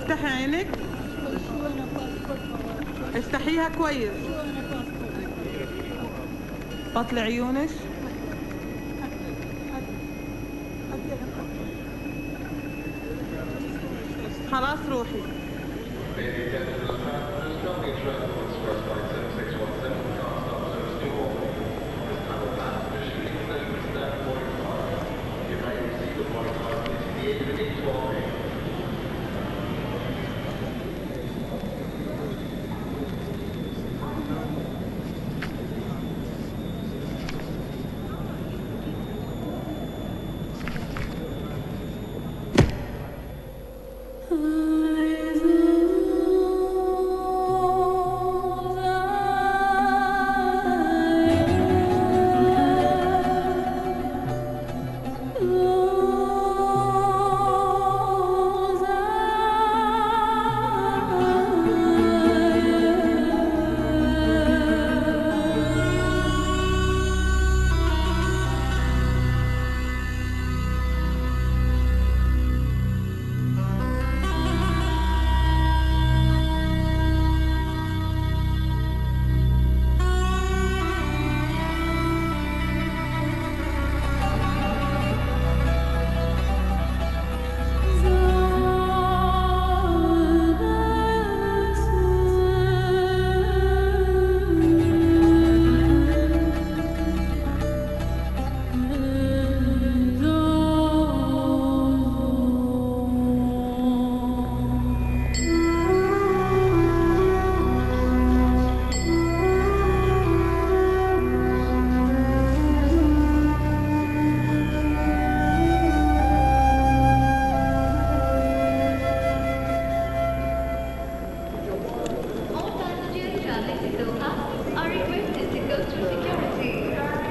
افتحي عينك افتحيها كويس بطلي عيونك خلاص روحي All passengers traveling to Doha are requested to go through security.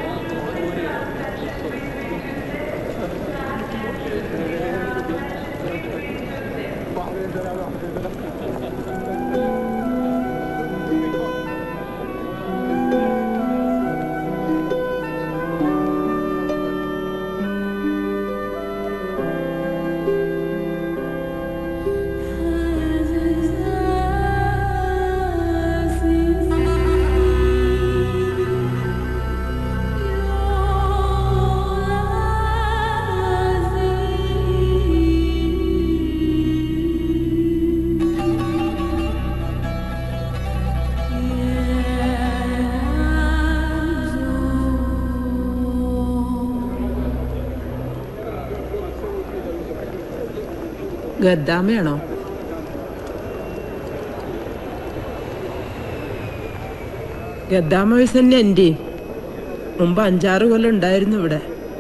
ഗദ്ദാമയാണോ Gaddama വയസ്സ് തന്നെ എൻ്റെ മുമ്പ് അഞ്ചാറ് കൊല്ലം ഉണ്ടായിരുന്നു ഇവിടെ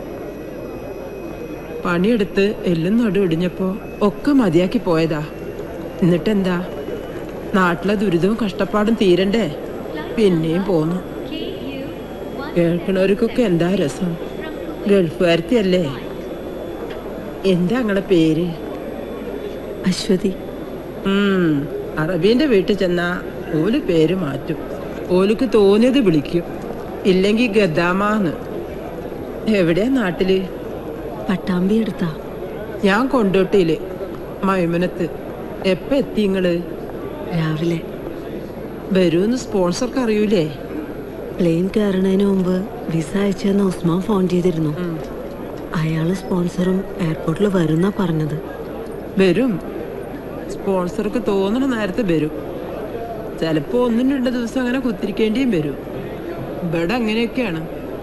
പണിയെടുത്ത് എല്ലും നടു ഇടിഞ്ഞപ്പോ ഒക്കെ മതിയാക്കി പോയതാ എന്നിട്ടെന്താ നാട്ടിലെ ദുരിതവും കഷ്ടപ്പാടും തീരണ്ടേ പിന്നെയും പോന്നു കേൾക്കണവർക്കൊക്കെ എന്താ രസം ഗൾഫുകാരത്തിയല്ലേ എന്താ നിങ്ങളെ പേര് അശ്വതി ഉം, അറബീന്റെ വീട്ടിൽ ചെന്നാ ഓല് പേര് മാറ്റും ഓലുക്ക് തോന്നിയത് വിളിക്കും ഇല്ലെങ്കിൽ ഗദ്ദാമാന്ന് എവിടെയാ നാട്ടില് പട്ടാമ്പി എടുത്താ ഞാൻ കൊണ്ടോട്ടിയില് മൈമനത്ത് എപ്പ എത്തി ഇങ്ങള് രാവിലെ വരൂന്ന് സ്പോൺസർക്ക് അറിയൂലേ പ്ലെയിൻ കയറുന്നതിന് മുമ്പ് വിസ അയച്ചെന്ന് ഉസ്മാൻ ഫോൺ ചെയ്തിരുന്നു അയാള് സ്പോൺസറും എയർപോർട്ടിൽ വരുന്നാ പറഞ്ഞത് വരും സ്പോൺസർക്ക് തോന്നണ നേരത്തെ വരും ചിലപ്പോ ഒന്നും രണ്ട് ദിവസം അങ്ങനെ കുത്തിരിക്കേണ്ടിയും വരും ഇവിടെ അങ്ങനെയൊക്കെയാണ്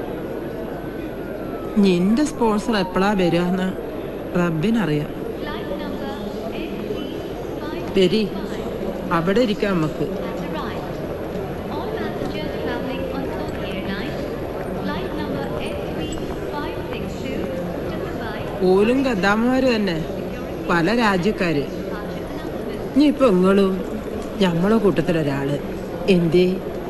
നിന്റെ സ്പോൺസർ എപ്പോഴാ വരിക റബ്ബിനറിയാം Flight number SC5 വരി അവിടെ ഇരിക്കാം നമുക്ക് has arrived. All passengers traveling on Saudi Airlines, flight number SC562 to Dubai ഓലും ഗദ്ദാമ്മമാര് തന്നെ പല രാജ്യക്കാര് ഇനി ഇപ്പൊ നിങ്ങളും ഞമ്മളെ കൂട്ടത്തിലൊരാള് എന്തേ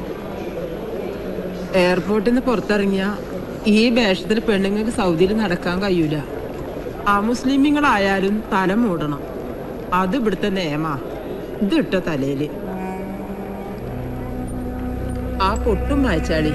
എയർപോർട്ടിൽ നിന്ന് പുറത്തിറങ്ങിയ ഈ വേഷത്തിൽ പെണ്ണുങ്ങൾക്ക് സൗദിയിൽ നടക്കാൻ കഴിയൂല ആ മുസ്ലിമിങ്ങളായാലും തല മൂടണം അത് ഇവിടുത്തെ നിയമാ ഇത് ഇട്ട തലയില് ആ പൊട്ടും വായിച്ചാളി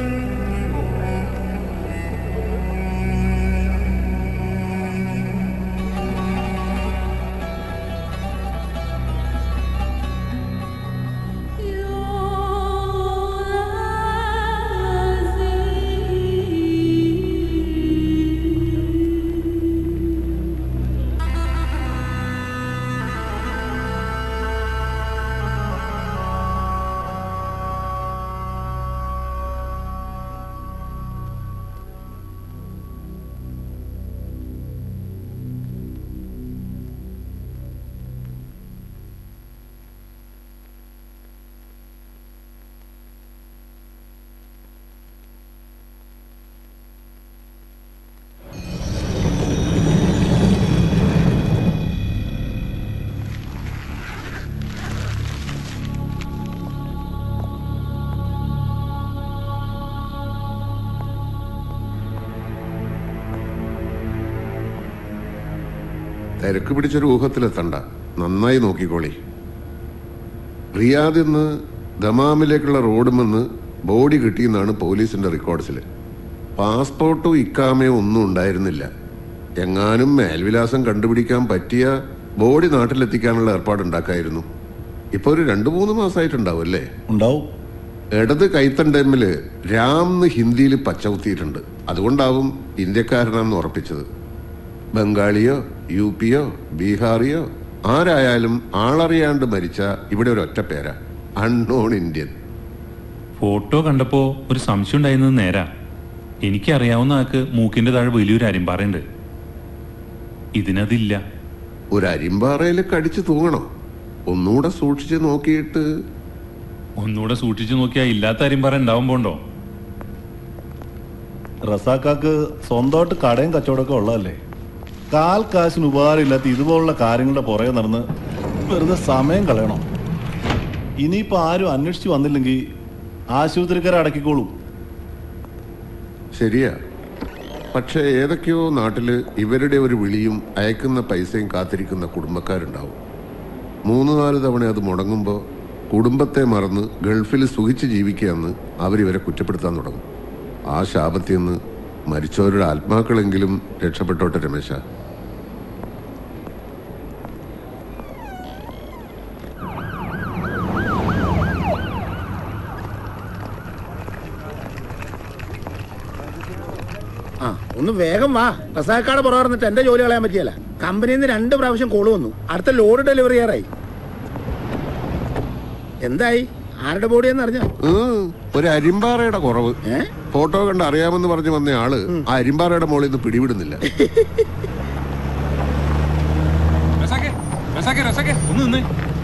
തിരക്ക് പിടിച്ചൊരു ഊഹത്തിലെത്തണ്ട നന്നായി നോക്കിക്കോളി റിയാദിൽ നിന്ന് ദമാമിലേക്കുള്ള റോഡുമെന്ന് ബോഡി കിട്ടിയെന്നാണ് പോലീസിന്റെ റെക്കോർഡ്സിൽ പാസ്പോർട്ടോ ഇക്കാമയോ ഒന്നും ഉണ്ടായിരുന്നില്ല എങ്ങാനും മേൽവിലാസം കണ്ടുപിടിക്കാൻ പറ്റിയ ബോഡി നാട്ടിലെത്തിക്കാനുള്ള ഏർപ്പാടുണ്ടാക്കായിരുന്നു ഇപ്പൊ ഒരു രണ്ടു മൂന്ന് മാസമായിട്ടുണ്ടാവും അല്ലേ ഉണ്ടാവും ഇടത് കൈത്തണ്ടമ്മില് രാം എന്ന് ഹിന്ദിയിൽ പച്ചകുത്തിയിട്ടുണ്ട് അതുകൊണ്ടാവും ഇന്ത്യക്കാരനാന്ന് ഉറപ്പിച്ചത് ബംഗാളിയോ യു പിയോ ബീഹാറിയോ ആരായാലും ആളറിയാണ്ട് മരിച്ച ഇവിടെ ഒരു ഒറ്റ പേരാ അൺനോൺ ഇന്ത്യൻ ഫോട്ടോ കണ്ടപ്പോ ഒരു സംശയം ഉണ്ടായിരുന്നത് നേരാ എനിക്കറിയാവുന്ന ആൾക്ക് മൂക്കിന്റെ താഴെ വലിയൊരു അരിമ്പാറയുണ്ട് ഇതിനതില്ല ഒരു അരിമ്പാറയിൽ കടിച്ചു തൂങ്ങണോ ഒന്നുകൂടെ സൂക്ഷിച്ച് നോക്കിയിട്ട് ഒന്നുകൂടെ സൂക്ഷിച്ചു നോക്കിയാൽ ഇല്ലാത്ത അരിമ്പാറ ഉണ്ടാവാൻ പോണ്ടോ റസാക്കാക്ക് സ്വന്തമായിട്ട് കടയും കച്ചവടമൊക്കെ ഉള്ളതല്ലേ കാൽ കാശിന് ഉപകാരമില്ലാത്ത ഇതുപോലുള്ള കാര്യങ്ങളുടെ പുറകെ നടന്ന് വെറുതെ സമയം കളയണം ഇനിയിപ്പോൾ ആരും അന്വേഷിച്ച് വന്നില്ലെങ്കിൽ ആശുപത്രിക്കാരെ അടക്കിക്കോളും ശരിയാ പക്ഷേ ഏതൊക്കെയോ നാട്ടില് ഇവരുടെ ഒരു വിളിയും അയക്കുന്ന പൈസയും കാത്തിരിക്കുന്ന കുടുംബക്കാരുണ്ടാവും മൂന്ന് നാല് തവണ അത് മുടങ്ങുമ്പോൾ കുടുംബത്തെ മറന്ന് ഗൾഫിൽ സുഖിച്ച് ജീവിക്കുകയെന്ന് അവരിവരെ കുറ്റപ്പെടുത്താൻ തുടങ്ങും ആ ശാപത്തിൽ നിന്ന് മരിച്ചവരുടെ ആത്മാക്കളെങ്കിലും രക്ഷപ്പെട്ടോട്ടെ രമേശ ആ ഒന്ന് വേഗം വാ റസാക്കാട് പുറകെ എന്റെ ജോലി കളയാൻ പറ്റിയല്ല കമ്പനിയിൽ നിന്ന് രണ്ട് പ്രാവശ്യം കോള് വന്നു അടുത്ത ലോഡ് ഡെലിവറി ചെയ്യാറായി എന്തായി ആരുടെ ബോഡിയെന്ന് അറിഞ്ഞോ ഉം, ഒരു അരിമ്പാറയുടെ കുറവ് ഏ ഫോട്ടോ കണ്ട് അറിയാമെന്ന് പറഞ്ഞു വന്ന ആള് ആ അരിമ്പാറയുടെ മുകളിൽ നിന്ന് പിടിവിടുന്നില്ല റസാക്കെ, റസാക്കെ, റസാക്കെ, ഒന്ന് നിന്ന്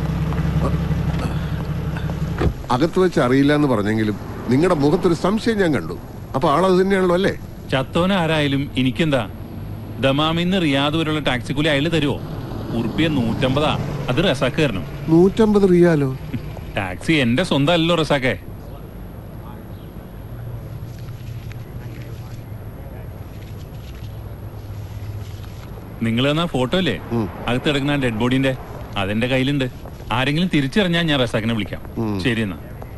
അകത്ത് വെച്ച് അറിയില്ല എന്ന് പറഞ്ഞെങ്കിലും നിങ്ങളുടെ മുഖത്തൊരു സംശയം ഞാൻ കണ്ടു അപ്പൊ ആളത് തന്നെയാണല്ലോ അല്ലേ ചത്തോന ആരായാലും എനിക്കെന്താ ദമാമിന്ന് റിയാദ് വരെയുള്ള ടാക്സി കൂലി അയാൾ തരുമോ ഉറുപ്പിയ നൂറ്റമ്പതാ അത് റസാക്ക് തരണം നൂറ്റമ്പത് റിയാലോ ടാക്സി എന്റെ സ്വന്തം അല്ലല്ലോ റസാക്കെ നിങ്ങൾ തന്ന ഫോട്ടോ അല്ലേ ഉം. അകത്ത് കിടക്കുന്ന ഡെഡ് ബോഡിന്റെ അതെന്റെ കയ്യിലുണ്ട് ആരെങ്കിലും തിരിച്ചറിഞ്ഞാൽ ഞാൻ റസാക്കിനെ വിളിക്കാം ഉം. ശരി എന്നാ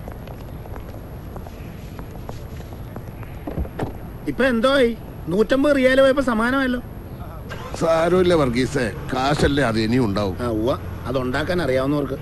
ഇപ്പൊ എന്തോ ആയി നൂറ്റമ്പത് റിയാല് പോയപ്പോ സമാനമല്ലോ സാരമില്ല വർഗീസേ കാശല്ലേ അത് ഇനിയും ഉണ്ടാവും ആ ഉവ്വ അതുണ്ടാക്കാൻ അറിയാവുന്നവർക്ക്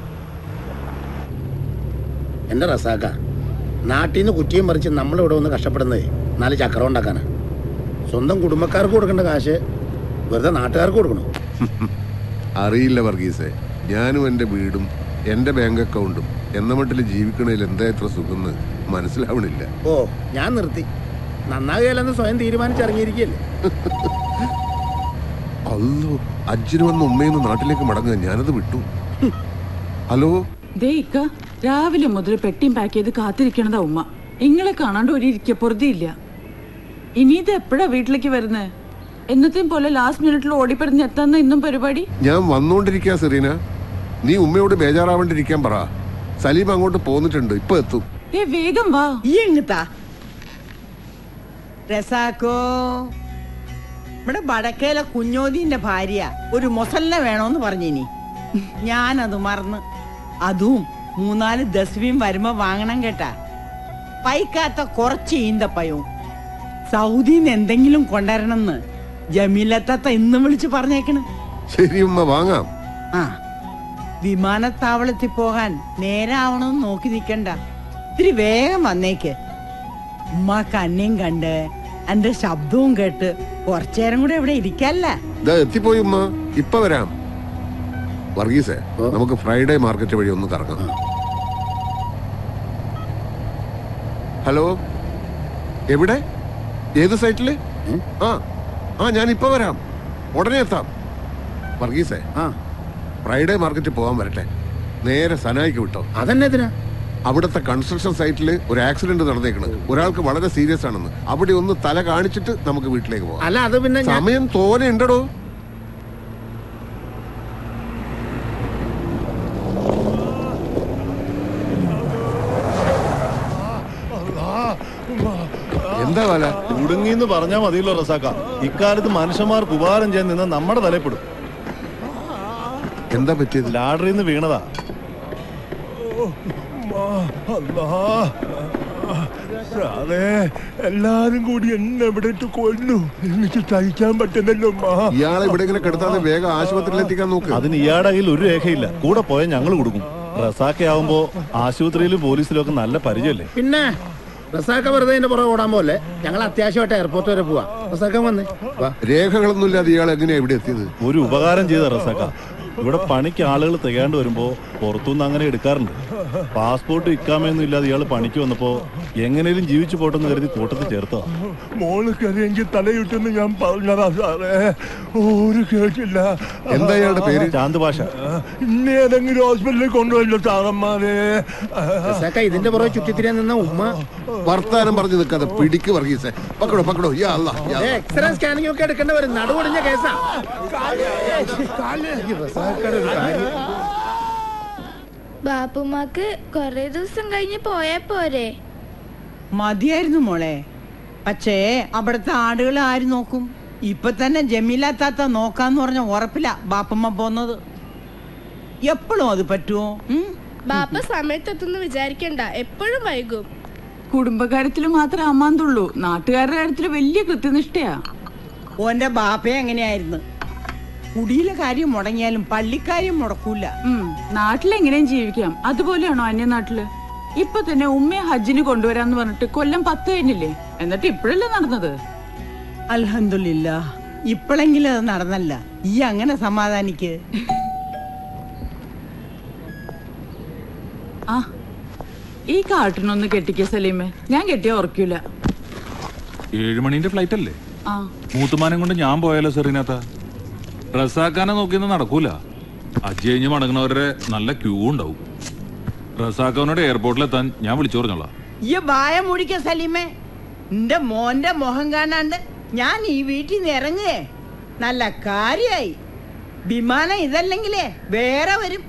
എന്റെ റസാക്ക നാട്ടിൽ നിന്ന് കുറ്റിയും പറിച്ച് നമ്മളിവിടെ വന്ന് കഷ്ടപ്പെടുന്നതേ നാല് ചക്രം ഉണ്ടാക്കാനാ സ്വന്തം കുടുംബക്കാർക്ക് കൊടുക്കേണ്ട കാശ് വെറുതെ നാട്ടുകാർക്ക് കൊടുക്കണോ അറിയില്ല വർഗീസേ ഞാനും എൻ്റെ വീടും എൻ്റെ ബാങ്ക് അക്കൗണ്ടും എന്ന മട്ടിൽ ജീവിക്കണതിൽ എന്താ ഇത്ര സുഖമെന്ന് മനസ്സിലാവണില്ല ഓ ഞാൻ നിർത്തി നന്നാകുകയല്ലെന്ന് സ്വയം തീരുമാനിച്ചിറങ്ങിയിരിക്കുകയല്ലേ അല്ലോ അജ്ജിന് വന്ന ഉമ്മയെന്ന് നാട്ടിലേക്ക് മടങ്ങുക ഞാനത് വിട്ടു ഹലോ ദേ ഇക്ക രാവിലെ മുതൽ പെട്ടിയും പാക്ക് ചെയ്ത് കാത്തിരിക്കണതാ ഉമ്മ ഇങ്ങളെ കാണാണ്ട് ഒരു ഇരിക്കപ്പുറതിയില്ല ഇനി ഇത് എപ്പോഴാ വീട്ടിലേക്ക് വരുന്നേ എന്നത്തെയും പോലെ ലാസ്റ്റ് മിനിറ്റിൽ ഓടിപ്പറഞ്ഞ് എത്താന്ന ഇന്നും പരിപാടി ഞാൻ വന്നോണ്ടിരിക്കാ സെറീന നീ ഉമ്മയോട് ബേജാറാവേണ്ടിരിക്കാൻ പറ സലീം അങ്ങോട്ട് പോന്നിട്ടുണ്ട് ഇപ്പൊ എത്തും ദേ വേഗം വാ ഈ എങ്ങത്താ രസാക്കോ ഇവിടെ വടക്കേലെ കുഞ്ഞോദീന്റെ ഭാര്യ ഒരു മൊസല്ല വേണോന്ന് പറഞ്ഞിനി ഞാനത് മറന്ന് അതും മൂന്നാല് ദസ്വിയും വരുമ്പോ വാങ്ങണം കേട്ടാ പൈക്കാത്ത കുറച്ച് ഈന്തപ്പയവും സൗദിന്ന് എന്തെങ്കിലും കൊണ്ടുവരണമെന്ന് ജമീലത്തത്ത ഇന്ന് വിളിച്ച് പറഞ്ഞേക്കണ് ശരി ഉമ്മ വാങ്ങാം ആ വിമാനത്താവളത്തിൽ പോകാൻ നേരാവണമെന്ന് നോക്കി നിക്കണ്ട ഇത്തിരി വേഗം വന്നേക്ക് ഉമ്മാക്ക് അന്നയും കണ്ട് എന്റെ ശബ്ദവും കേട്ട് കുറച്ചേരം കൂടെ ഇവിടെ ഇരിക്കല്ല ഇതാ എത്തിപ്പോയി ഉമ്മ ഇപ്പൊ വരാം വർഗീസേ നമുക്ക് ഫ്രൈഡേ മാർക്കറ്റ് വഴി ഒന്ന് കറങ്ങാം ഹലോ എവിടെ ഏത് സൈറ്റില് ആ ആ ഞാൻ ഇപ്പൊ വരാം ഉടനെ എത്താം വർഗീസേ ആ ഫ്രൈഡേ മാർക്കറ്റിൽ പോകാൻ വരട്ടെ നേരെ സനായിക്ക് വിട്ടോ അതന്നെ ഇതിനാ അവിടുത്തെ കൺസ്ട്രക്ഷൻ സൈറ്റിൽ ഒരു ആക്സിഡന്റ് നടന്നേക്കണ് ഒരാൾക്ക് വളരെ സീരിയസ് ആണെന്ന് അവിടെ ഒന്ന് തല കാണിച്ചിട്ട് നമുക്ക് വീട്ടിലേക്ക് പോകാം അല്ല അത് പിന്നെ ഞാൻ സമയം തോനെ ഉണ്ടടോ എന്താ വല കുടുങ്ങിന്ന് പറഞ്ഞാൽ മതിയല്ലോ റസാക്ക ഇക്കാലത്ത് മനുഷ്യന്മാർക്ക് ഉപകാരം ചെയ്യാൻ നിന്ന നമ്മുടെ തലപ്പെടും എന്താ പറ്റിയത് ലാഡറിൽ നിന്ന് വീണതാ അതെ എല്ലാരും കൂടി എന്നെ ഇവിടെ ഇട്ട് കൊന്നു എനിക്ക് സഹിക്കാൻ പറ്റുന്നല്ലോ മാ ഇയാളെ ഇവിടെ ഇങ്ങനെ കിടത്താതെ വേഗം ആശുപത്രിയിൽ എത്തിക്കാൻ നോക്ക് അതിന് ഇയാടെ കയ്യിൽ ഒരു രേഖയില്ല കൂടെ പോയാൽ ഞങ്ങൾ കൊടുക്കും റസാക്കെ ആവുമ്പോ ആശുപത്രിയിലും പോലീസിലും ഒക്കെ നല്ല പരിചയല്ലേ പിന്നെ റസാക്ക വെറുതെ എന്റെ പുറകെ ഓടാൻ പോലെ ഞങ്ങൾ അത്യാവശ്യമായിട്ട് എയർപോർട്ട് വരെ പോവാ റസാക്ക വന്നേ വാ രേഖകളൊന്നും ഇല്ലാതെ ഇയാൾ എങ്ങനെയാ ഇവിടെ എത്തിയത് ഒരു ഉപകാരം ചെയ്ത റസാക്ക ഇവിടെ പണിക്ക് ആളുകൾ തികയാണ്ട് വരുമ്പോ പുറത്തുനിന്ന് അങ്ങനെ എടുക്കാറുണ്ട് പാസ്പോർട്ട് ഇക്കാമയൊന്നും ഇല്ലാതെ ഇയാൾ പണിക്ക് വന്നപ്പോ എങ്ങനെയും ജീവിച്ചു പോട്ടെന്ന് കരുതി കൂട്ടത്തിൽ ചേർത്തതാ മോള് കറിയെങ്കിൽ തലയിട്ടെന്ന് ഞാൻ പറഞ്ഞതാ സാറേ ഒരു കേട്ടില്ല എന്താ ഇയാളുടെ പേര് ചാന്ത് ഭാഷ ഇന്നെ ഏതെങ്കിലും ഹോസ്പിറ്റലിൽ കൊണ്ടുവല്ലോ സാറന്മാരെ റസാക്ക ഇതിന്റെ പുറകെ ചുറ്റിത്തിരിയാൻ നിന്ന ഉമ്മ വർത്താനം പറഞ്ഞു നിൽക്കാതെ പിടിക്ക് വർഗീസെ പക്കടോ പക്കടോ യാ അല്ല യാ അല്ലാ. എക്സ്റേ സ്കാനിങ് ഒക്കെ എടുക്കേണ്ടി വരും നടുവൊടിഞ്ഞ കേസാ ഈ റസാക്കയുടെ ഒരു കാര്യം ബാപ്പുമാക്ക് കൊറേ ദിവസം കഴിഞ്ഞ് പോയാ പോരെ മതിയായിരുന്നു മോളെ പക്ഷേ അവിടുത്തെ ആടുകൾ ആര് നോക്കും ഇപ്പൊ തന്നെ ജമീല താത്ത നോക്കാന്ന് പറഞ്ഞ ഉറപ്പില്ല ബാപ്പമ്മ പോന്നത് എപ്പോഴും അത് പറ്റുമോ ഉം? ബാപ്പ സമയത്തെത്തുന്ന് വിചാരിക്കണ്ട എപ്പോഴും വൈകും കുടുംബകാര്യത്തിൽ മാത്രമേ അമ്മാന്തുള്ളൂ നാട്ടുകാരുടെ കാര്യത്തിൽ വലിയ കൃത്യനിഷ്ഠയാ ഓന്റെ ബാപ്പ എങ്ങനെയായിരുന്നു കുടിയിലെ കാര്യം മുടങ്ങിയാലും പള്ളിക്കാര്യം മുടക്കൂല ഉം, നാട്ടിലെങ്ങനെയും ജീവിക്കാം അതുപോലെയാണോ അന്യനാട്ടില് ഇപ്പൊ തന്നെ ഉമ്മയെ ഹജ്ജിന് കൊണ്ടുവരാന്ന് പറഞ്ഞിട്ട് കൊല്ലം പത്ത് കഴിഞ്ഞില്ലേ എന്നിട്ട് ഇപ്പോഴല്ലേ നടന്നത് അൽഹന്ദില്ല ഇപ്പോഴെങ്കിലും അത് നടന്നല്ല ഈ അങ്ങനെ സമാധാനിക്ക് ആ ഈ കാട്ടിനൊന്ന് കെട്ടിക്ക സലീമേ ഞാൻ കെട്ടിയ ഉറക്കൂല ഏഴ് മണിന്റെ ഫ്ലൈറ്റ് അല്ലേ ആ മൂത്തുമാനം കൊണ്ട് ഞാൻ പോയാലോ സെറീനാത്ത റസാക്കാനെ നോക്കിയൊന്നും നടക്കൂല അജ്ജ് കഴിഞ്ഞ് മടങ്ങുന്നവരുടെ നല്ല ക്യൂ ഉണ്ടാവും റസാക്കവനോട് എയർപോർട്ടിലെത്താൻ ഞാൻ വിളിച്ചു പറഞ്ഞോളാം ഈ വായ മുടിക്ക സലീമേ നിന്റെ മോന്റെ മുഖം കാണാണ്ട് ഞാൻ ഈ വീട്ടിൽ നിന്ന് ഇറങ്ങുകേ നല്ല കാര്യായി വിമാനം ഇതല്ലെങ്കിലേ വേറെ വരും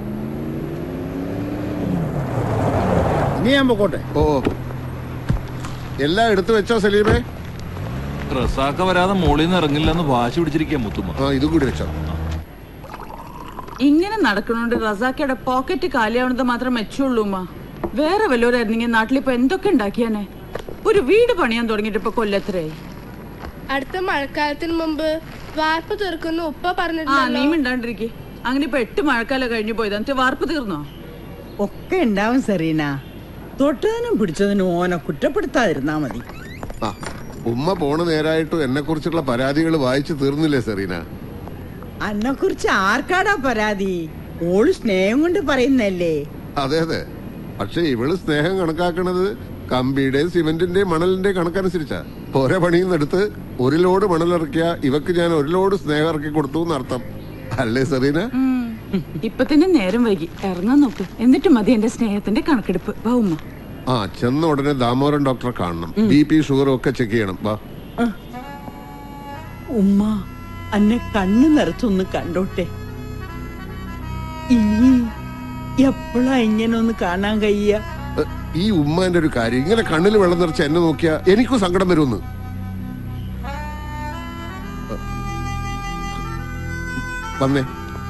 ഇനി ഞാൻ പൊക്കോട്ടെ ഓ എല്ലാം എടുത്തു വെച്ചോ സലീമേ റസാക്ക വരാതെ മോളിൽ നിന്ന് ഇറങ്ങില്ലെന്ന് വാശി പിടിച്ചിരിക്കുക മുത്തുമ്മ ആ ഇതും കൂടി വെച്ചോ ഇങ്ങനെ നടക്കണോണ്ട് റസാക്കയുടെ പോക്കറ്റ് കാലിയാവണത് മാത്രം മെച്ചുള്ളൂ ഉമ്മ വേറെ വല്ലവരായിരുന്നെങ്കിൽ നാട്ടിലിപ്പോ എന്തൊക്കെ ഉണ്ടാക്കിയാനെ ഒരു വീട് പണിയാൻ തുടങ്ങിയിട്ട് ഇപ്പൊ കൊല്ലത്രയായി അടുത്ത മഴക്കാലത്തിന് മുമ്പ് വാർപ്പ് തീർക്കുന്ന ഉപ്പ ആ നീ പറഞ്ഞിട്ടുണ്ടല്ലോ മിണ്ടാണ്ടിരിക്കെ അങ്ങനെ ഇപ്പൊ എട്ട് മഴക്കാലം കഴിഞ്ഞു പോയത് എന്നിട്ട് വാർപ്പ് തീർന്നോ ഒക്കെ ഉണ്ടാവും സെറീന തൊട്ടതിനും പിടിച്ചതിനും ഓനെ കുറ്റപ്പെടുത്താതിരുന്നാ മതി ആ ഉമ്മ പോണ നേരായിട്ടും എന്നെ കുറിച്ചുള്ള പരാതികൾ വായിച്ചു തീർന്നില്ലേ സെറീന അന്നെ കുറിച്ച് ആർക്കാടാ പരാതി ഓള് സ്നേഹം കൊണ്ട് പറയുന്നല്ലേ അതെ അതെ പക്ഷെ ഇവള് സ്നേഹം കണക്കാക്കണത് കമ്പിയുടെയും സിമെന്റിന്റെയും മണലിന്റെയും കണക്കനുസരിച്ചാ ഓരോ പണിയിൽ നിന്നെടുത്ത് ഒരു ലോഡ് മണലിറക്കിയ ഇവക്ക് ഞാൻ ഒരു ലോഡ് സ്നേഹം ഇറക്കി കൊടുത്തു എന്നർത്ഥം അല്ലേ സെറീന ഇപ്പൊ തന്നെ നേരം വൈകി ഇറങ്ങാൻ നോക്ക് എന്നിട്ട് മതി എന്റെ സ്നേഹത്തിന്റെ കണക്കെടുപ്പ് വാ ഉമ്മ ആ ചെന്ന ഉടനെ ദാമോദരൻ ഡോക്ടറെ കാണണം ബി പി ഷുഗറും ഒക്കെ ചെക്ക് ചെയ്യണം വാ ഉമ്മ അന്നെ കണ്ണു നിറച്ചൊന്ന് കണ്ടോട്ടെ ഇനി എപ്പോഴാ ഇങ്ങനെ ഒന്ന് കാണാൻ കഴിയ എ, ഈ ഉമ്മാന്റെ ഒരു കാര്യം ഇങ്ങനെ കണ്ണിൽ വെള്ളം നിറച്ച് എന്നെ നോക്കിയാ എനിക്കും സങ്കടം വരുമെന്ന് എ, വന്നേ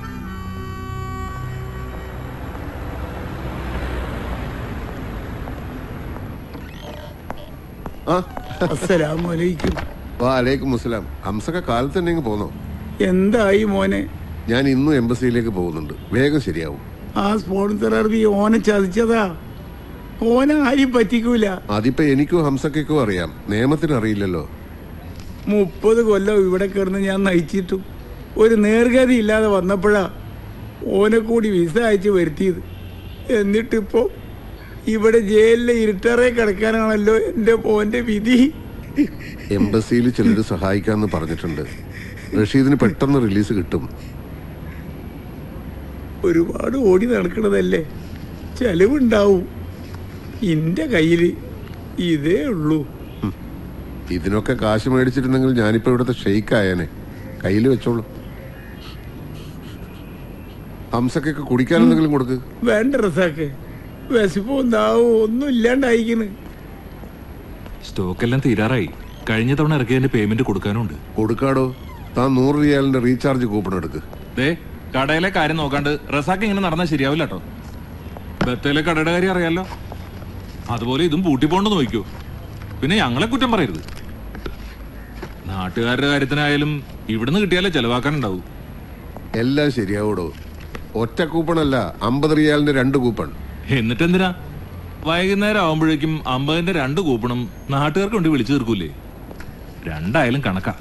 ആ അസ്സലാമലൈക്കും വാലേക്കും മുസ്ലാം ഹംസക്ക കാലത്ത് തന്നെ ഇങ്ങ് പോന്നോ എന്തായി മോനെ ഞാൻ ഇന്നും എംബസിയിലേക്ക് പോകുന്നുണ്ട് വേഗം ശരിയാവും ആ സ്പോൺസർ അറബി ഓനെ ചതിച്ചതാ ഓനെ ആരും പറ്റിക്കൂല അതിപ്പോ എനിക്കും ഹംസക്കും അറിയാം നിയമത്തിന് അറിയില്ലല്ലോ മുപ്പത് കൊല്ലം ഇവിടെ കിടന്ന് ഞാൻ നയിച്ചിട്ടും ഒരു നേർഗതി ഇല്ലാതെ വന്നപ്പോഴാ ഓനെ കൂടി വിസ അയച്ച് വരുത്തിയത് എന്നിട്ടിപ്പോ ഇവിടെ ജയിലിലെ ഇരുട്ടറേ കിടക്കാനാണല്ലോ എൻ്റെ മോൻ്റെ വിധി എംബസിയിൽ ചിലർ സഹായിക്കാന്ന് പറഞ്ഞിട്ടുണ്ട് റഷീദിന് പെട്ടെന്ന് റിലീസ് കിട്ടും ഒരുപാട് ഓടി നടക്കണതല്ലേ ചെലവുണ്ടാവും എൻ്റെ കയ്യിൽ ഇതേ ഉള്ളൂ ഇതിനൊക്കെ കാശ് മേടിച്ചിരുന്നെങ്കിൽ ഞാനിപ്പോ ഇവിടുത്തെ ഷെയ്ക്ക് ആയേനെ കയ്യിൽ വെച്ചോളൂ ഹംസക്കൊക്കെ കുടിക്കാൻ എന്തെങ്കിലും കൊടുക്ക് വേണ്ട റസാക്ക് വിശപ്പോ എന്താവും ഒന്നും ഇല്ലാണ്ടായിക്കണ് സ്റ്റോക്ക് എല്ലാം തീരാറായി കഴിഞ്ഞ തവണ ഇറക്കിയതിന്റെ പേയ്മെന്റ് കൊടുക്കാനുണ്ട് കൊടുക്കാടോ താൻ നൂറ് റിയാലിന്റെ റീചാർജ് കൂപ്പൺ എടുക്ക് ദേ കടയിലെ കാര്യം നോക്കാണ്ട് റസാക്ക് ഇങ്ങനെ നടന്നാൽ ശരിയാവില്ല കേട്ടോ ബത്തേലെ കടയുടെ കാര്യം അറിയാലോ അതുപോലെ ഇതും പൂട്ടിപ്പോണ്ടെന്ന് നോക്കിക്കോ പിന്നെ ഞങ്ങളെ കുറ്റം പറയരുത് നാട്ടുകാരുടെ കാര്യത്തിനായാലും ഇവിടുന്ന് കിട്ടിയാലേ ചെലവാക്കാനുണ്ടാവും എല്ലാം ശരിയാവൂടോ ഒറ്റ കൂപ്പണല്ല അമ്പത് റിയാലിന്റെ രണ്ട് കൂപ്പൺ എന്നിട്ടെന്തിനാ വൈകുന്നേരം ആവുമ്പോഴേക്കും അമ്പതിന്റെ രണ്ട് കൂപ്പണും നാട്ടുകാർക്ക് കൊണ്ട് വിളിച്ചു തീർക്കൂലേ രണ്ടായാലും കണക്കാ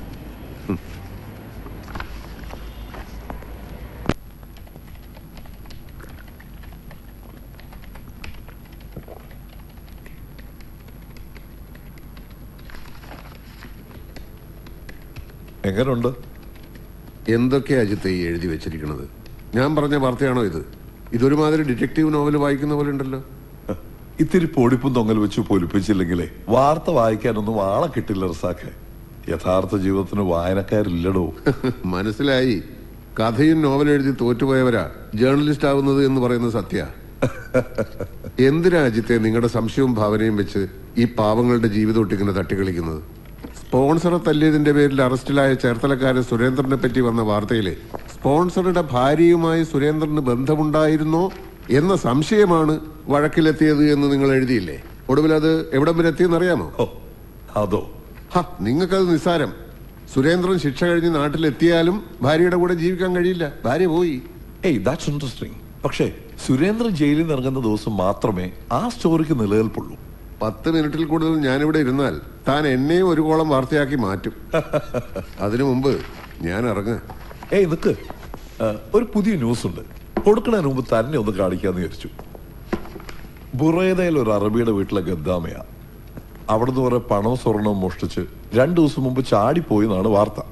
എങ്ങനുണ്ട് എന്തൊക്കെയാ അജിത്ത് ഈ എഴുതി വെച്ചിരിക്കുന്നത് ഞാൻ പറഞ്ഞ വാർത്തയാണോ ഇത് ഇതൊരുമാതിരി ഡിറ്റക്റ്റീവ് നോവൽ വായിക്കുന്ന പോലെ ഉണ്ടല്ലോ ഇത്തിരി പൊടിപ്പും തൊങ്ങൽ വെച്ച് പൊലിപ്പിച്ചില്ലെങ്കിലേ വാർത്ത വായിക്കാനൊന്നും ആളെ കിട്ടില്ല റസാഖെ യഥാർത്ഥ ജീവിതത്തിന് വായനക്കാരില്ലടോ മനസ്സിലായി കഥയും നോവൽ എഴുതി തോറ്റുപോയവരാ ജേർണലിസ്റ്റ് ആവുന്നത് എന്ന് പറയുന്നത് സത്യ എന്തിനാ അജിത്തെ നിങ്ങളുടെ സംശയവും ഭാവനയും വെച്ച് ഈ പാവങ്ങളുടെ ജീവിതം ഒട്ടിങ്ങനെ തട്ടിക്കളിക്കുന്നത് സ്പോൺസറെ തല്ലിയതിന്റെ പേരിൽ അറസ്റ്റിലായ ചേർത്തലക്കാരൻ സുരേന്ദ്രനെ പറ്റി വന്ന വാർത്തയില് സ്പോൺസറുടെ ഭാര്യയുമായി സുരേന്ദ്രന് ബന്ധമുണ്ടായിരുന്നോ എന്ന സംശയമാണ് വഴക്കിലെത്തിയത് എന്ന് നിങ്ങൾ എഴുതിയില്ലേ ഒടുവിൽ അത് എവിടം വരെ എത്തിയെന്നറിയാമോ അതോ ഹ നിങ്ങൾക്കത് നിസ്സാരം സുരേന്ദ്രൻ ശിക്ഷ കഴിഞ്ഞ് നാട്ടിലെത്തിയാലും ഭാര്യയുടെ കൂടെ ജീവിക്കാൻ കഴിയില്ല ഭാര്യ പോയി ഏയ് ദാറ്റ്സ് ഇൻട്രസ്റ്റിംഗ് പക്ഷേ സുരേന്ദ്രൻ ജയിലിൽ നിന്ന് ഇറങ്ങുന്ന ദിവസം മാത്രമേ ആ സ്റ്റോറിക്ക് നിലനിൽപ്പുള്ളൂ പത്ത് മിനിറ്റിൽ കൂടുതൽ ഞാനിവിടെ ഇരുന്നാൽ താൻ എന്നെയും ഒരു കോളം വാർത്തയാക്കി മാറ്റും അതിനു മുമ്പ് ഞാൻ ഇറങ്ങ ഏയ് നിക്ക് ആ, ഒരു പുതിയ ന്യൂസ് ഉണ്ട് കൊടുക്കുന്നതിന് മുമ്പ് തന്നെ ഒന്ന് കാണിക്കാന്ന് വിചാരിച്ചു ബുറേദയിൽ ഒരു അറബിയുടെ വീട്ടിലെ ഗദ്ദാമയാ അവിടുന്ന് കുറെ പണവും സ്വർണവും മോഷ്ടിച്ച് രണ്ടു ദിവസം മുമ്പ് ചാടിപ്പോയി എന്നാണ് വാർത്ത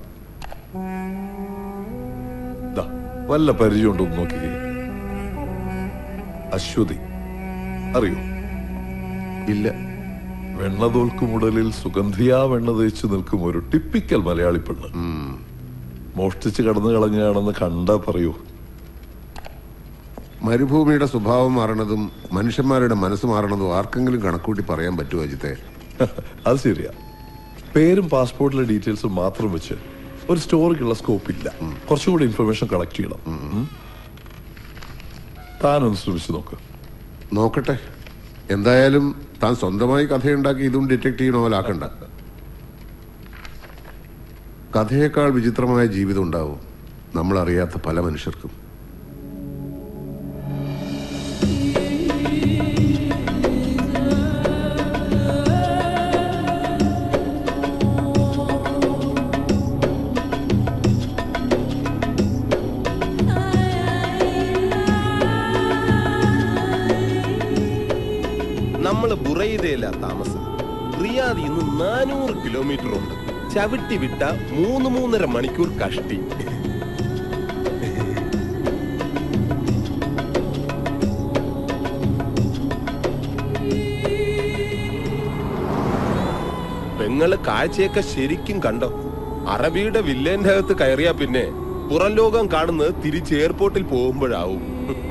ദാ, വല്ല പരിചയമുണ്ടോ എന്ന് നോക്കിക്കേ അശ്വതി അറിയോ ഇല്ല വെണ്ണതോൽക്കുമുടലിൽ സുഗന്ധിയാ വെണ്ണ തേച്ച് നിൽക്കും ഒരു ടിപ്പിക്കൽ മലയാളി പെണ്ണ് മോഷ്ടിച്ച് കടന്നു കളഞ്ഞാണെന്ന് കണ്ടാ പറയൂ മരുഭൂമിയുടെ സ്വഭാവം മാറണതും മനുഷ്യന്മാരുടെ മനസ്സ് മാറണതും ആർക്കെങ്കിലും കണക്കൂട്ടി പറയാൻ പറ്റുമോ അജിത്തെ അത് ശരിയാ പേരും പാസ്പോർട്ടിലെ ഡീറ്റെയിൽസും മാത്രം വെച്ച് ഒരു സ്റ്റോറിക്കുള്ള സ്കോപ്പ് ഇല്ല കുറച്ചുകൂടി ഇൻഫർമേഷൻ കളക്ട് ചെയ്യണം ഉം. താനൊന്ന് ശ്രമിച്ചു നോക്ക് നോക്കട്ടെ എന്തായാലും താൻ സ്വന്തമായി കഥയുണ്ടാക്കി ഇതും ഡിറ്റക്റ്റീവ് നോവലാക്കണ്ട കഥയേക്കാൾ വിചിത്രമായ ജീവിതം ഉണ്ടാവും നമ്മൾ അറിയാത്ത പല മനുഷ്യർക്കും നമ്മൾ ബുറൈദയില താമസം റിയാദിൽ നിന്ന് നാനൂറ് കിലോമീറ്റർ ഉണ്ട് ചവിട്ടി വിട്ട മൂന്ന് മൂന്നര മണിക്കൂർ കഷ്ടി പെങ്ങള് കാഴ്ചയൊക്കെ ശരിക്കും കണ്ടോ അറബിയുടെ വില്ലേന്റെ അകത്ത് കയറിയാ പിന്നെ പുറം ലോകം കാണുന്നത് തിരിച്ച് എയർപോർട്ടിൽ പോകുമ്പോഴാവും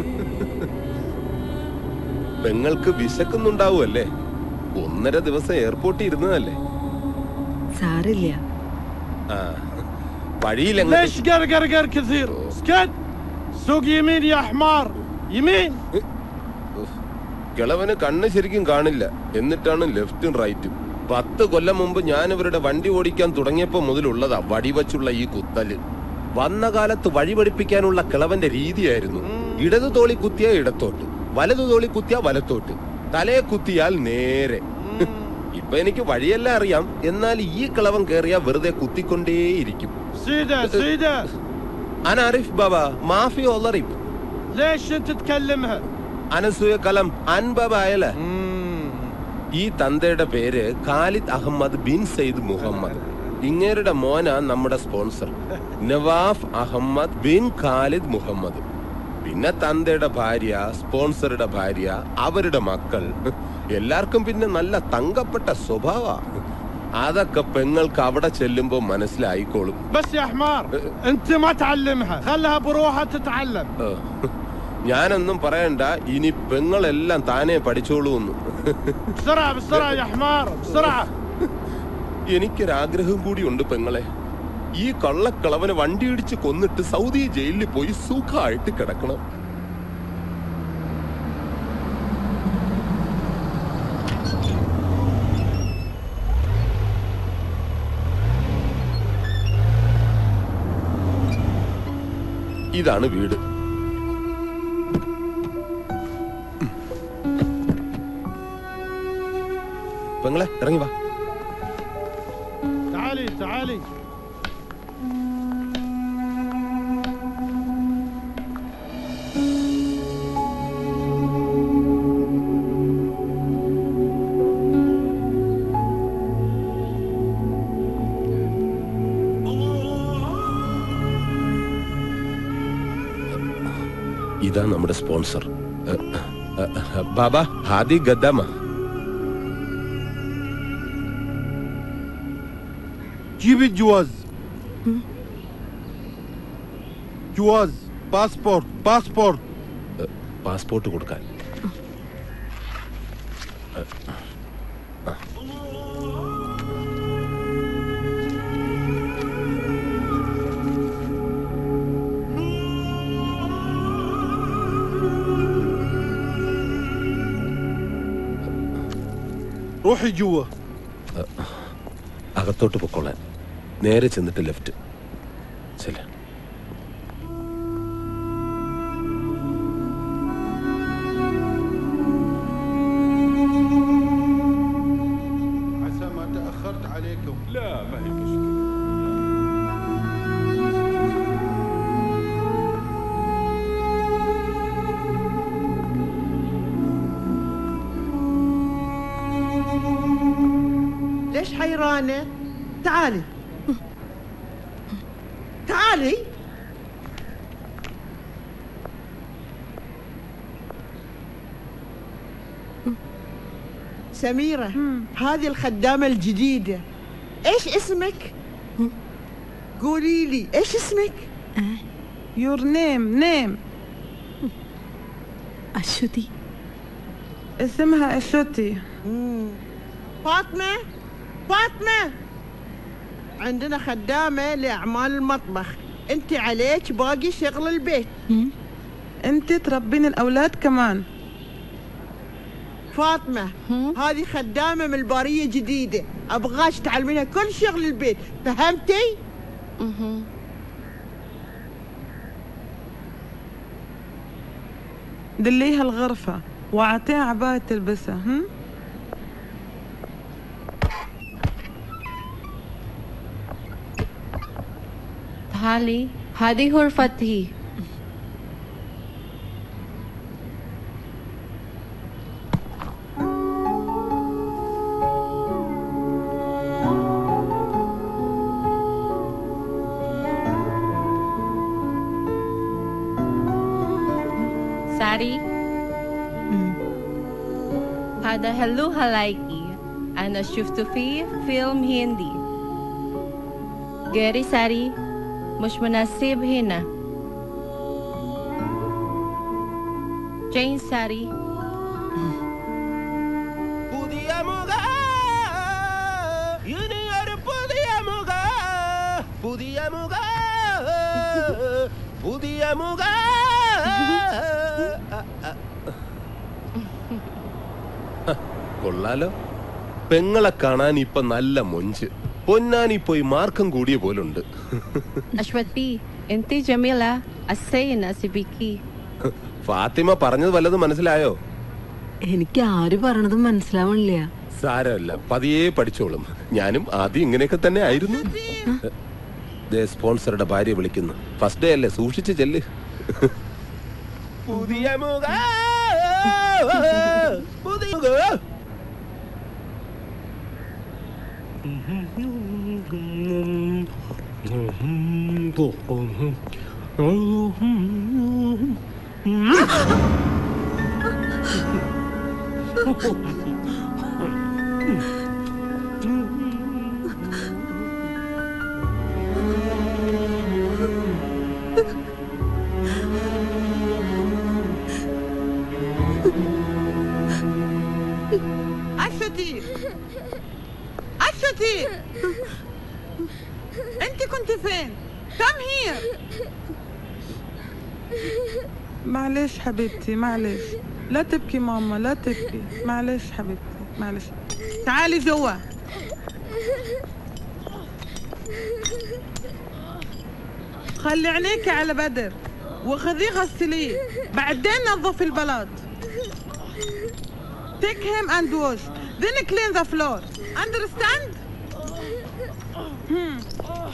പെങ്ങൾക്ക് വിശക്കുന്നുണ്ടാവുമല്ലേ ഒന്നര ദിവസം എയർപോർട്ടിൽ ഇരുന്നതല്ലേ സാരില്ല ആ വഴിയിൽ ليش قرقر قر كثير اسكت سوق يمين يا حمار يمين കിളവന് കണ്ണ് ശരിക്കും കാണില്ല എന്നിട്ടാണ് ലെഫ്റ്റും റൈറ്റും പത്ത് കൊല്ലം മുമ്പ് ഞാൻ ഇവരുടെ വണ്ടി ഓടിക്കാൻ തുടങ്ങിയപ്പോ മുതലുള്ളതാ വടിവച്ചുള്ള ഈ കുത്തല് വന്ന കാലത്ത് വഴി പഠിപ്പിക്കാനുള്ള കിളവന്റെ രീതിയായിരുന്നു ഇടതു തോളി കുത്തിയ ഇടത്തോട്ട് വലതു തോളി കുത്തിയ വലത്തോട്ട് തലയെ കുത്തിയാൽ നേരെ ഇപ്പൊ എനിക്ക് വഴിയെല്ലാം അറിയാം എന്നാൽ ഈ കിളവൻ കേറിയ വെറുതെ കുത്തിക്കൊണ്ടേയിരിക്കും سيدة سيدة انا عارف بابا ما في ضرب ليش انت تكلمها അനസൂയ കലം അൻപബായല ഈ തന്തയുടെ പേര് Khalid Ahmed bin Sayyid Muhammad ഇങ്ങേരുടെ മോന നമ്മുടെ sponsor Nawaf Ahmed bin Khalid Muhammad പിന്നെ തന്തയുടെ ഭാര്യ സ്പോൺസറുടെ ഭാര്യ അവരുടെ മക്കൾ എല്ലാവർക്കും പിന്നെ നല്ല തങ്കപ്പെട്ട സ്വഭാവ അതൊക്കെ പെങ്ങൾക്ക് അവിടെ ചെല്ലുമ്പോ മനസ്സിലായിക്കോളും بس يا حمار انت ما تعلمها خلها بروحها تتعلم ഏഹ്. ഞാനൊന്നും പറയണ്ട ഇനി പെങ്ങളെല്ലാം താനേ പഠിച്ചോളൂന്ന് بسرعة بسرعة يا حمار بسرعة എനിക്കൊരാഗ്രഹം കൂടിയുണ്ട് പെങ്ങളെ ഈ കള്ളക്കളവനെ വണ്ടി ഇടിച്ച് കൊന്നിട്ട് സൗദി ജയിലിൽ പോയി സുഖമായിട്ട് കിടക്കണം ഇതാണ് വീട് പെങ്ങളെ ഇറങ്ങി വാ تعالي تعالي ഇതാ നമ്മുടെ സ്പോൺസർ അഹ്, അഹ്, അഹ്, ബാബ ഹാദി ഗദ്ദാമ جيب الجواز جواز باسبورت باسبورت പാസ്പോർട്ട് കൊടുക്കാൻ روحي جوا അകത്തോട്ട് പൊക്കോളാൻ നേരെ ചെന്നിട്ട് ലെഫ്റ്റ് ചെല്ല عسى ما تأخرت عليكم لا ما هي مشكلة ليش حيرانة؟ تعالي تعالي سميرة هذه الخدامة الجديدة ايش اسمك؟ قولي لي ايش اسمك؟ Your name name Aswathy اسمها أشوتي فاطمة فاطمة عندنا خدامة لأعمال المطبخ انت عليك باقي شغل البيت انت تربين الأولاد كمان فاطمة هذه خدامة من البارية جديدة أبغاش تعلمينها كل شغل البيت فهمتي؟ دليها الغرفة وأعطيها عباية تلبسها هم؟ تعالي هذه غرفتي ساري هذا هلو هلايكي أنا شفته في فيلم هندي غيري ساري مش مناسب هنا جين ساري പുതിയ മുഖ ഇനി ഒരു പുതിയ മുഖ പുതിയ മുഖ പുതിയ മുഖ കൊള്ളാലോ പെങ്ങളെ കാണാൻ ഇപ്പൊ നല്ല മൊഞ്ച് പൊന്നാനി പോയി മാർക്കം കൂടിയ പോലുണ്ട് أشوتي أنت جميلة السينة سبيكي ഫാത്തിമ പറഞ്ഞത് വല്ലതും മനസ്സിലായോ എനിക്ക് ആര് പറഞ്ഞതും മനസ്സിലാവണില്ല സാരമല്ല പതിയെ പഠിച്ചോളും ഞാനും ആദ്യം ഇങ്ങനെയൊക്കെ തന്നെ ആയിരുന്നു ദേ സ്പോൺസറുടെ ഭാര്യ വിളിക്കുന്നു ഫസ്റ്റ് ഡേ അല്ലേ സൂക്ഷിച്ച് ചെല്ല് പുതിയ മുഖ പുതിയ മുഖ أشتي أشتي أنت كنت فين كم هير معلش حبيبتي معلش لا تبكي ماما لا تبكي معلش حبيبتي معلش تعالي جوا خلي عينيك على بدر وخذيه غسليه بعدين نظف البلاط Take him and wash then clean the floor understand Hmm.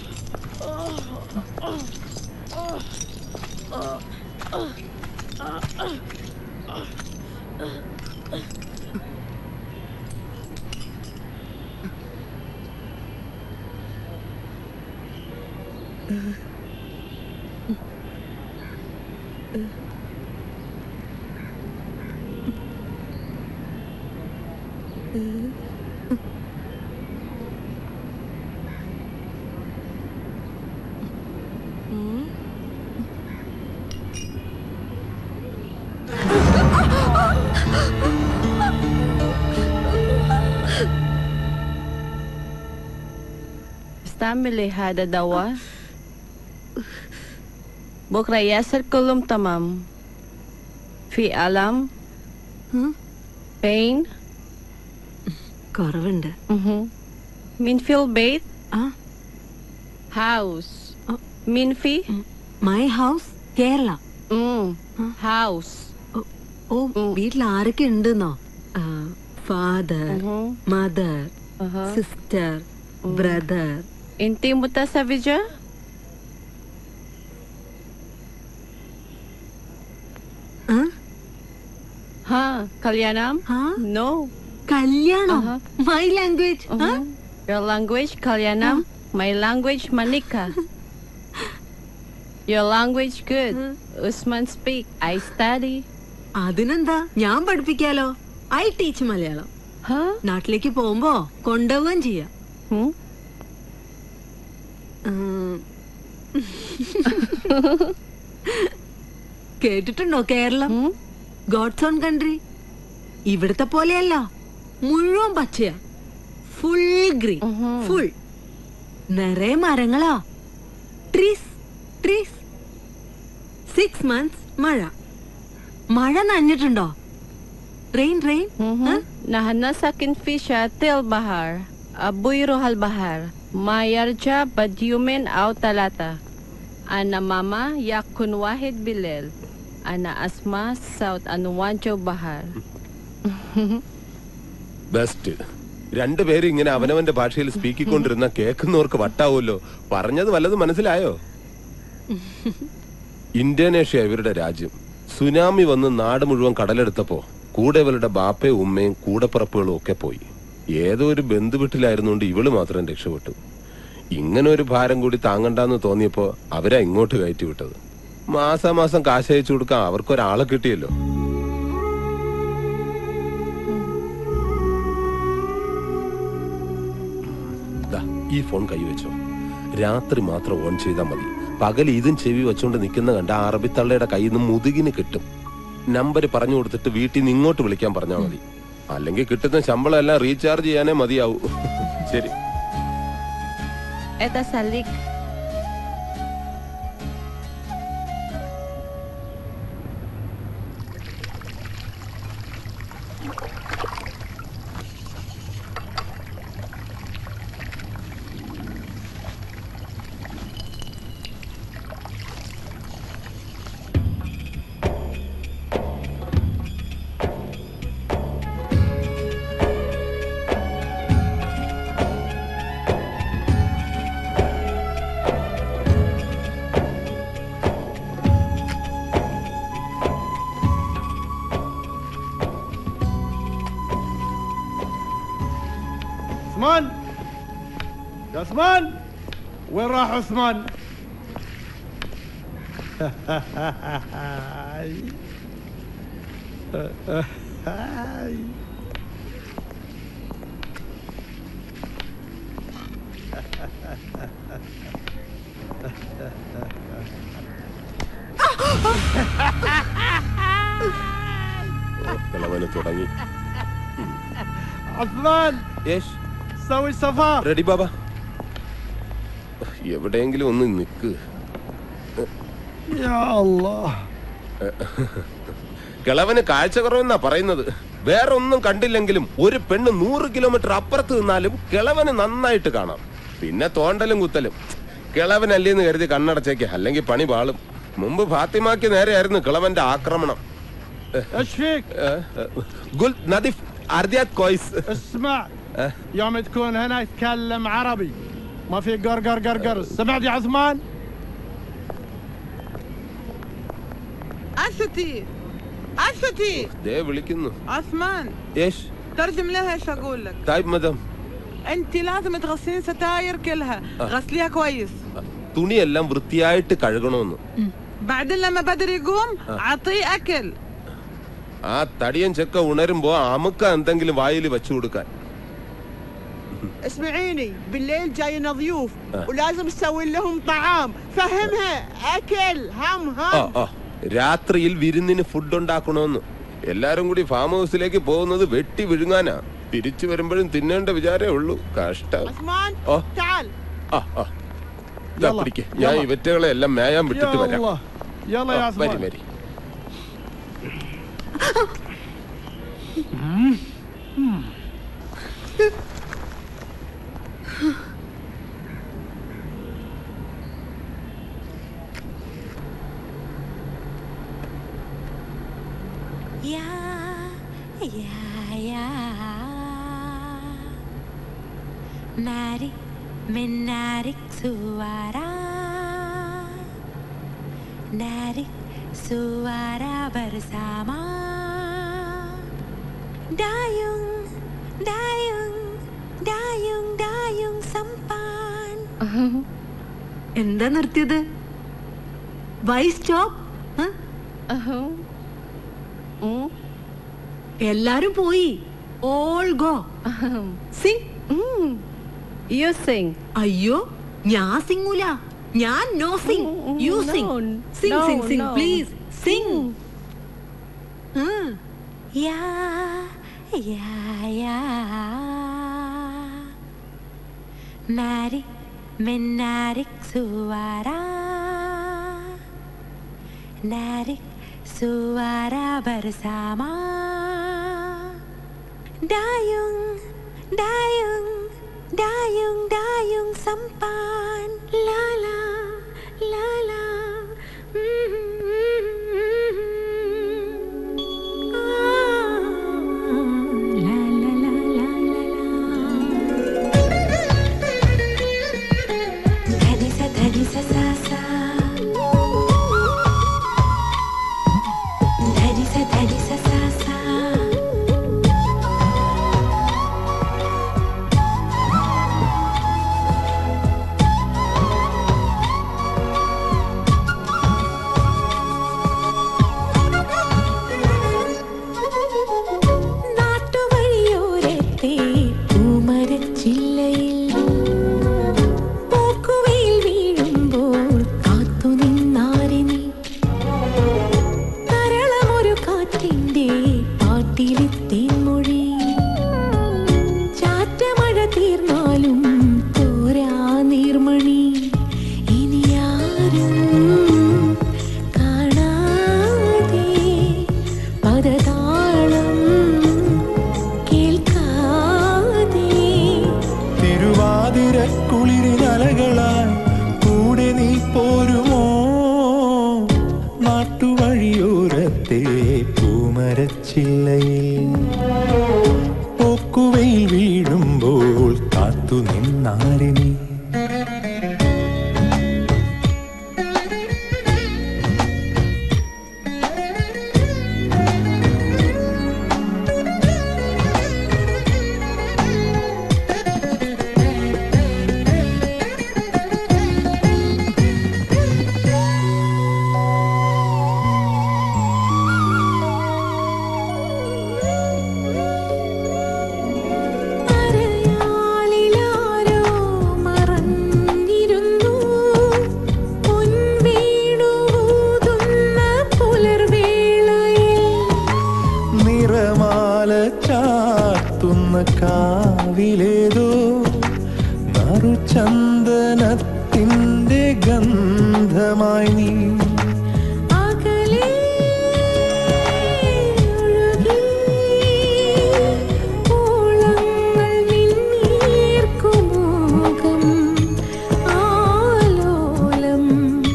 استعملي هذا دواء بكرة ياسر كلهم تمام في ألم pain കുറവുണ്ട് مين في البيت house مين في my house Kerala house ഓ വീട്ടിൽ ആരൊക്കെ ഉണ്ടെന്നോ father mother sister brother انتي متزوجة ها كليانام no കല്യാണം my language your language Kalyanam my language Manika your language good Usman speak I study അതിനെന്താ ഞാൻ പഠിപ്പിക്കാലോ I teach Malayalam നാട്ടിലേക്ക് പോകുമ്പോ കൊണ്ടുപോവുകയും ചെയ്യാം ഉം. കേട്ടിട്ടുണ്ടോ കേരളം ഗോഡ്സ് ഓൺ കൺട്രി ഇവിടുത്തെ പോലെയല്ല മുഴുവൻ പച്ചയാ ഫുൾ ഗ്രീൻ ഫുൾ നിറയെ മരങ്ങളാ ട്രീസ് ട്രീസ് സിക്സ് മന്ത്സ് മഴ മഴ നനഞ്ഞിട്ടുണ്ടോ rain rain Nahana sakin fisha til bahar Abuy rohal bahar Mayarja badyumen aw talata Ana mama yakun wahid bilel Ana asma saut anuwancho bahar best രണ്ടുപേരും ഇങ്ങനെ അവനവന്റെ ഭാഷയിൽ സ്പീക്കിക്കൊണ്ടിരുന്ന കേൾക്കുന്നവർക്ക് വട്ടാവുമല്ലോ പറഞ്ഞത് വല്ലതും മനസ്സിലായോ ഇന്തോനേഷ്യ ഇവരുടെ രാജ്യം സുനാമി വന്ന് നാട് മുഴുവൻ കടലെടുത്തപ്പോ കൂടെ ഇവളുടെ ബാപ്പയും ഉമ്മയും കൂടപ്പിറപ്പുകളും ഒക്കെ പോയി ഏതോ ഒരു ബന്ധുവീട്ടിലായിരുന്നുകൊണ്ട് ഇവള് മാത്രം രക്ഷപ്പെട്ടു ഇങ്ങനെ ഒരു ഭാരം കൂടി താങ്ങണ്ടെന്ന് തോന്നിയപ്പോ അവരാ ഇങ്ങോട്ട് കയറ്റി വിട്ടത് മാസാമാസം കാശ് അയച്ചു കൊടുക്കാൻ അവർക്കൊരാളെ കിട്ടിയല്ലോ ദാ, ഈ ഫോൺ കൈവച്ചോ രാത്രി മാത്രം ഓൺ ചെയ്താൽ മതി പകൽ ഇതും ചെവി വെച്ചോണ്ട് നിൽക്കുന്ന കണ്ട ആ അറബിത്തള്ളയുടെ കയ്യിൽ നിന്ന് മുതുകിന് കിട്ടും നമ്പർ പറഞ്ഞു കൊടുത്തിട്ട് വീട്ടിൽ നിന്ന് ഇങ്ങോട്ട് വിളിക്കാൻ പറഞ്ഞാൽ മതി അല്ലെങ്കിൽ കിട്ടുന്ന ശമ്പളം എല്ലാം റീചാർജ് ചെയ്യാനേ മതിയാവൂ ശരി Eta salik عثمان يا عثمان وين راح عثمان؟ കിളവന് തുടങ്ങി عثمان യേശ് سوي سفار റെഡി ബാബ എവിടെയെങ്കിലും ഒന്ന് നിക്ക് يا الله കിളവന് കാഴ്ച കുറവെന്നാ പറയുന്നത് വേറെ ഒന്നും കണ്ടില്ലെങ്കിലും ഒരു പെണ്ണ് നൂറ് കിലോമീറ്റർ അപ്പുറത്ത് നിന്നാലും കിളവന് നന്നായിട്ട് കാണാം പിന്നെ തോണ്ടലും കുത്തലും കിളവനല്ലേന്ന് കരുതി കണ്ണടച്ചേക്ക് അല്ലെങ്കിൽ പണി പാളും മുമ്പ് ഫാത്തിമാക്ക് നേരെയായിരുന്നു കിളവന്റെ ആക്രമണം ايش فيك؟ ഗുൽ നദിഫ് അർദിയാത് കോയ്സ് اسمع يوم تكون هنا يتكلم عربي ما في قرقر قرقر سمعت يا عثمان؟ أستي أستي ദേ വിളിക്കുന്നു عثمان യേശ് ترجم لها ايش اقول لك തായ് മദം انت لازم تغسلين ستاير كلها آه. غسليها كويس തുണിയെല്ലാം വൃത്തിയായിട്ട് കഴുകണമെന്ന് بعدين لما بدر يقوم آه. اعطيه اكل ആ തടിയൻ ചെക്ക ഉണരുമ്പോ അമുക്ക എന്തെങ്കിലും വായിൽ വെച്ചു കൊടുക്കാൻ اسمعيني بالليل جاينا ضيوف آه. ولازم تسوي لهم طعام فهمها اكل هم ആ هم ആ രാത്രിയിൽ വിരുന്നിന് ഫുഡ് ഉണ്ടാക്കണമെന്ന് എല്ലാരും കൂടി ഫാം ഹൗസിലേക്ക് പോകുന്നത് വെട്ടി വിഴുങ്ങാനാ തിരിച്ചു വരുമ്പോഴും തിന്നേണ്ട വിചാരേ ഉള്ളൂ കഷ്ടം عثمان ഓ تعال ആ ആ ദാ യല്ല, പിടിക്ക് ഞാൻ യല്ല. ഇവറ്റകളെ എല്ലാം മേയാൻ വിട്ടിട്ട് يا വരാം الله يلا يا ആ, വരി عثمان വരി يا يا يا ناري من نارك سوارا نارك سوارا bersama dayung dayung dayung dayung sampan എന്താ നിർത്തിയത് വൈ സ്റ്റോപ്പ് എല്ലാരും പോയി all go sing you sing അയ്യോ ഞാൻ സിംഗൂല ഞാൻ no sing you no, sing sing no, sing sing no. Please sing Ya, ya, ya. Narik menarik suara. Narik suara bersama. Dayung, dayung, dayung, dayung sampan. La la, la la. ധനി സ ധനി സ സ സ. ധനി സ ധനി സ സ സ. നാട്ടുവഴിയോരത്തെ പൂമരച്ചില്ലയിൽ പോക്കുവെയിൽ വീഴുമ്പോൾ കാത്തുനിന്നാരെ നീ കരളമൊരു കാറ്റിന്റെ പാട്ടിലെ തേൻമൊഴി ചാറ്റമഴ തീർന്നാലും തോരാ നീർമണി ഇനിയാരും കാണാതെ പദതാളം കേൾക്കാതെ തിരുവാതിരക്കുളിരിനലകളായി കൂടെ നീ പോരുമോ നാട്ടുവഴിയോരത്തെ പൂമരച്ചില്ലയിൽ പോക്കുവയിൽ വീഴുമ്പോൾ കാത്തു നിന്നാരെ നീ അരയാലിലാരോ മറഞ്ഞിരുന്നു പൊൻവീണൂതുന്ന പുലർവേളയിൽ നിറമാല ചാത്തുന്ന കാവിലേതോ നറുചന്ദനത്താലിലെ കാറ്റിന്റെ ഗന്ധമായി നീ അകലെ ഒഴുകി ഓളങ്ങൾ നിന്നീർക്കുമോകം ആലോലം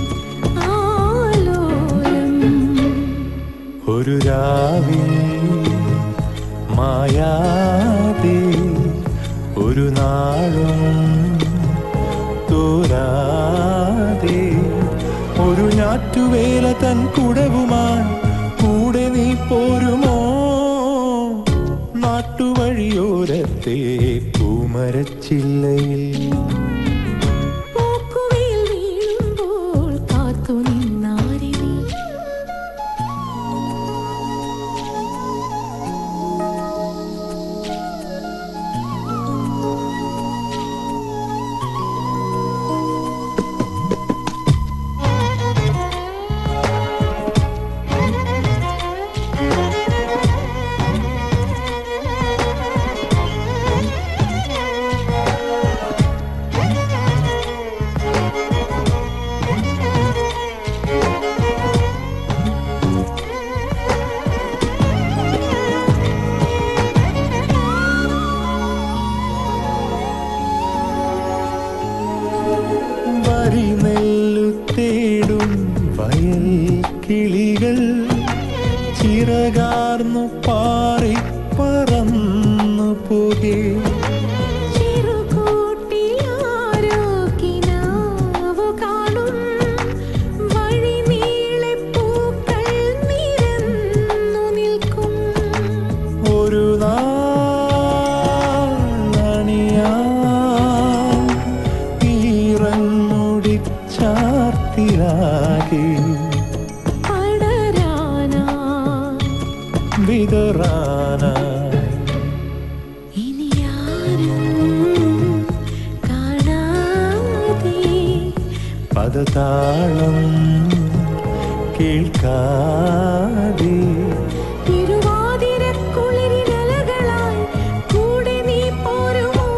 ആലോലം ഒരു രാവിൽ മായാതെ ഒരു നാളും തോരാതെ ഒരു ഞാറ്റുവേല തൻ കുടവുമായി കൂടെ നീ പോരുമോ നാട്ടുവഴിയോരത്തെ പൂമരച്ചില്ലയിൽ പൂക്കുവയിൽ വീഴുമ്പോൾ കാത്തു നിന്നാരെ നീ വരി നെല്ലു തേടും വയൽ കിളികൾ ചിറകാർന്നു പാറി പറന്നു പോകേ ചെറുകൂട്ടിലാരോക്കിനാവു കാണും വഴിനീളെ പൂക്കൾ നിരന്നു നിൽക്കും ഒരു നാളണിയാം ഈറന്നുടിച്ചാർത്തിലാകെ പടരാനാ വിതറാനാ ഇനിയാരും കാണാതെ പദതാളം കേൾക്കാതെ തിരുവാതിരക്കുളിരിനലകളായി കൂടെ നീ പോരുമോ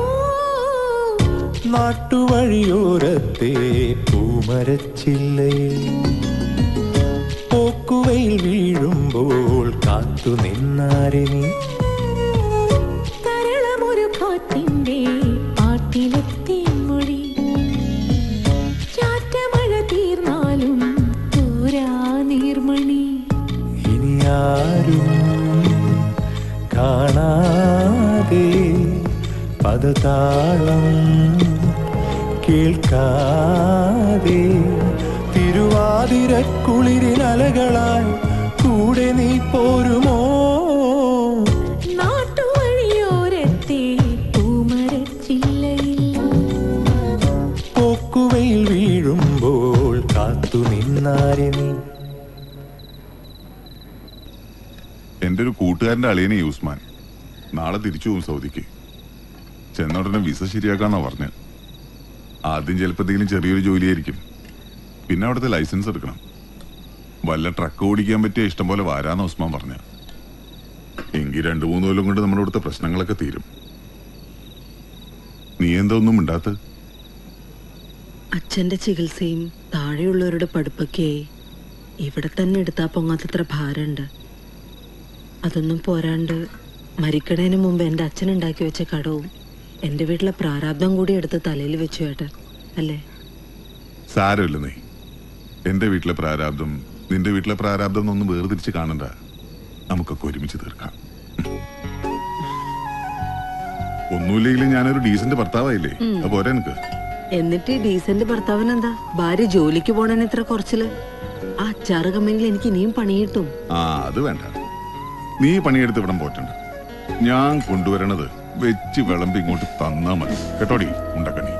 നാട്ടുവഴിയോരത്തെ പൂമരച്ചില്ലയിൽ പോക്കുവയിൽ വീഴുമ്പോൾ കാത്തു നിന്നാരെ നീ തരളമൊരു കാറ്റിന്റെ പാട്ടിലെത്തി മൊഴി ചാറ്റമഴ തീർന്നാലും തോരാ നീർമണി ഇനി ആരും കാണാതെ പദതാളം കേൾക്കാതെ തിരുവാതിരക്കുളിരിനലകളായി കൂടെ നീ പോരുമോ നാട്ടുവഴിയോരത്തെ പൂമരച്ചില്ലയിൽ പോക്കുവയിൽ വീഴുമ്പോൾ കാത്തു നിന്നാരെ നീ എൻ്റെ ഒരു കൂട്ടുകാരൻ്റെ അളിയനെ യൂസ്മാൻ നാളെ തിരിച്ചു പോകും സൗദിക്ക് ചെന്ന ഉടനെ വിസ ശരിയാക്കാന്നാ പറഞ്ഞ് ആദ്യം ചിലപ്പോൾ എന്തെങ്കിലും ചെറിയൊരു ജോലിയായിരിക്കും പിന്നെ അവിടുത്തെ ലൈസൻസ് എടുക്കണം വല്ല ട്രക്ക് ഓടിക്കാൻ പറ്റിയ ഇഷ്ടം പോലെ വരാന്ന് ഉസ്മാൻ പറഞ്ഞ എങ്കിൽ രണ്ടു മൂന്ന് കൊല്ലം കൊണ്ട് നമ്മുടെ ഇവിടുത്തെ പ്രശ്നങ്ങളൊക്കെ തീരും നീ എന്താ ഒന്നും മിണ്ടാത്ത അച്ഛന്റെ ചികിത്സയും താഴെയുള്ളവരുടെ പഠിപ്പൊക്കെ ഇവിടെ തന്നെ എടുത്താ പൊങ്ങാത്തത്ര ഭാരമുണ്ട് അതൊന്നും പോരാണ്ട് മരിക്കണേന് മുമ്പ് എൻ്റെ അച്ഛൻ ഉണ്ടാക്കി വെച്ച കടവും എൻ്റെ വീട്ടിലെ പ്രാരാബ്ദം കൂടി എടുത്ത് തലയിൽ വെച്ചു ഏട്ടൻ അല്ലേ സാരമില്ല നീ എന്റെ വീട്ടിലെ പ്രാരാബ്ദം നിന്റെ വീട്ടിലെ പ്രാരാബ്ദം എന്നൊന്നും വേർതിരിച്ച് കാണണ്ട നമുക്കൊക്കെ ഒരുമിച്ച് തീർക്കാം ഒന്നുമില്ലെങ്കിലും ഞാനൊരു ഡീസന്റ് ഭർത്താവായില്ലേ ഉം. അത് പോരെ എനിക്ക് എന്നിട്ട് ഈ ഡീസന്റ് ഭർത്താവിനെന്താ ഭാര്യ ജോലിക്ക് പോണേന് ഇത്ര കുറച്ചില് ആ അച്ചാറ് കമ്പനിയിൽ എനിക്ക് ഇനിയും പണി കിട്ടും ആ അത് വേണ്ട നീ പണിയെടുത്ത് ഇവിടം പോറ്റണ്ട ഞാൻ കൊണ്ടുവരണത് വെച്ച് വിളമ്പി ഇങ്ങോട്ട് തന്നാ മതി കേട്ടോടി ഉണ്ടക്കണി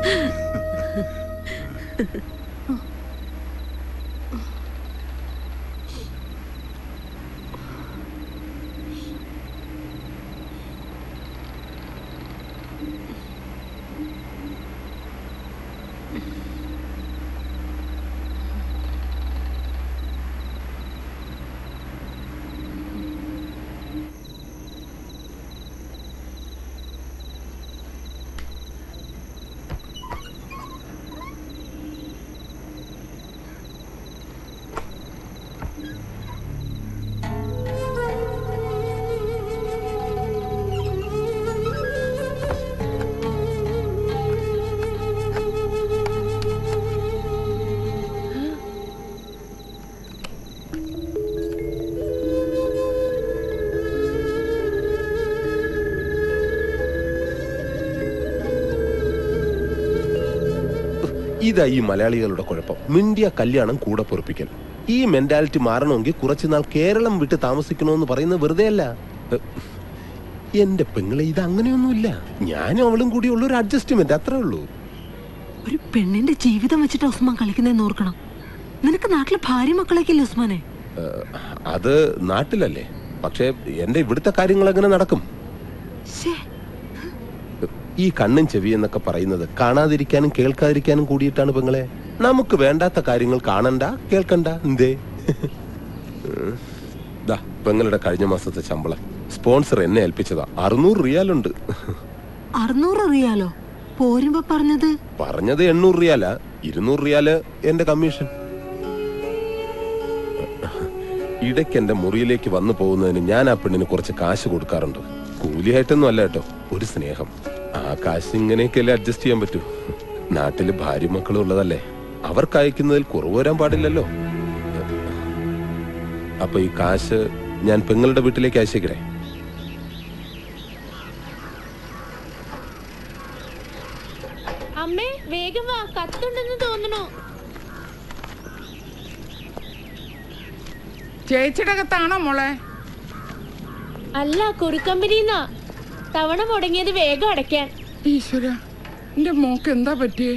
ഇതാ ഈ മലയാളികളുടെ കുഴപ്പം മിണ്ടിയ കല്യാണം കൂടെ പൊറപ്പിക്കൽ ഈ മെന്റാലിറ്റി മാറണമെങ്കിൽ കുറച്ചുനാൾ കേരളം വിട്ട് താമസിക്കണമെന്ന് പറയുന്നത് വെറുതെ അല്ല എ, എന്റെ പെങ്ങളെ ഇത് അങ്ങനെയൊന്നുമില്ല ഞാനും അവളും കൂടി ഉള്ള ഒരു അഡ്ജസ്റ്റ്മെന്റ് അത്രേ ഉള്ളൂ ഒരു പെണ്ണിന്റെ ജീവിതം വെച്ചിട്ട് ഉസ്മാൻ കളിക്കുന്നതെന്ന് ഓർക്കണം നിനക്ക് നാട്ടിലെ ഭാര്യ മക്കളൊക്കെ ഇല്ലേ ഉസ്മാനെ ഏ, അത് നാട്ടിലല്ലേ പക്ഷേ എന്റെ ഇവിടുത്തെ കാര്യങ്ങൾ എങ്ങനെ നടക്കും ഈ കണ്ണും ചെവി എന്നൊക്കെ പറയുന്നത് കാണാതിരിക്കാനും കേൾക്കാതിരിക്കാനും കൂടിയിട്ടാണ് പെങ്ങളെ നമുക്ക് വേണ്ടാത്ത കാര്യങ്ങൾ കാണണ്ട കേൾക്കണ്ട എന്തേ ഉം. ദാ പെങ്ങളുടെ കഴിഞ്ഞ മാസത്തെ ശമ്പളം സ്പോൺസർ എന്നെ ഏൽപ്പിച്ചതാ അറുന്നൂറ് റിയാലുണ്ട് അറുന്നൂറ് അറിയാലോ പോരുമ്പോ പറഞ്ഞത് പറഞ്ഞത് എണ്ണൂറ് റിയാലാ ഇരുന്നൂറ് റിയാല് എന്റെ കമ്മീഷൻ ഇടയ്ക്ക് എന്റെ മുറിയിലേക്ക് വന്നു പോകുന്നതിന് ഞാൻ ആ പെണ്ണിന് കുറച്ച് കാശ് കൊടുക്കാറുണ്ട് കൂലിയായിട്ടൊന്നും അല്ല കേട്ടോ ഒരു സ്നേഹം ആ കാശ് ഇങ്ങനെയൊക്കെയല്ലേ അഡ്ജസ്റ്റ് ചെയ്യാൻ പറ്റൂ നാട്ടില് ഭാര്യ മക്കളും ഉള്ളതല്ലേ അവർക്ക് അയക്കുന്നതിൽ കുറവ് വരാൻ പാടില്ലല്ലോ അപ്പൊ ഈ കാശ് ഞാൻ പെങ്ങളുടെ വീട്ടിലേക്ക് അയച്ചേക്കണേ അമ്മേ വേഗം വാ കത്തുണ്ടെന്ന് തോന്നണു ചേച്ചിയുടെ അകത്താണോ മോളെ അല്ല കുറുക്കമ്പനിന്നാ തവണ മുടങ്ങിയത് വേഗം അടയ്ക്കാൻ ഈശ്വര എന്റെ മോക്ക് എന്താ പറ്റിയേ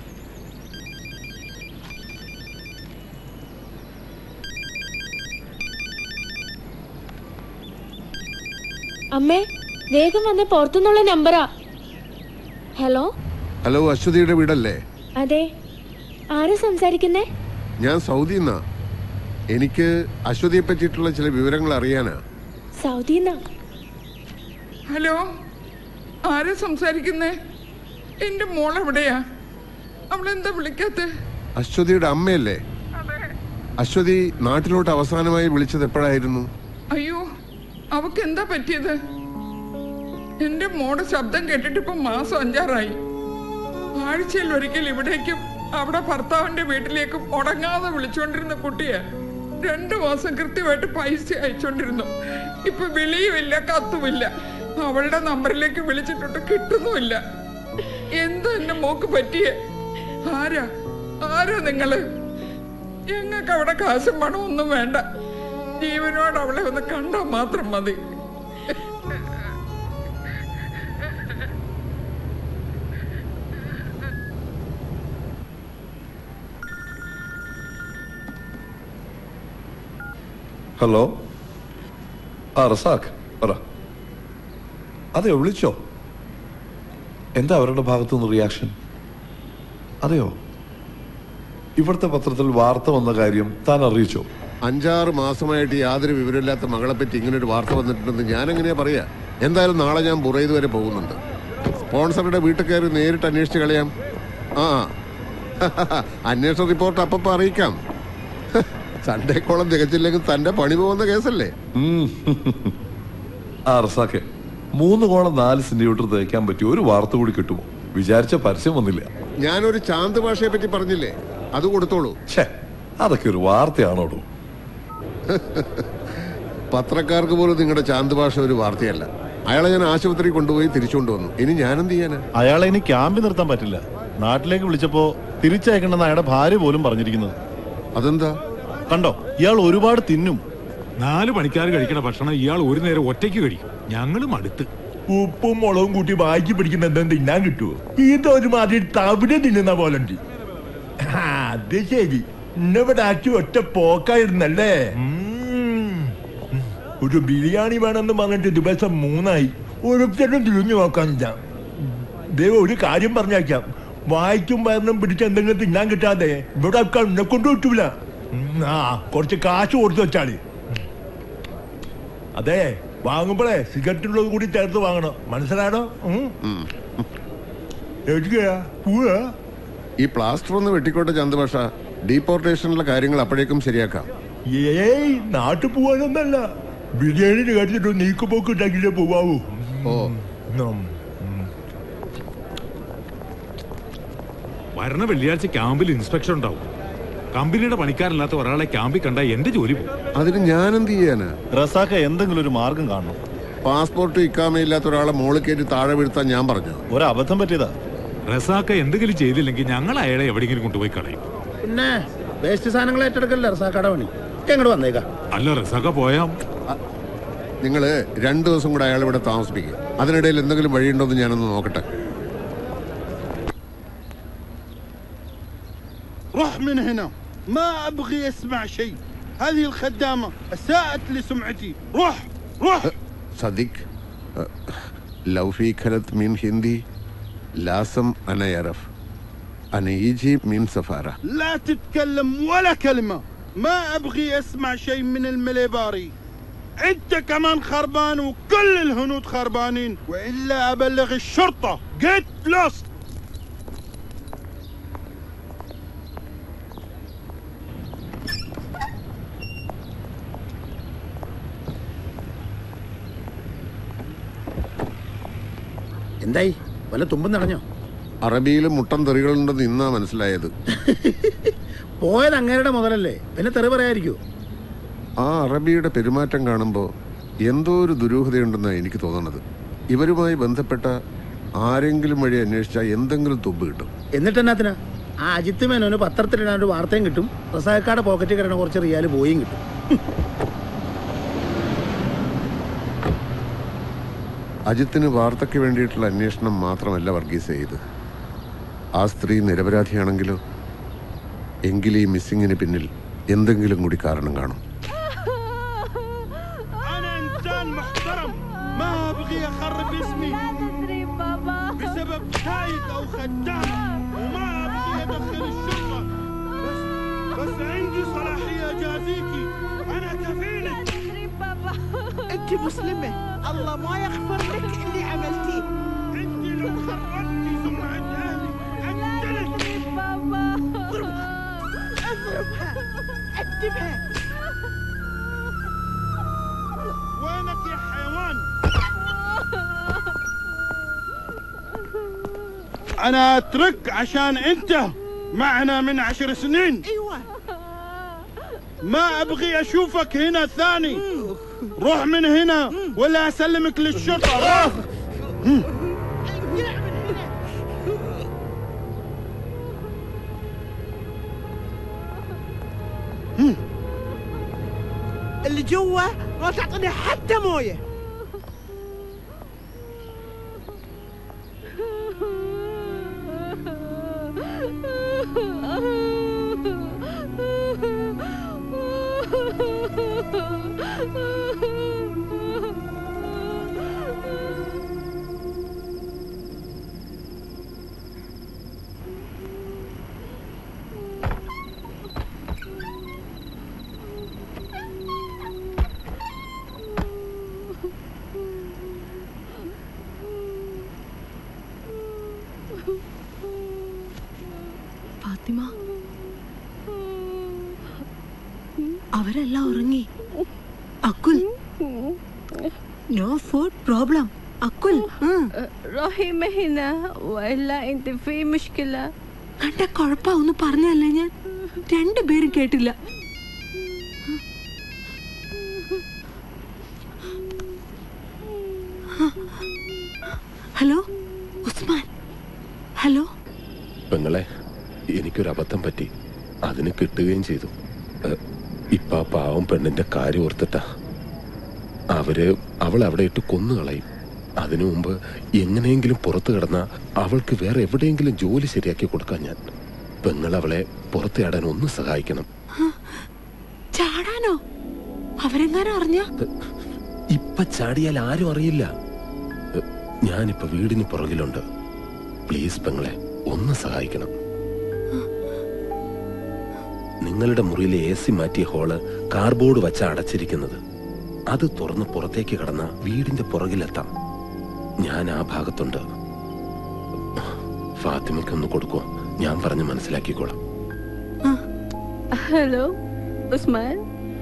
അമ്മേ വേഗം വന്ന് പുറത്തുനിന്നുള്ള നമ്പറാ ഹലോ ഹലോ അശ്വതിയുടെ വീടല്ലേ അതെ ആരാ സംസാരിക്കുന്നേ ഞാൻ സൗദി നിന്നാ എനിക്ക് അശ്വതിയെ പറ്റിയിട്ടുള്ള ചില വിവരങ്ങൾ അറിയാനാ സൗദിന്നാ ഹലോ ആരാ സംസാരിക്കുന്നേ എന്റെ മോൾ എവിടെയാ അവളെന്താ വിളിക്കാത്ത അശ്വതിയുടെ അമ്മയല്ലേ അശ്വതി നാട്ടിലോട്ട് അവസാനമായി വിളിച്ചത് എപ്പോഴായിരുന്നു അയ്യോ അവക്ക് എന്താ പറ്റിയത് എന്റെ മോടെ ശബ്ദം കേട്ടിട്ട് ഇപ്പൊ മാസം അഞ്ചാറായി ആഴ്ചയിൽ ഒരിക്കൽ ഇവിടേക്കും അവിടെ ഭർത്താവിന്റെ വീട്ടിലേക്കും ഉടങ്ങാതെ വിളിച്ചുകൊണ്ടിരുന്ന കുട്ടിയെ രണ്ടു മാസം കൃത്യമായിട്ട് പൈസ അയച്ചോണ്ടിരുന്നു ഇപ്പൊ വിളിയുമില്ല കത്തുമില്ല അവളുടെ നമ്പറിലേക്ക് വിളിച്ചിട്ടുണ്ട് കിട്ടുന്നുമില്ല എന്താ എന്റെ മോക്ക് പറ്റിയേ ആരാ ആരാ നിങ്ങള് ഞങ്ങൾക്ക് അവിടെ കാശും പണവും ഒന്നും വേണ്ട ജീവനോട് അവളെ ഒന്ന് കണ്ടാൽ മാത്രം മതി ഹലോ ആ റസാഖ് പറ അതെയോ വിളിച്ചോ എന്താ അവരുടെ ഭാഗത്തു നിന്ന് റിയാക്ഷൻ അതെയോ ഇവിടുത്തെ പത്രത്തിൽ വാർത്ത വന്ന കാര്യം താൻ അറിയിച്ചോ അഞ്ചാറ് മാസമായിട്ട് യാതൊരു വിവരമില്ലാത്ത മകളെ പറ്റി ഇങ്ങനെ ഒരു വാർത്ത വന്നിട്ടുണ്ടെന്ന് ഞാൻ എങ്ങനെയാ പറയാ എന്തായാലും നാളെ ഞാൻ ബുറൈദ് വരെ പോകുന്നുണ്ട് സ്പോൺസറുടെ വീട്ടിൽ കയറി നേരിട്ട് അന്വേഷിച്ച് കളയാം ആ അന്വേഷണ റിപ്പോർട്ട് അപ്പപ്പോ അറിയിക്കാം സൺഡേ കോളം തികച്ചില്ലെങ്കിൽ തന്റെ പണി പോകുന്ന കേസല്ലേ ഉം. ആ റസാഖെ മൂന്ന് കോളം നാല് സെന്റിമീറ്റർ തേക്കാൻ പറ്റിയ ഒരു വാർത്ത കൂടി കിട്ടുമോ വിചാരിച്ച പരസ്യം വന്നില്ല ഞാനൊരു ചാന്ത് ഭാഷയെ പറ്റി പറഞ്ഞില്ലേ അത് കൊടുത്തോളൂ ഛേ അതൊക്കെ ഒരു വാർത്തയാണോടോ പത്രക്കാർക്ക് പോലും നിങ്ങളുടെ ചാന്ത് ഭാഷ ഒരു വാർത്തയല്ല അയാളെ ഞാൻ ആശുപത്രി കൊണ്ടുപോയി തിരിച്ചുകൊണ്ട് വന്നു ഇനി ഞാനെന്ത് ചെയ്യാനാ അയാളെ ഇനി ക്യാമ്പിൽ നിർത്താൻ പറ്റില്ല നാട്ടിലേക്ക് വിളിച്ചപ്പോ തിരിച്ചയക്കണമെന്ന് അയാളുടെ ഭാര്യ പോലും പറഞ്ഞിരിക്കുന്നത് അതെന്താ കണ്ടോ ഇയാൾ ഒരുപാട് തിന്നും നാല് പണിക്കാർ കഴിക്കണ ഭക്ഷണം ഇയാൾ ഒരു നേരം ഒറ്റയ്ക്ക് കഴിക്കും ഞങ്ങളും അടുത്ത് ഉപ്പും മുളകും കൂട്ടി വായിച്ച് പിടിക്കുന്ന എന്തെങ്കിലും തിന്നാൻ കിട്ടുമോ ഇതൊരുമാതിരി തവിട് തിന്നുന്ന പോലെ ഉണ്ട് അത് ശരി ഇന്നിവിടെ ആക്കി ഒറ്റ പോക്കായിരുന്നല്ലേ ഉം. ഒരു ബിരിയാണി വേണമെന്ന് പറഞ്ഞിട്ട് ദിവസം മൂന്നായി ഒരുത്തരും തിരിഞ്ഞു നോക്കാനില്ല ദൈവം ഒരു കാര്യം പറഞ്ഞേക്കാം വായിക്കും വയറിനും പിടിച്ച് എന്തെങ്കിലും തിന്നാൻ കിട്ടാതെ ഇവിടെ കണ്ണെ കൊണ്ട് കിട്ടൂല ഉം, ആ കുറച്ച് കാശ് കൊടുത്തു വെച്ചാളി അതെ വാങ്ങുമ്പോഴേ സിഗരറ്റുള്ളത് കൂടി ചേർത്ത് വാങ്ങണം മനസ്സിലാണോ ഉം? എവിടേക്കാ? പോവാ? ഈ പ്ലാസ്റ്റർ ഒന്ന് വെട്ടിക്കോട്ടെ ചാന്ത് ഭാഷ ഡീപ്പോർട്ടേഷനിലെ കാര്യങ്ങൾ അപ്പോഴേക്കും ശരിയാക്കാം ഏയ് നാട്ടിൽ പോവാനൊന്നല്ല ബിരിയാണി കഴിച്ചിട്ട് നീക്കുപോക്ക് ഉണ്ടാക്കിയില്ലേ പോവാവൂ ഓ ഉം. വരണ വെള്ളിയാഴ്ച ക്യാമ്പിൽ ഇൻസ്പെക്ഷൻ ഉണ്ടാവും കമ്പനിയുടെ പണിക്കാരല്ലാത്ത ഒരാളെ ക്യാമ്പിൽ കണ്ട എന്റെ ജോലി പോകും അതിന് ഞാൻ എന്ത് ചെയ്യാനാ റസാഖ എന്തെങ്കിലും ഒരു മാർഗം കാണണം പാസ്പോർട്ട് ഇക്കാമയില്ലാത്ത ഒരാളെ മോളിൽ കയറ്റി താഴെ വീഴ്ത്താൻ ഞാൻ പറഞ്ഞു ഒരു അബദ്ധം പറ്റിയതാ റസാക്ക എന്തെങ്കിലും ചെയ്തില്ലെങ്കിൽ ഞങ്ങൾ അയാളെ എവിടെയെങ്കിലും കൊണ്ടുപോയി കളയും പിന്നെ വേസ്റ്റ് സാധനങ്ങൾ ഏറ്റെടുക്കല്ലേ റസാക്കട പണി എങ്ങോട്ട് വന്നേക്കാം അല്ല റസാക്ക പോയാ നിങ്ങൾ രണ്ടു ദിവസം കൂടെ അയാൾ ഇവിടെ താമസിപ്പിക്കുക അതിനിടയിൽ എന്തെങ്കിലും വഴിയുണ്ടോ എന്ന് ഞാനൊന്ന് നോക്കട്ടെ روح من هنا ما ابغي اسمع شيء هذه الخدامه اساءت لسمعتي روح روح صديق لو في كانت من هندي لازم أنا يعرف أنا يجي من سفارة لا تتكلم ولا كلمه ما ابغي اسمع شيء من المليباري انت كمان خربان وكل الهنود خربانين والا ابلغ الشرطه جيت لوست എന്തായി വല്ല തുമ്പും നടഞ്ഞോ അറബിയിൽ മുട്ടൻ തെറികളുണ്ടെന്ന് ഇന്നാ മനസ്സിലായത് പോയത് അങ്ങേരുടെ മുതലല്ലേ പിന്നെ തെറി പറയാതിരിക്കൂ ആ അറബിയുടെ പെരുമാറ്റം കാണുമ്പോൾ എന്തോ ഒരു ദുരൂഹതയുണ്ടെന്നാണ് എനിക്ക് തോന്നുന്നത് ഇവരുമായി ബന്ധപ്പെട്ട ആരെങ്കിലും വഴി അന്വേഷിച്ചാൽ എന്തെങ്കിലും തുമ്പ് കിട്ടും എന്നിട്ട് എന്നാത്തിനാ ആ അജിത്ത് മേനോന് പത്രത്തിലിടാൻ ഒരു വാർത്തയും കിട്ടും റസാക്കാടെ പോക്കറ്റിൽ കിടന്ന കുറച്ച് റിയാൽ പോയും കിട്ടും അജിത്തിന് വാർത്തയ്ക്ക് വേണ്ടിയിട്ടുള്ള അന്വേഷണം മാത്രമല്ല വർഗീസ് ചെയ്ത് ആ സ്ത്രീ നിരപരാധിയാണെങ്കിലോ എങ്കിൽ ഈ മിസ്സിങ്ങിന് പിന്നിൽ എന്തെങ്കിലും കൂടി കാരണം കാണും انا انسان محترم ما ابغي اخرب اسمي بسبب سايد او خدام وما ابغي ادخل الشرطه بس بس عندي صلاحيه اجازيكي انا كفيلك انت مسلمة الله ما يغفر لك اللي عملتيه انت لو خربتي سمعه اهلي اقتلك اضربها اكتبها وينك يا حيوان انا اترك عشان انت معنا من عشر سنين ايوه ما ابغي اشوفك هنا ثاني روح من هنا ولا اسلمك للشرطه روح اللي جوا ما تعطيني حتى مويه ഫാത്തിമ അവരെല്ലാം ഉറങ്ങി അക്കുൽ നോ ഫുഡ് പ്രോബ്ലം അക്കുൽ روحي هنا والا انت في مشكله കണ്ട കുഴപ്പാ ഒന്ന് പറഞ്ഞല്ലേ ഞാൻ രണ്ടുപേരും കേട്ടില്ല ഹലോ ഉസ്മാൻ ഹലോ പെങ്ങളെ എനിക്കൊരു അബദ്ധം പറ്റി അതിന് കിട്ടുകയും ചെയ്തു ഏ, ഇപ്പൊ ആ പാവം പെണ്ണിന്റെ കാര്യം ഓർത്തിട്ടാ അവര് അവളെ അവിടെ ഇട്ട് കൊന്നുകളയും അതിനു മുമ്പ് എങ്ങനെയെങ്കിലും പുറത്തു കിടന്ന അവൾക്ക് വേറെ എവിടെയെങ്കിലും ജോലി ശരിയാക്കി കൊടുക്കാൻ ഞാൻ പെങ്ങൾ അവളെ പുറത്തിയാടാൻ ഒന്ന് സഹായിക്കണം ചാടാനോ അവരെങ്ങാനും അറിഞ്ഞ ഇപ്പൊ ചാടിയാൽ ആരും അറിയില്ല ഏ, ഞാനിപ്പോ വീടിന് പുറകിലുണ്ട് പ്ലീസ് പെങ്ങളെ ഒന്ന് സഹായിക്കണം നിങ്ങളുടെ മുറിയിലെ എ സി മാറ്റിയ ഹോള് കാർബോർഡ് വച്ച അടച്ചിരിക്കുന്നത് അത് തുറന്ന് പുറത്തേക്ക് കടന്ന വീടിന്റെ പുറകിലെത്താം ഞാൻ ആ ഭാഗത്തുണ്ട് ഫാത്തിമയ്ക്ക് ഒന്ന് കൊടുക്കോ ഞാൻ പറഞ്ഞ് മനസ്സിലാക്കിക്കോളാം هلو عثمان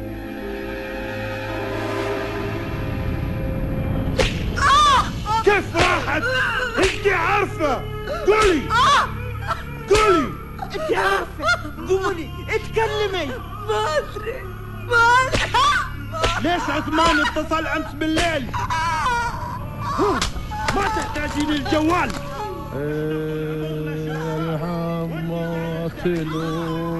كيف راحت انت عارفه قولي قولي انت عارفة قولي اتكلمي ما ادري ليش عثمان اتصل امس بالليل ها، ما تحتاجين الجوال चलो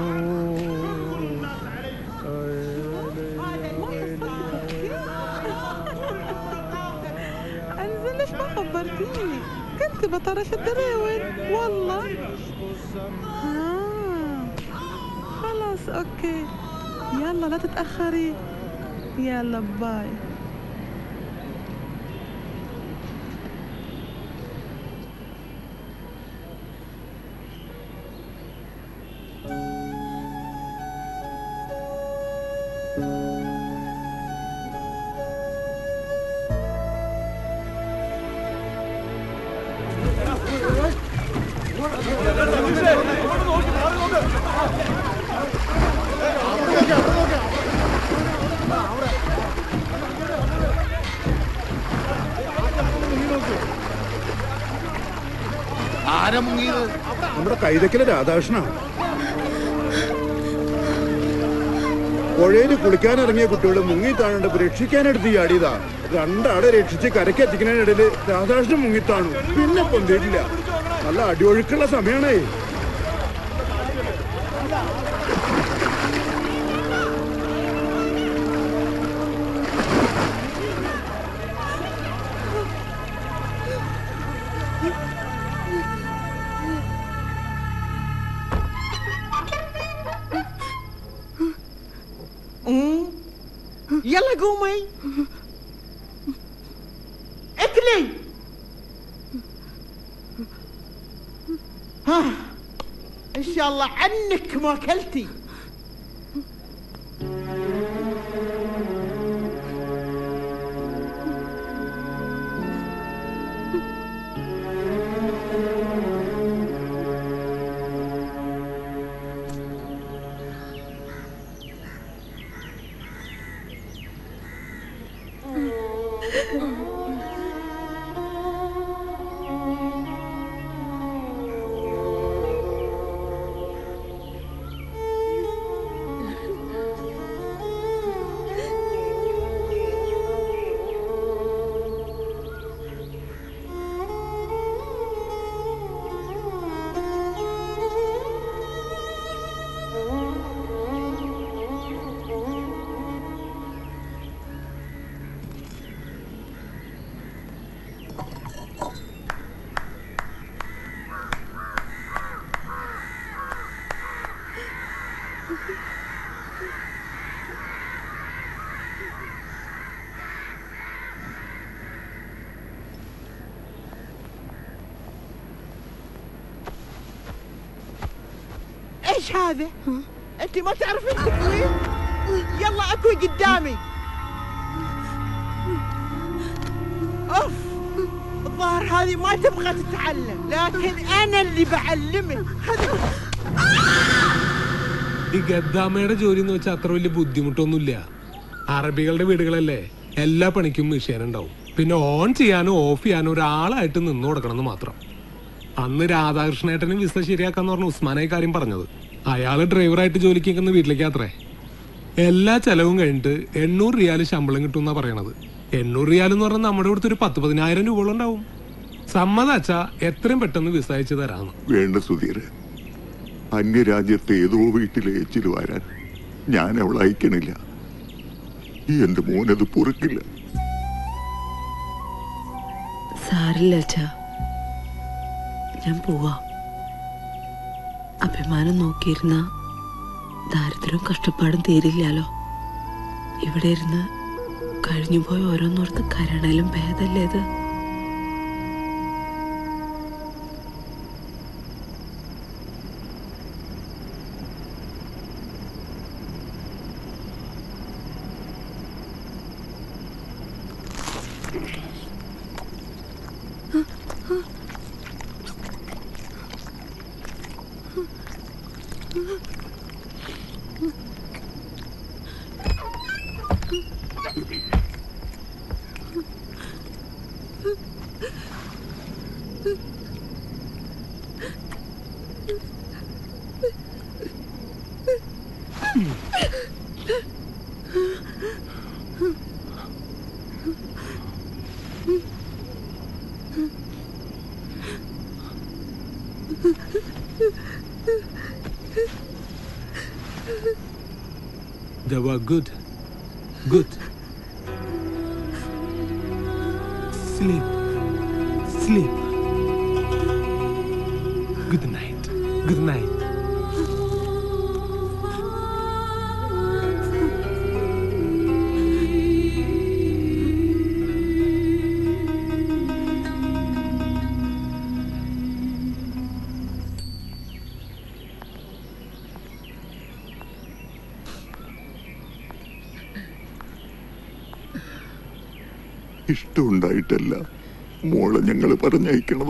انزل ليش ما خبرتيني كنت بطرش الدراوين والله آه. خلاص اوكي يلا لا تتاخري يلا باي ആരാ മുങ്ങിയത് നമ്മുടെ കൈതക്കലെ രാധാകൃഷ്ണ പുഴയിൽ കുളിക്കാനിറങ്ങിയ കുട്ടികൾ മുങ്ങി താഴണ്ടപ്പോ രക്ഷിക്കാനെടുത്ത് ചാടിയതാ രണ്ടാളെ രക്ഷിച്ച് കരയ്ക്ക് എത്തിക്കുന്നതിനിടയില് രാധാകൃഷ്ണൻ മുങ്ങിത്താണു പിന്നെ പൊന്തിയിട്ടില്ല നല്ല അടിയൊഴുക്കുള്ള സമയമാണേ مم. يلا قومي اكلي ها ان شاء الله عنك ما اكلتي ايش هذا؟ انت ما تعرفين تطوين؟ يلا اكوي قدامي اوف الظاهر هذه ما تبغى تتعلم لكن انا اللي بعلمك ഈ ഗദ്ദാമയുടെ ജോലി എന്ന് വെച്ചാൽ അത്ര വലിയ ബുദ്ധിമുട്ടൊന്നുമില്ല അറബികളുടെ വീടുകളല്ലേ എല്ലാ പണിക്കും മെഷീൻ ഉണ്ടാവും പിന്നെ ഓൺ ചെയ്യാനോ ഓഫ് ചെയ്യാനോ ഒരാളായിട്ട് നിന്ന് കൊടുക്കണമെന്ന് മാത്രം അന്ന് രാധാകൃഷ്ണേട്ടന് വിസ ശരിയാക്കാന്ന് പറഞ്ഞ ഉസ്മാനായി കാര്യം പറഞ്ഞത് അയാള് ഡ്രൈവറായിട്ട് ജോലിക്ക് നിൽക്കുന്ന വീട്ടിലേക്ക് അത്രേ എല്ലാ ചെലവും കഴിഞ്ഞിട്ട് എണ്ണൂറ് റിയാൽ ശമ്പളം കിട്ടും എന്നാ പറയണത് എണ്ണൂറ് റിയാൽ എന്ന് പറഞ്ഞാൽ നമ്മുടെ ഇവിടുത്തെ ഒരു പത്ത് പതിനായിരം രൂപകളും ഉണ്ടാവും സമ്മതാച്ചാ എത്രയും പെട്ടെന്ന് വിസ അയച്ചു തരാന്ന് വേണ്ട സുധീർ അന്യരാജ്യത്തെ ഏതോ വീട്ടിലെ എച്ചിൽ വരാൻ ഞാൻ അവളെ അയക്കണില്ല എന്റെ മോനത് പൊറുക്കില്ല സാരില്ല അച്ഛാ ഞാൻ പോവാ അഭിമാനം നോക്കിയിരുന്ന ദാരിദ്ര്യവും കഷ്ടപ്പാടും തീരില്ലാലോ ഇവിടെ ഇരുന്ന് കഴിഞ്ഞുപോയ ഓരോന്നോർത്ത് കരണയിലും ഭേദല്ലേ ഇത് ദവ good good sleep sleep good night good night ഇഷ്ടമുണ്ടായിട്ടല്ല മോളെ ഞങ്ങൾ പറഞ്ഞയക്കണത്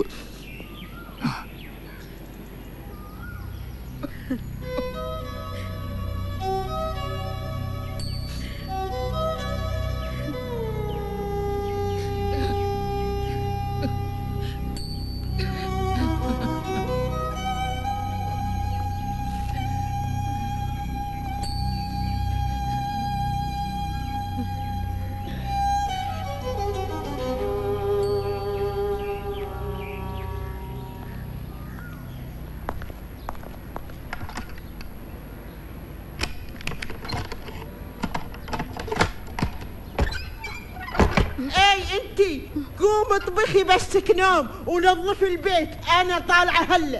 اي انتي قوم اطبخي بس نوم ونظفي البيت انا طالعه هلا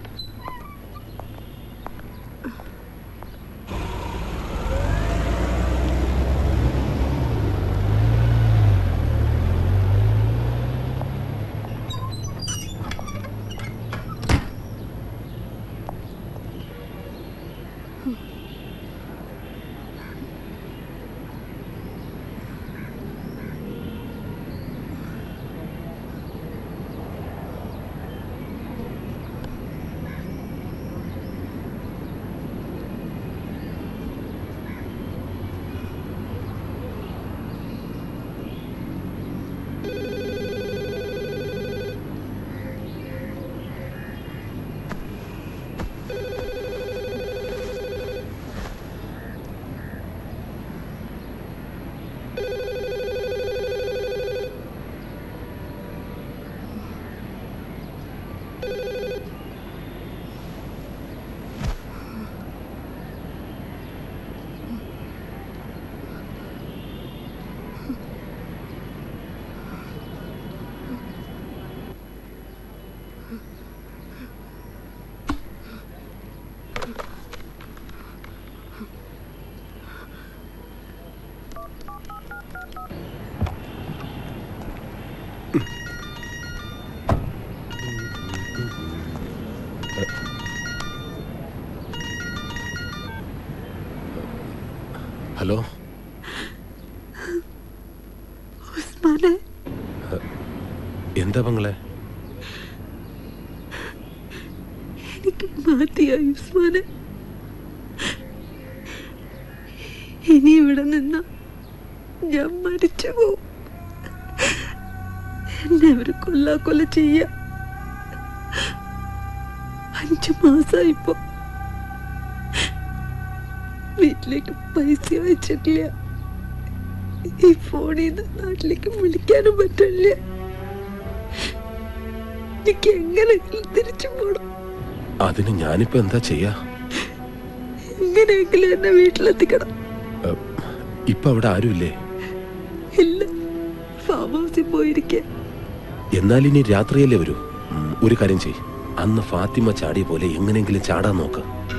ഹലോ ഉസ്മാനെ എന്താ പങ്ങളെ എനിക്ക് മതിയായി ഉസ്മാനെ ഇനി ഇവിടെ നിന്ന ഞാൻ മരിച്ചു പോവും എന്നെ അവര് കൊല്ലാക്കൊല്ല ചെയ്യ അഞ്ചു മാസായിപ്പോ വീട്ടിലേക്ക് പൈസ അയച്ചിട്ടില്ല ഈ ഫോണിൽ നിന്ന് നാട്ടിലേക്ക് വിളിക്കാനും പറ്റില്ല എനിക്ക് എങ്ങനെയെങ്കിലും തിരിച്ചു പോണം അതിന് ഞാനിപ്പോ എന്താ ചെയ്യാ എങ്ങനെയെങ്കിലും എന്നെ വീട്ടിലെത്തിക്കണം ഏ, ഇപ്പൊ അവിടെ ആരുമില്ലേ ഇല്ല ഫാം ഹൗസിൽ പോയിരിക്കുക എന്നാൽ ഇനി രാത്രിയല്ലേ വരൂ ഉം, ഒരു കാര്യം ചെയ് അന്ന് ഫാത്തിമ ചാടിയ പോലെ എങ്ങനെയെങ്കിലും ചാടാൻ നോക്ക്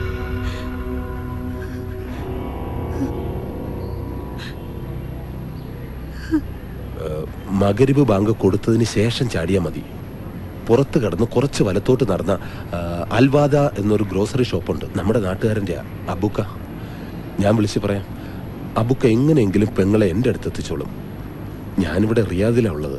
ഏ, മകരിബ് ബാങ്ക് കൊടുത്തതിന് ശേഷം ചാടിയാൽ മതി പുറത്ത് കടന്ന് കുറച്ച് വലത്തോട്ട് നടന്ന ആ, അൽവാദ എന്നൊരു ഗ്രോസറി ഷോപ്പുണ്ട് നമ്മുടെ നാട്ടുകാരൻ്റെ അബുക്ക ഞാൻ വിളിച്ച് പറയാം അബുക്ക എങ്ങനെയെങ്കിലും പെങ്ങളെ എൻ്റെ അടുത്ത് എത്തിച്ചോളും ഞാനിവിടെ റിയാദിലാണ് ഉള്ളത്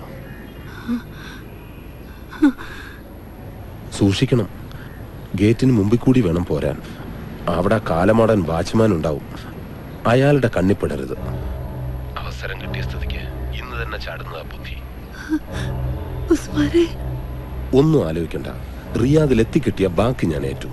സൂക്ഷിക്കണം ഗേറ്റിന് മുമ്പിൽ കൂടി വേണം പോരാൻ അവിടെ കാലമാടൻ വാച്ച്മാൻ ഉണ്ടാവും അയാളുടെ കണ്ണിപ്പെടരുത് അവസരം കിട്ടിയ സ്ഥിതിക്ക് ഇന്ന് തന്നെ ചാടുന്നതാ ബുദ്ധി ഉസ്മാനെ ഒന്നും ആലോചിക്കണ്ട റിയാദിൽ എത്തിക്കിട്ടിയ ബാക്കി ഞാൻ ഏറ്റു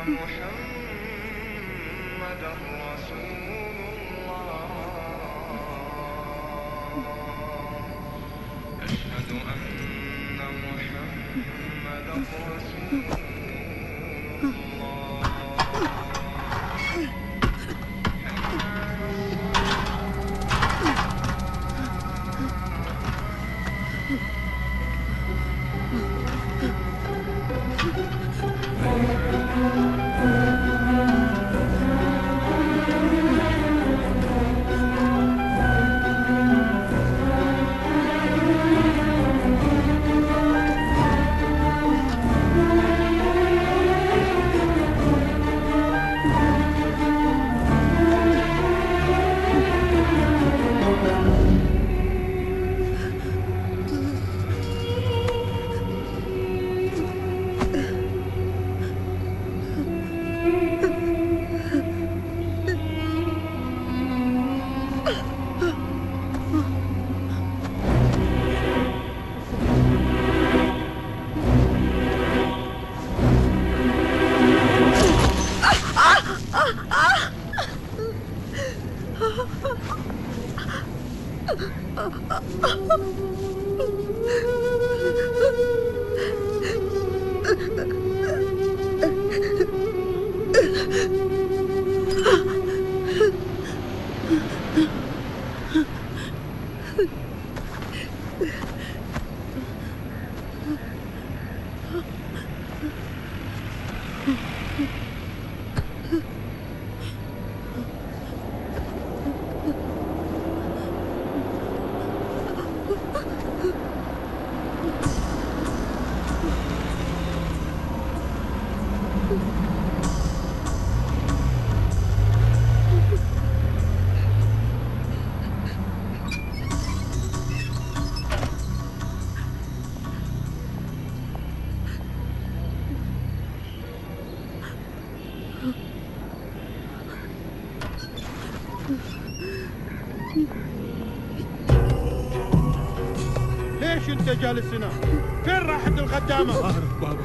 ليش انت جالس هنا؟ فين راحت الخدامة؟ بابا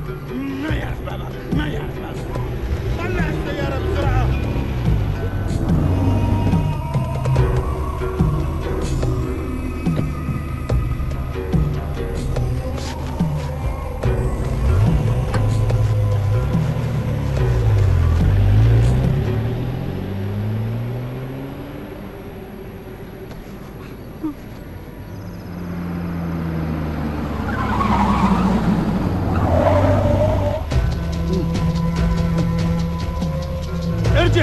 ما يعرف بابا ما يعرف بابا طلع السيارة بسرعة ارجع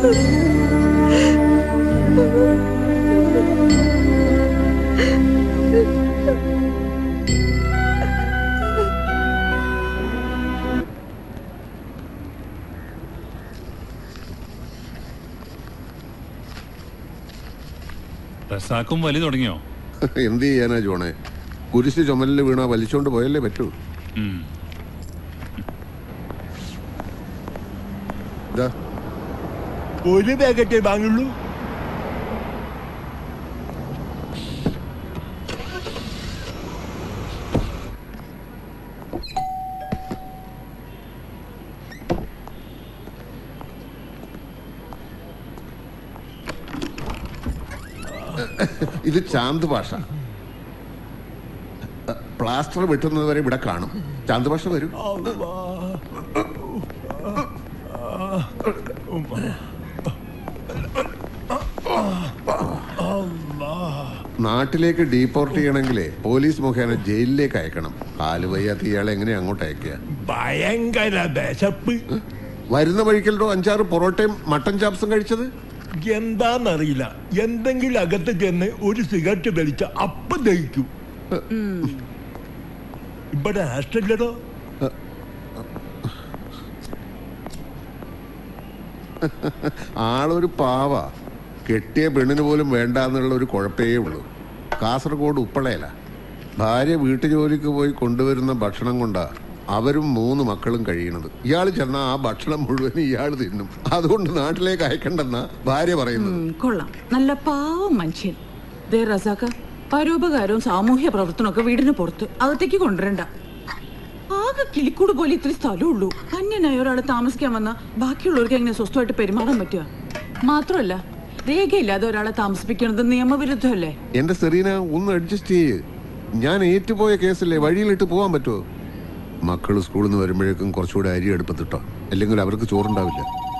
റസാക്കും വലി തുടങ്ങിയോ എന്ത് ചെയ്യാനാ ജോണെ കുരിശ് ചുമലിൽ വീണ വലിച്ചോണ്ട് പോയല്ലേ പറ്റൂ ഉം. ഇതാ ഒരു പാക്കറ്റേ വാങ്ങുള്ളൂ ഇത് ചാന്ത് ഭാഷ പ്ലാസ്റ്റർ വെട്ടുന്നത് വരെ ഇവിടെ കാണും ചാന്ത് ഭാഷ വരും നാട്ടിലേക്ക് ഡീപ്പോർട്ട് ചെയ്യണമെങ്കിലേ പോലീസ് മുഖേന ജയിലിലേക്ക് അയക്കണം കാല് വയ്യാത്ത ഇയാളെ എങ്ങനെ അങ്ങോട്ട് അയക്കുക ഭയങ്കര വിശപ്പ് വരുന്ന വഴിക്കല്ലോ അഞ്ചാറ് പൊറോട്ടയും മട്ടൻ ചാപ്സും കഴിച്ചത് എന്താന്നറിയില്ല എന്തെങ്കിലും അകത്ത് ചെന്ന് ഒരു സിഗരറ്റ് വലിച്ച അപ്പം ദഹിക്കും ഇവിടെ ആസ്റ്റല്ലോ ആളൊരു പാവ കെട്ടിയ പെണ്ണിന് പോലും വേണ്ട എന്നുള്ള ഒരു കുഴപ്പേ ഉള്ളൂ കാസർഗോഡ് ഉപ്പളയല ഭാര്യ വീട്ടുജോലിക്ക് പോയി കൊണ്ടുവരുന്ന ഭക്ഷണം കൊണ്ടാ അവരും മൂന്ന് മക്കളും കഴിയണത് ഇയാൾ ചെന്നാ ആ ഭക്ഷണം മുഴുവൻ ഇയാൾ തിന്നും അതുകൊണ്ട് നാട്ടിലേക്ക് അയക്കണ്ടെന്നാ ഭാര്യ പറയുന്നത് ഉം, കൊള്ളാം നല്ല പാവം മനുഷ്യൻ ദേ റസാക്ക പരോപകാരവും സാമൂഹ്യ പ്രവർത്തനമൊക്കെ വീടിന് പുറത്ത് അകത്തേക്ക് കൊണ്ടുവരണ്ട ആകെ കിളിക്കൂട് പോലെ ഇത്തിരി സ്ഥലമുള്ളൂ അന്യനായ ഒരാളെ താമസിക്കാൻ വന്ന ബാക്കിയുള്ളവർക്ക് എങ്ങനെ സ്വസ്ഥമായിട്ട് പെരുമാറാൻ പറ്റുക മാത്രമല്ല രേഖയില്ലാതെ ഒരാളെ താമസിപ്പിക്കുന്നത് നിയമവിരുദ്ധമല്ലേ എന്റെ സെറീന ഒന്ന് അഡ്ജസ്റ്റ് ചെയ്യ് ഞാൻ ഏറ്റുപോയ കേസല്ലേ വഴിയിലിട്ട് പോകാൻ പറ്റുമോ മക്കൾ സ്കൂളിൽ നിന്ന് വരുമ്പോഴേക്കും കുറച്ചുകൂടെ അരി അടുപ്പത്തിട്ടോ അല്ലെങ്കിൽ അവർക്ക് ചോറുണ്ടാവില്ല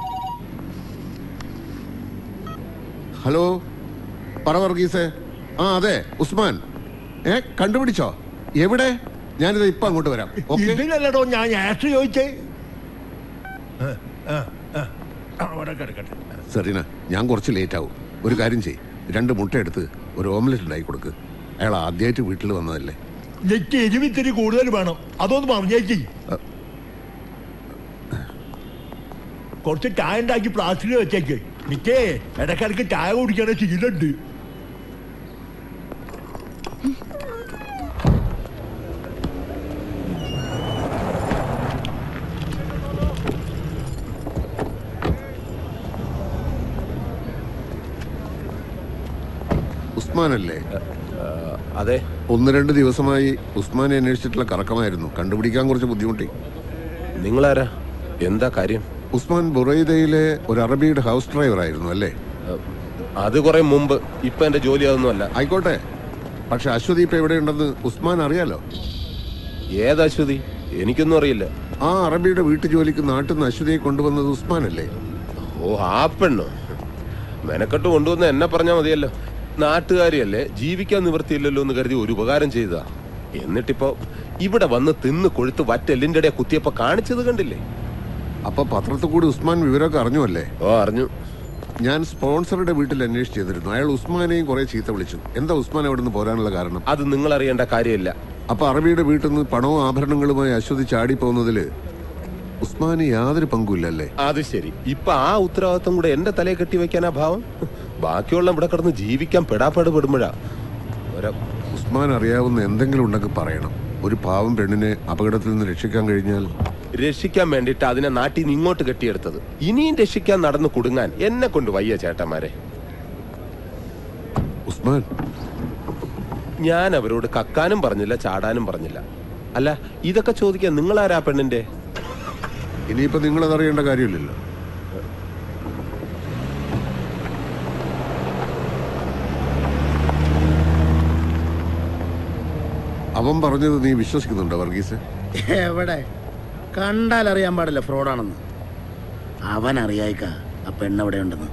ഹലോ പറ വർഗീസേ ആ അതെ ഉസ്മാൻ ഏ കണ്ടുപിടിച്ചോ എവിടെ ഞാനിത് ഇപ്പൊ അങ്ങോട്ട് വരാം ഓക്കെ ഇതിനല്ലടോ ഞാൻ ആസ്റ്റർ ചോദിച്ചേ ആ, ആ, ആ, അവിടെ കിടക്കട്ടെ സെറീന ഞാൻ കുറച്ച് ലേറ്റ് ആവും ഒരു കാര്യം ചെയ് രണ്ട് മുട്ട എടുത്ത് ഒരു ഓംലെറ്റ് ഉണ്ടാക്കി കൊടുക്ക് അയാൾ ആദ്യമായിട്ട് വീട്ടിൽ വന്നതല്ലേ എനിക്ക് എരിവ് ഇത്തിരി കൂടുതൽ വേണം അതൊന്ന് പറഞ്ഞേച്ചി കുറച്ച് ചായ ഉണ്ടാക്കി പ്ലാസ്റ്റിക്കിൽ വെച്ചേക്ക് നിക്കേ ഇടക്കിടക്ക് ചായ കുടിക്കണ ശീലമുണ്ട് ഉസ്മാനല്ലേ അതെ ഒന്ന് രണ്ട് ദിവസമായി ഉസ്മാനെ അന്വേഷിച്ചിട്ടുള്ള കറക്കമായിരുന്നു കണ്ടുപിടിക്കാൻ കുറച്ച് ബുദ്ധിമുട്ടി നിങ്ങളാരാ എന്താ കാര്യം ഉസ്മാൻ ബുറൈദയിലെ ഒരു അറബിയുടെ ഹൗസ് ഡ്രൈവർ ആയിരുന്നു അല്ലേ അത് കുറെ മുമ്പ് ഇപ്പൊ എന്റെ ജോലി അതൊന്നുമല്ല ആയിക്കോട്ടെ പക്ഷെ അശ്വതി ഇപ്പൊ എവിടെയുണ്ടെന്ന് ഉസ്മാൻ അറിയാലോ ഏത് അശ്വതി എനിക്കൊന്നും അറിയില്ല ആ അറബിയുടെ വീട്ടു ജോലിക്ക് നാട്ടിൽ നിന്ന് അശ്വതിയെ കൊണ്ടുവന്നത് ഉസ്മാൻ അല്ലേ ഓ ആ പെണ്ണോ മെനക്കെട്ട് കൊണ്ടുവന്ന് എന്നെ പറഞ്ഞാ മതിയല്ലോ നാട്ടുകാരിയല്ലേ ജീവിക്കാൻ നിവൃത്തിയില്ലല്ലോ എന്ന് കരുതി ഒരു ഉപകാരം ചെയ്തതാ എന്നിട്ടിപ്പോ ഇവിടെ വന്ന് തിന്ന് കൊഴുത്ത് വറ്റെല്ലിന്റെ ഇടയെ കുത്തിയപ്പോ കാണിച്ചത് കണ്ടില്ലേ അപ്പൊ പത്രത്തിൽ കൂടി ഉസ്മാൻ വിവരമൊക്കെ അറിഞ്ഞു അല്ലേ ഓ അറിഞ്ഞു ഞാൻ സ്പോൺസറുടെ വീട്ടിൽ അന്വേഷിച്ച് ചെയ്തിരുന്നു അയാൾ ഉസ്മാനെയും കുറെ ചീത്ത വിളിച്ചു എന്താ ഉസ്മാൻ അവിടെ നിന്ന് പോരാനുള്ള കാരണം അത് നിങ്ങൾ അറിയേണ്ട കാര്യമില്ല അപ്പൊ അറബിയുടെ വീട്ടിൽ നിന്ന് പണവും ആഭരണങ്ങളുമായി അശ്വതി ചാടി പോകുന്നതില് ഉസ്മാന് യാതൊരു പങ്കുമില്ലല്ലേ അത് ശരി ഇപ്പൊ ആ ഉത്തരവാദിത്വം കൂടെ എന്റെ തലയെ കെട്ടി വെക്കാനാ ഭാവം ബാക്കിയുള്ള ഇവിടെ കിടന്ന് ജീവിക്കാൻ പെടാപ്പാട് പെടുമ്പോഴാ ഓരോ ഉസ്മാൻ അറിയാവുന്ന എന്തെങ്കിലും ഉണ്ടെങ്കിൽ പറയണം ഒരു പാവം പെണ്ണിനെ അപകടത്തിൽ നിന്ന് രക്ഷിക്കാൻ കഴിഞ്ഞാൽ രക്ഷിക്കാൻ വേണ്ടിട്ട് അതിനെ നാട്ടിൽ നിന്ന് ഇങ്ങോട്ട് കെട്ടിയെടുത്തത് ഇനിയും രക്ഷിക്കാൻ നടന്നു കുടുങ്ങാൻ എന്നെ കൊണ്ട് വയ്യ ചേട്ടന്മാരെ ഉസ്മാൻ ഞാൻ അവരോട് കക്കാനും പറഞ്ഞില്ല ചാടാനും പറഞ്ഞില്ല അല്ല ഇതൊക്കെ ചോദിക്കാൻ നിങ്ങളാരാ പെണ്ണിന്റെ ഇനിയിപ്പോ നിങ്ങളത് അറിയേണ്ട കാര്യമില്ലല്ലോ അവൻ പറഞ്ഞത് നീ വിശ്വസിക്കുന്നുണ്ടോ വർഗീസ് എവിടെ കണ്ടാൽ അറിയാൻ പാടില്ല ഫ്രോഡാണെന്ന് അവൻ അറിയായിക്ക ആ പെണ്ണ് എവിടെ ഉണ്ടെന്ന്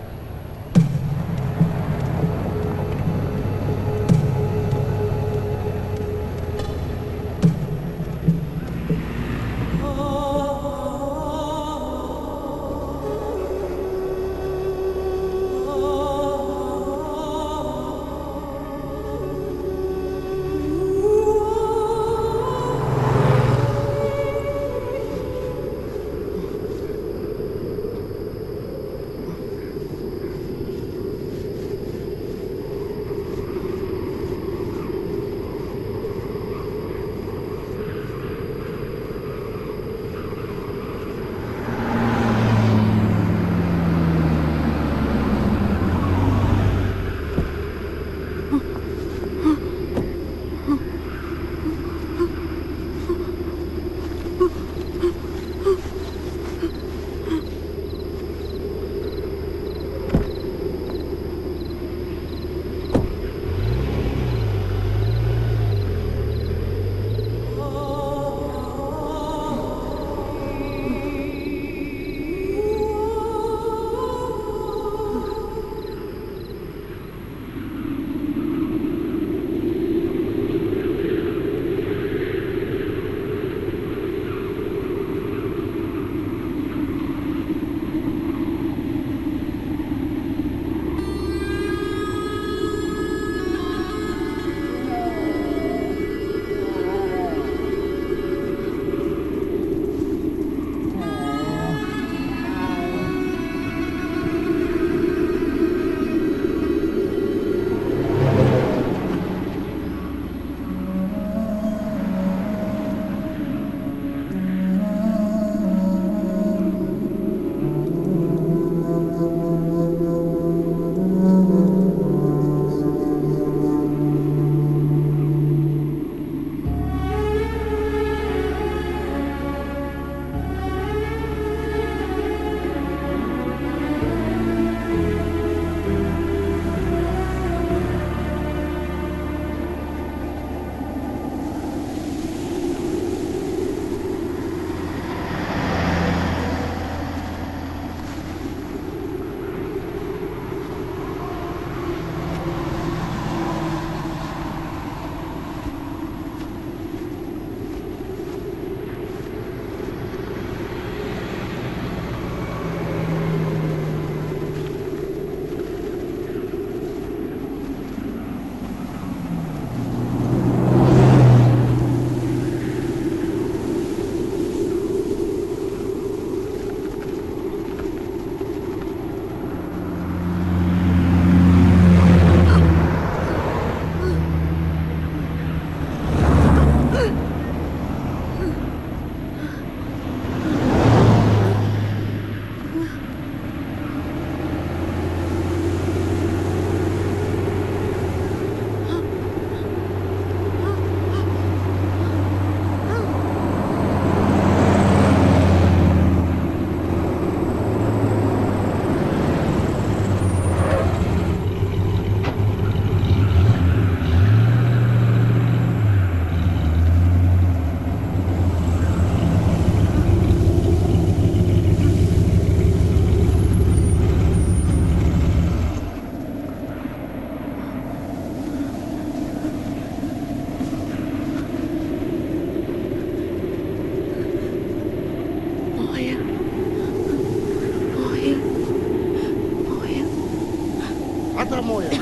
هاتها مويه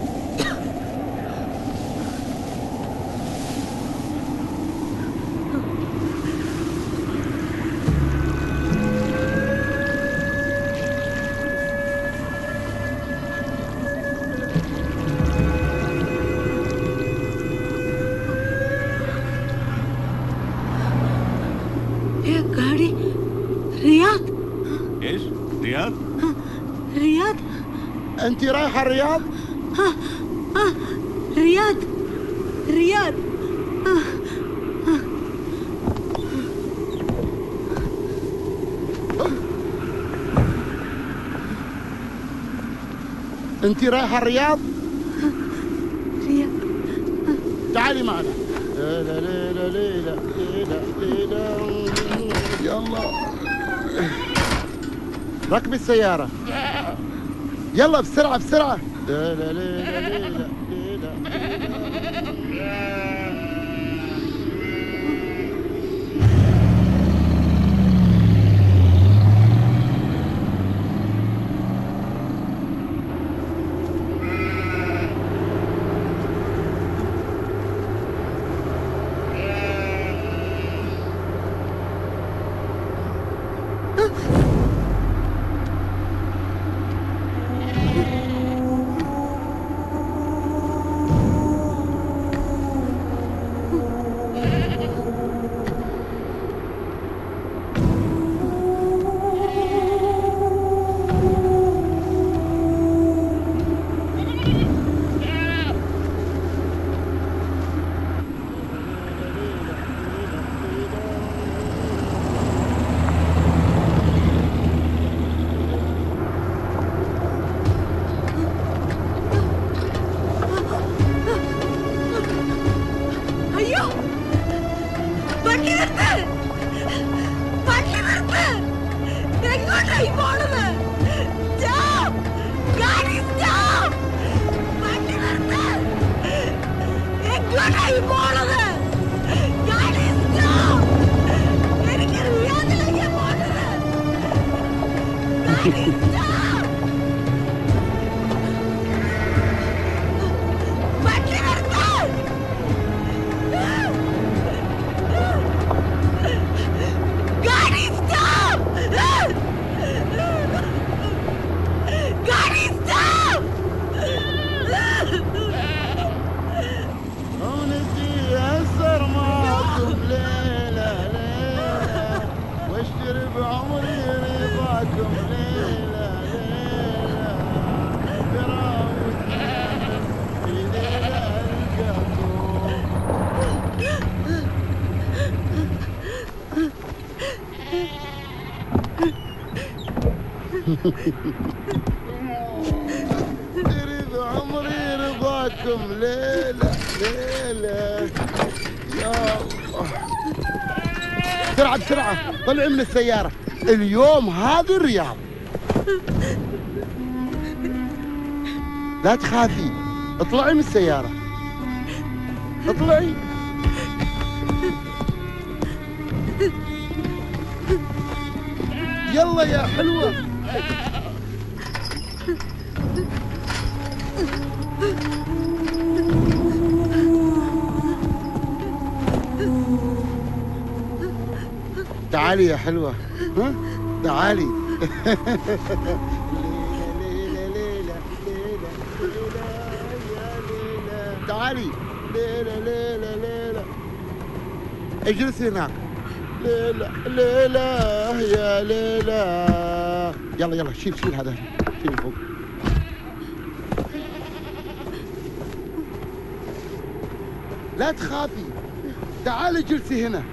يا गाड़ी رياض ايش؟ رياض؟ رياض انت رايحه الرياض ها ها رياض رياض آه، آه. انت رايحه الرياض رياض تعالي معنا ليلى ليلى ليلى ليلى ليلى يلا ركبي السيارة يلا بسرعة بسرعة ليلى ليلى ليلى ليلى അയ്യോ വണ്ടി നിർത്ത് വണ്ടി നിർത്ത് എങ്ങോട്ടായി പോണത് Stop! ഗാഡി stop! വണ്ടി നിർത്ത് എങ്ങോട്ടായി പോണത് ഗാഡി stop! എനിക്ക് റിയാദിലേക്കാ പോണത് ഗാഡി stop! വണ്ടി നിർത്ത് Gotti, stop! Gotti, stop! عونتي أسر معكم ليلة ليلة واشتري بعمري رضاكم ليلة ليلة براوتي في ليلة ألقاكم تريد عمري رضاكم ليلة ليلة يا الله بسرعة بسرعة طلعي من السيارة اليوم هذه الرياض لا تخافي اطلعي من السيارة اطلعي يلا يا حلوة تعالي يا حلوة ها تعالي تعالي ليلى ليلى ليلى اجلسي هناك ليلى ليلى يا ليلى يلا يلا شيل شيل هذا شيل فوق لا تخافي تعالي اجلسي هنا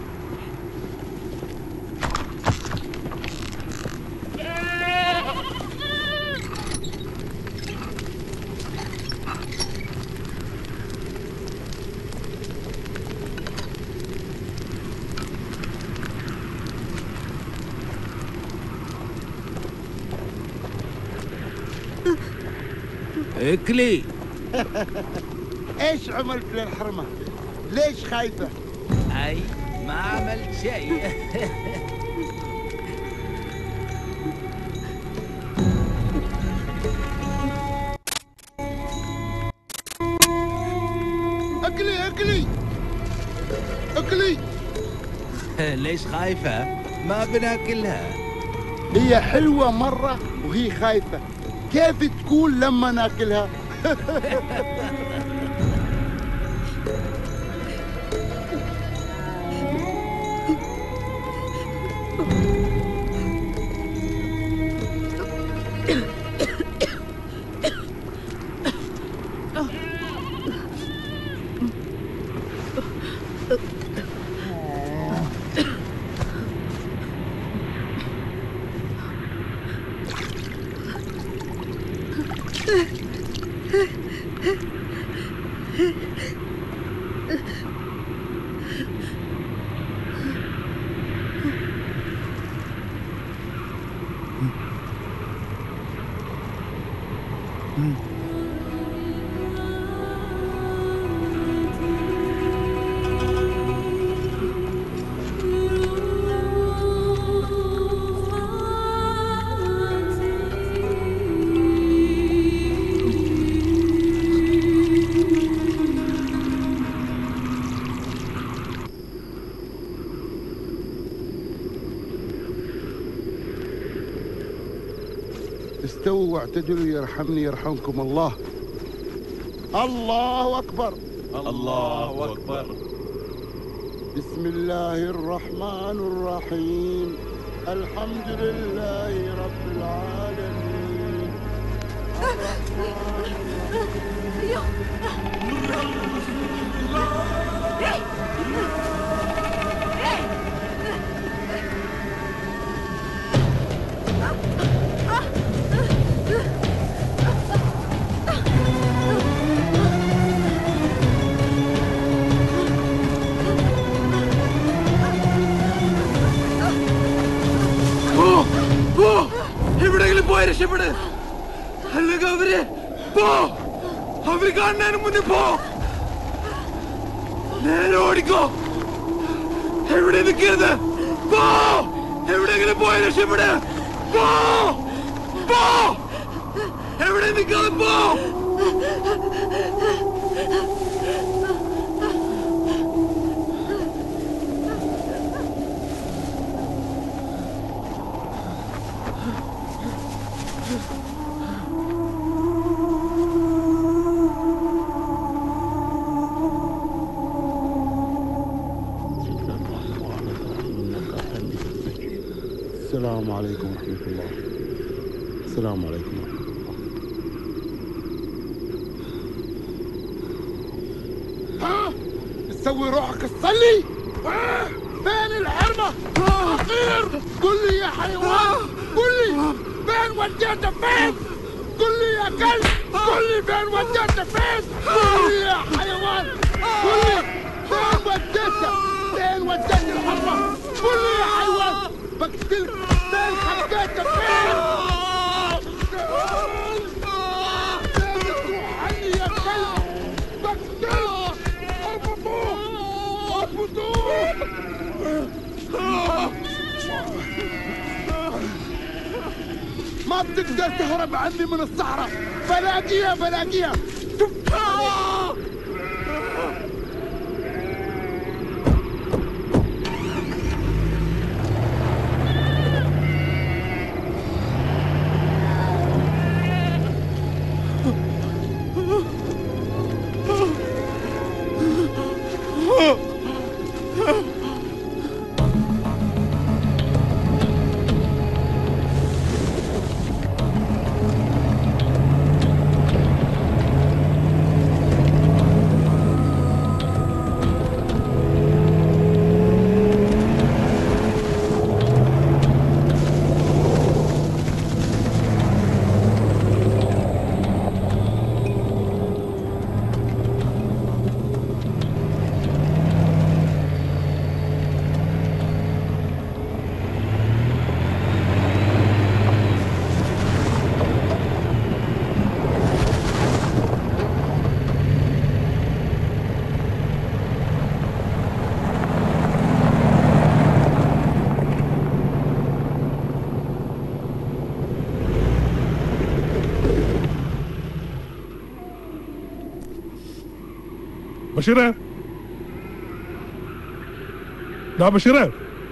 اكلي ايش عملت للحرمة؟ ليش خايفة؟ اي ما عملت شيء ليش خايفة؟ ما بناكلها هي حلوة مرة وهي خايفة كيف تكون لما ناكلها استووا واعتدلوا يرحمني يرحمكم الله الله أكبر الله أكبر بسم الله الرحمن الرحيم الحمد لله رب العالمين പോ പോ എവിടെയെങ്കിലും പോയി രക്ഷപ്പെട് അല്ലെങ്കിൽ അവര് പോ അവര് കാണുന്നതിന് മുന്നേ പോ നേരെ ഓടിക്കോ എവിടെ നിൽക്കരുത് പോ എവിടെയെങ്കിലും പോയി രക്ഷപ്പെട് പോ പോ എവിടെ നിൽക്കാതെ പോ السلام عليكم ورحمة الله السلام عليكم ورحمة الله ها تسوي روحك تصلي ها؟ فين الحرمة فقير قل لي يا حيوان قل لي فين وديته فين قل لي يا كلب قل لي فين وديته فين قل لي يا حيوان قل لي فين وديته فين وديت الحرمة قل لي يا حيوان بقتلك فين خبيته فين فين تروح عني يا كلب بقتلك اربطوه اربطوه ما بتقدر تهرب عني من الصحراء بلاقيها بلاقيها شفتها ബഷീറേ ദാ ബഷീറേ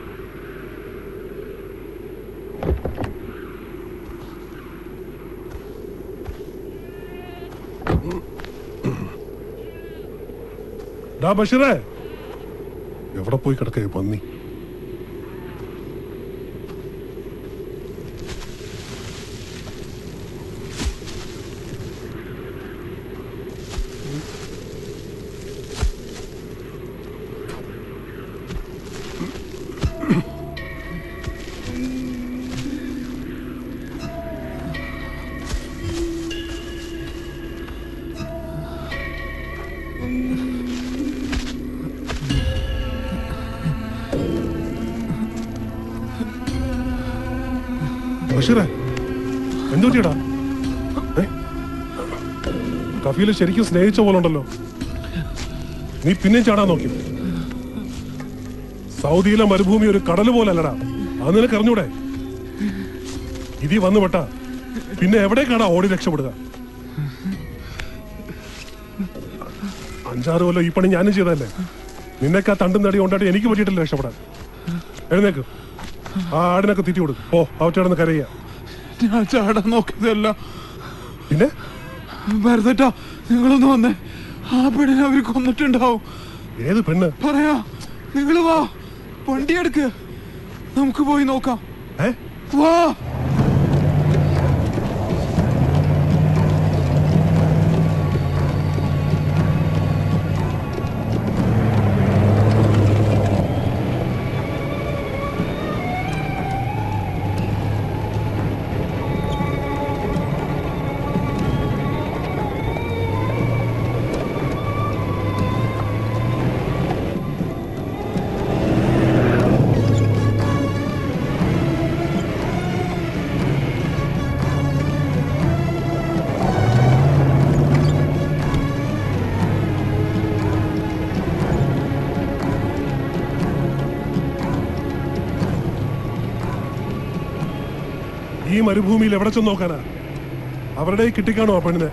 ഡാ ബഷീറേ എവിടെ പോയി കിടക്കേ പന്നി ബഷീറേ എന്തു പറ്റിയടാ ഏ? കഫീല് ശരിക്കും സ്നേഹിച്ച പോലെ ഉണ്ടല്ലോ നീ പിന്നെയും ചാടാൻ നോക്കി സൗദിയിലെ മരുഭൂമി ഒരു കടൽ പോലെ അല്ലടാ അത് നിനക്ക് അറിഞ്ഞൂടെ ഇതി വന്നു പെട്ടാ പിന്നെ എവിടേക്കാടാ ഓടി രക്ഷപ്പെടുക അഞ്ചാറ് കൊല്ലം ഈ പണി ഞാനും ചെയ്തതല്ലേ നിന്നൊക്കെ ആ തണ്ടും നടി കൊണ്ടായിട്ട് എനിക്ക് പറ്റിയിട്ടില്ല രക്ഷപ്പെടാൻ എഴുന്നേക്ക് ആ ആടിനൊക്കെ തീറ്റി കൊടുക്കും ഓ അവറ്റോടൊന്ന് കരയ്യ ഞാൻ ചാടാൻ നോക്കിയതല്ല പിന്നെ വെറുതെട്ടാ നിങ്ങളൊന്ന് വന്നേ ആ പെണ്ണിനെ അവർ കൊന്നിട്ടുണ്ടാവും ഏത് പെണ്ണ് പറയാ നിങ്ങൾ വാ വണ്ടി എടുക്ക് നമുക്ക് പോയി നോക്കാം വാ ഈ മരുഭൂമിയിൽ എവിടെ ചെന്ന് നോക്കാനാ അവരുടെ കയ്യിൽ കിട്ടിക്കാണോ ആ പെണ്ണിനെ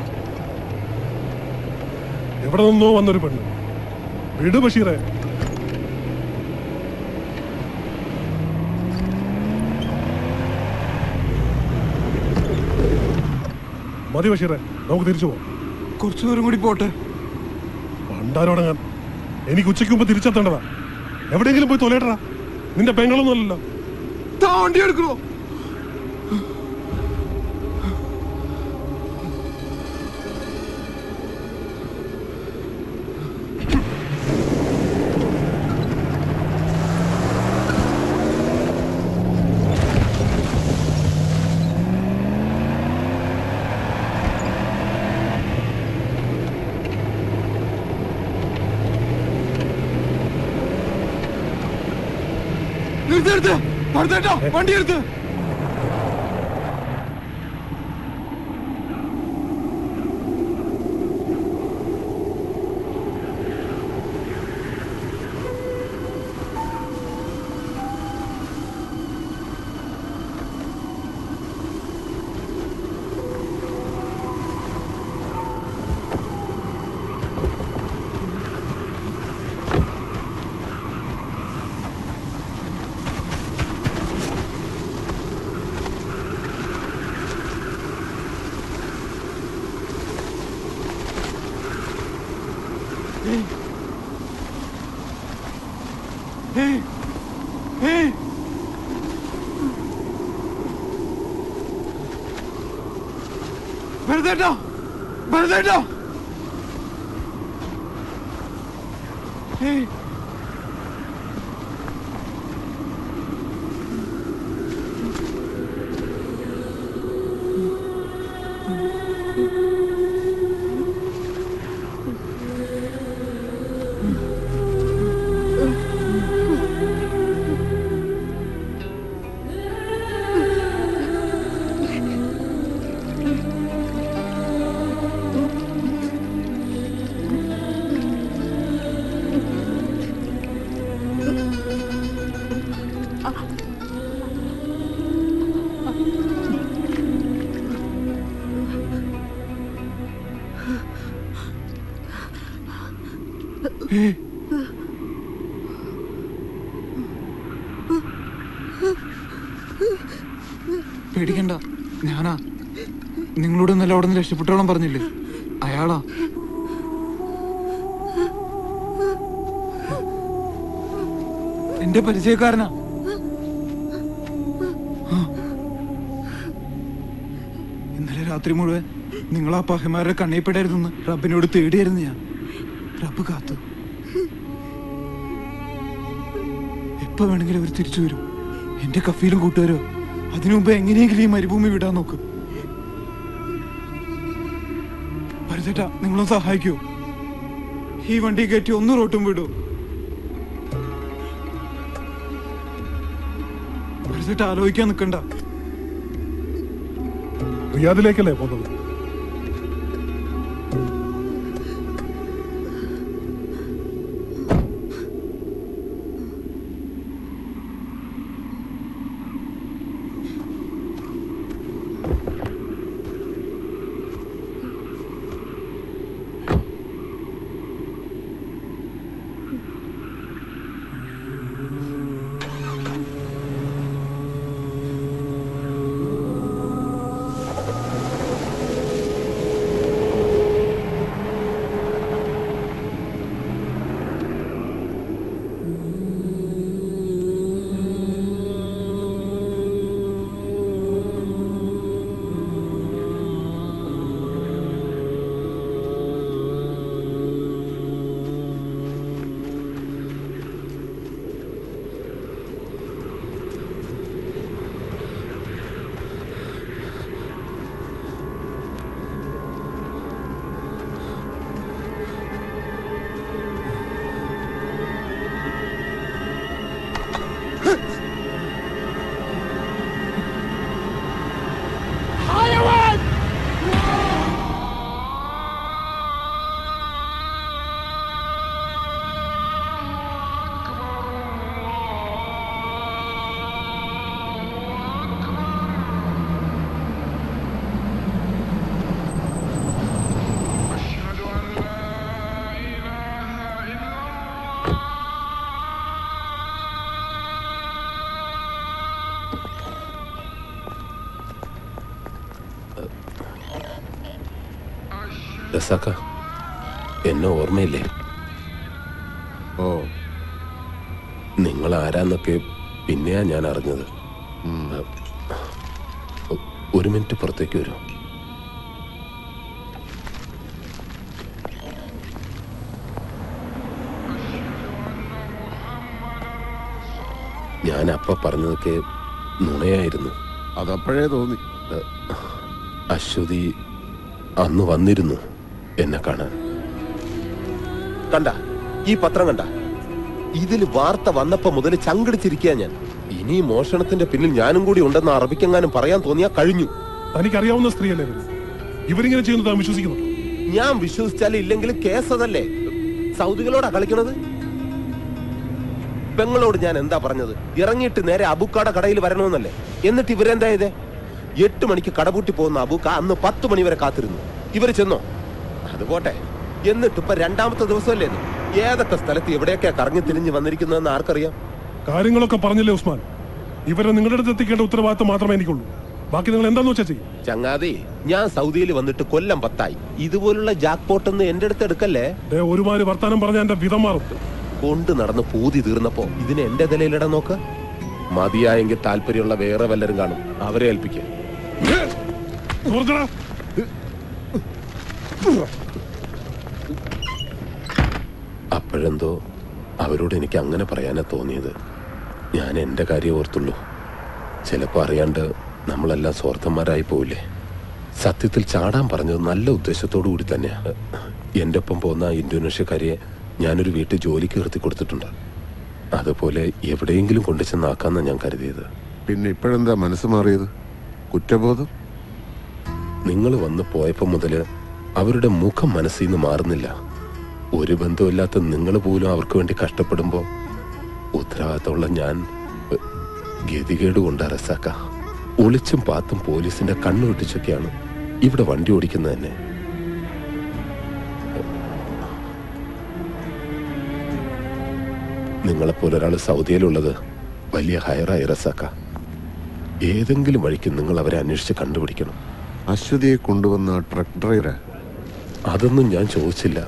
എവിടെ നിന്നോ വന്നൊരു പെണ്ണ് വിട് ബഷീറെ മതി ബഷീറെ നമുക്ക് തിരിച്ചു പോവാം കുറച്ചു ദൂരം കൂടി പോട്ടെ പണ്ടാരോടങ്ങാൻ എനിക്ക് ഉച്ചയ്ക്ക് മുമ്പ് തിരിച്ചെത്തേണ്ടതാ എവിടെയെങ്കിലും പോയി തൊലയിട്ടടാ നിന്റെ പെങ്ങളൊന്നും അല്ലല്ലോ താ വണ്ടി എടുക്കണോ നിർത്ത് നിർത്ത് ഭരതേട്ടാ വണ്ടി എടുത്ത് Hey. Hey. Hey. ഭരതേട്ടാ ഭരതേട്ടാ Hey. Hey. പേടിക്കണ്ട ഞാനാ നിങ്ങളോട് ഇന്നലെ അവിടെ നിന്ന് രക്ഷപ്പെട്ടോളം പറഞ്ഞില്ലേ അയാളാ എന്റെ പരിചയക്കാരനാ ആ. ഇന്നലെ രാത്രി മുഴുവൻ നിങ്ങൾ ആ പഹമാരുടെ കണ്ണീപ്പെടായിരുന്നു റബ്ബിനോട് തേടിയായിരുന്നു ഞാൻ റബ്ബ് കാത്തു എപ്പോ വേണമെങ്കിലും അവർ തിരിച്ചു വരും എന്റെ കഫീലും കൂട്ടുകാരോ അതിനു മുമ്പ് എങ്ങനെയെങ്കിലും ഈ മരുഭൂമി വിടാൻ നോക്ക് പരിചേട്ടാ നിങ്ങളൊന്ന് സഹായിക്കൂ ഈ വണ്ടി കയറ്റി ഒന്ന് റോട്ടും വിടൂ പരിചേട്ടാ ആലോചിക്കാൻ നിൽക്കണ്ട റിയാദിലേക്കല്ലേ പോകുന്നത് حيوان രസാക്ക എന്നെ ഓർമ്മയില്ലേ ഓ നിങ്ങൾ ആരാന്നൊക്കെ പിന്നെയാ ഞാൻ അറിഞ്ഞത് ഒ- ഒരു മിനിറ്റ് പുറത്തേക്ക് വരൂ ഞാൻ അപ്പ പറഞ്ഞതൊക്കെ നുണയായിരുന്നു അതപ്പോഴേ തോന്നി അശ്വതി അന്ന് വന്നിരുന്നു എന്നെ കാണാൻ കണ്ട ഈ പത്രം കണ്ട ഇതിൽ വാർത്ത വന്നപ്പോ മുതൽ ചങ്കടിച്ചിരിക്കുക ഞാൻ ഇനി മോഷണത്തിന്റെ പിന്നിൽ ഞാനും കൂടി ഉണ്ടെന്ന് അറബിക്കെങ്ങാനും പറയാൻ തോന്നിയാ കഴിഞ്ഞു തനിക്കറിയാവുന്ന സ്ത്രീയല്ലേ ഇവര് ഇവരിങ്ങനെ ചെയ്യുന്നത് താൻ വിശ്വസിക്കുന്നു ഞാൻ വിശ്വസിച്ചാലും ഇല്ലെങ്കിലും കേസ് അതല്ലേ സൗദികളോടാ കളിക്കണത് പെങ്ങളോട് ഞാൻ എന്താ പറഞ്ഞത് ഇറങ്ങിയിട്ട് നേരെ അബുക്കാടെ കടയിൽ വരണമെന്നല്ലേ എന്നിട്ട് ഇവരെന്താ ചെയ്തേ എട്ട് മണിക്ക് കടപൂട്ടി പോകുന്ന അബൂക്ക അന്ന് പത്ത് മണി വരെ കാത്തിരുന്നു ഇവര് ചെന്നോ അത് പോട്ടെ എന്നിട്ട് ഇപ്പൊ രണ്ടാമത്തെ ദിവസമല്ലേ ഇത് ഏതൊക്കെ സ്ഥലത്ത് എവിടെയൊക്കെയാ കറങ്ങി തിരിഞ്ഞ് വന്നിരിക്കുന്നതെന്ന് ആർക്കറിയാം കാര്യങ്ങളൊക്കെ പറഞ്ഞില്ലേ ഉസ്മാൻ ഇവരെ നിങ്ങളുടെ അടുത്ത് എത്തിക്കേണ്ട ഉത്തരവാദിത്തം മാത്രമേ എനിക്കുള്ളൂ ബാക്കി നിങ്ങൾ എന്താന്ന് വെച്ചാൽ ചെയ്യും ചങ്ങാതി ഞാൻ സൗദിയിൽ വന്നിട്ട് കൊല്ലം പത്തായി ഇതുപോലുള്ള ജാക്ക് പോട്ടൊന്നും എന്റെ അടുത്ത് എടുക്കല്ലേ ദേ, ഒരുമാതിരി വർത്താനം പറഞ്ഞ എന്റെ വിധം മാറും കൊണ്ട് നടന്ന് പൂതി തീർന്നപ്പോ ഇതിന് എന്റെ നിലയിലിടാൻ നോക്ക് മതിയായെങ്കിൽ താല്പര്യമുള്ള വേറെ വല്ലരും കാണും അവരെ ഏൽപ്പിക്കുക സുഹൃത്തുക്കളെ, അപ്പോഴെന്തോ അവരോട് എനിക്ക് അങ്ങനെ പറയാനാ തോന്നിയത് ഞാൻ എന്റെ കാര്യം ഓർത്തുള്ളൂ ചിലപ്പോ അറിയാണ്ട് നമ്മളെല്ലാം സ്വാർത്ഥന്മാരായി പോവില്ലേ സത്യത്തിൽ ചാടാൻ പറഞ്ഞത് നല്ല ഉദ്ദേശത്തോടു കൂടി തന്നെയാ എന്റെ ഒപ്പം പോകുന്ന ആ ഇന്തോനേഷ്യക്കാരിയെ ഞാനൊരു വീട്ടിൽ ജോലിക്ക് നിർത്തി കൊടുത്തിട്ടുണ്ട് അതുപോലെ എവിടെയെങ്കിലും കൊണ്ടു ചെന്നാക്കാന്നാ ഞാൻ കരുതിയത് പിന്നെ ഇപ്പോഴെന്താ മനസ്സ് മാറിയത് കുറ്റബോധം നിങ്ങൾ വന്ന് പോയപ്പോ മുതല് അവരുടെ മുഖം മനസ്സിൽ നിന്ന് മാറുന്നില്ല ഒരു ബന്ധമില്ലാത്ത നിങ്ങൾ പോലും അവർക്ക് വേണ്ടി കഷ്ടപ്പെടുമ്പോ ഉത്തരവാദിത്തമുള്ള ഞാൻ എ, ഗതികേട് കൊണ്ട് അറസാക്ക ഒളിച്ചും പാത്തും പോലീസിന്റെ കണ്ണു വെട്ടിച്ചൊക്കെയാണ് ഇവിടെ വണ്ടി ഓടിക്കുന്നത് തന്നെ നിങ്ങളെപ്പോലെ ഒരാൾ സൗദിയിലുള്ളത് വലിയ ഹയറായി റസാക്ക ഏതെങ്കിലും വഴിക്ക് നിങ്ങൾ അവരെ അന്വേഷിച്ച് കണ്ടുപിടിക്കണം അശ്വതിയെ കൊണ്ടുവന്ന ട്രക്ക് ഡ്രൈവറെ അതൊന്നും ഞാൻ ചോദിച്ചില്ല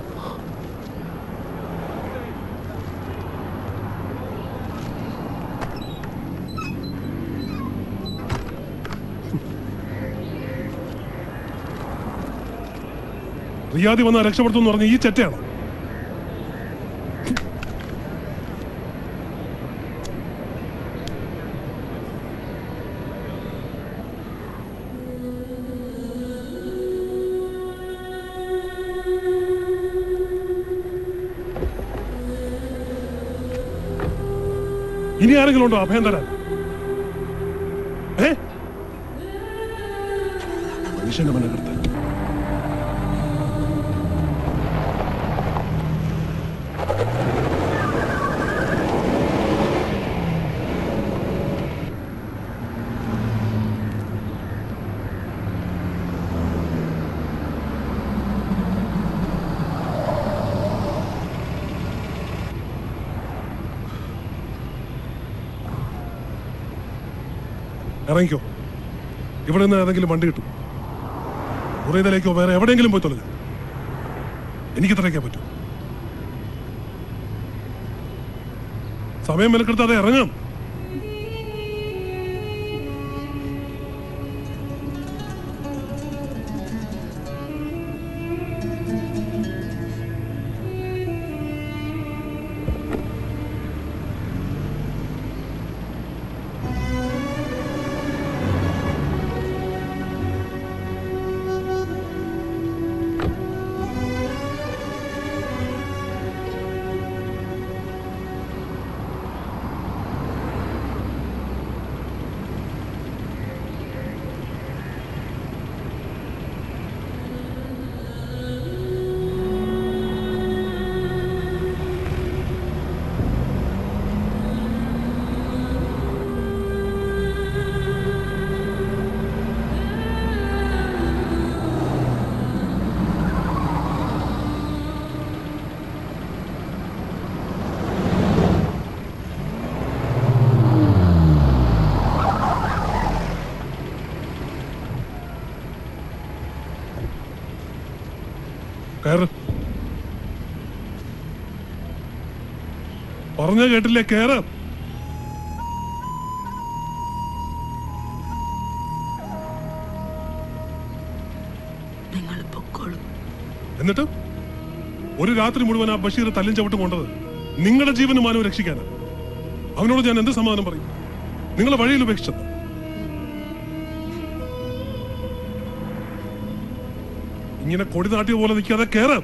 റിയാദി വന്ന രക്ഷപ്പെടുത്തും എന്ന് പറഞ്ഞ ഈ ചെറ്റയാണ് ഇനി ആരെങ്കിലും ഉണ്ടോ അഭയം തരാൻ ഏ മനുഷ്യന്റെ മനകർത്ത ഇറങ്ങിക്കോ ഇവിടെ നിന്ന് ഏതെങ്കിലും വണ്ടി കിട്ടും മുറിയതിലേക്കോ വേറെ എവിടെയെങ്കിലും പോയി തൊലഞ്ഞു എനിക്ക് ഇത്രയൊക്കെ പറ്റൂ സമയം മെനക്കെടുത്താതെ ഇറങ്ങാം കയറ് പറഞ്ഞ കേട്ടില്ലേ കേറ് നിങ്ങൾ പൊക്കോളൂ എന്നിട്ട് ഒരു രാത്രി മുഴുവൻ ആ ബഷീർ തല്ലും ചവിട്ടും കൊണ്ടത് നിങ്ങളുടെ ജീവനും മാനവും രക്ഷിക്കാനാ അവനോട് ഞാൻ എന്ത് സമാധാനം പറയും നിങ്ങളെ വഴിയിൽ ഉപേക്ഷിച്ചത് ഇങ്ങനെ കൊടി നാട്ടിയ പോലെ നിൽക്കാതെ കേറാം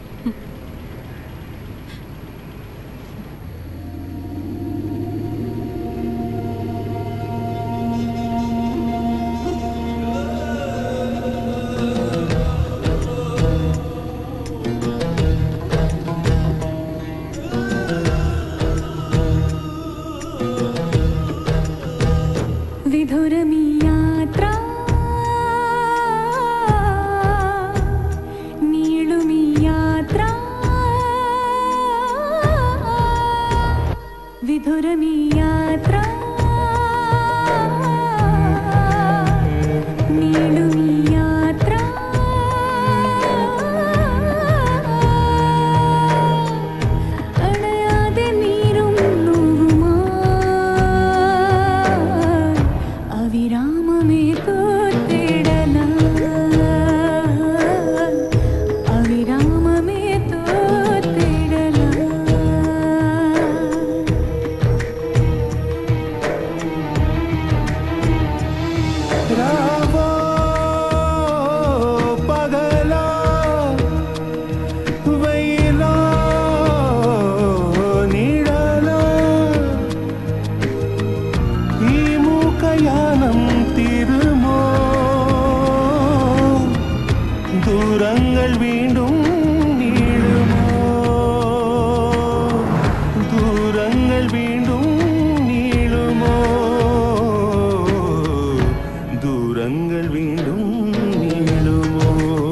വിധുരമീ യാത്ര നീളുമീ യാത്ര വിധുരമീ യാത്ര നീളുമീ യാത്ര അണയാതെ നീരും നോവുമായി അവിരാമമേ തോത്തിടല അവിരാമമേ തോത്തിടല രാവോ പകലോ വെയിലോ നിഴലോ ഈ മൂക്കയാനം തീരുമോ ദൂരങ്ങൾ വീണ്ടും നീളുമോ ദൂരങ്ങൾ വീണ്ടും നീളുമോ ദൂരങ്ങൾ വീണ്ടും നീളുമോ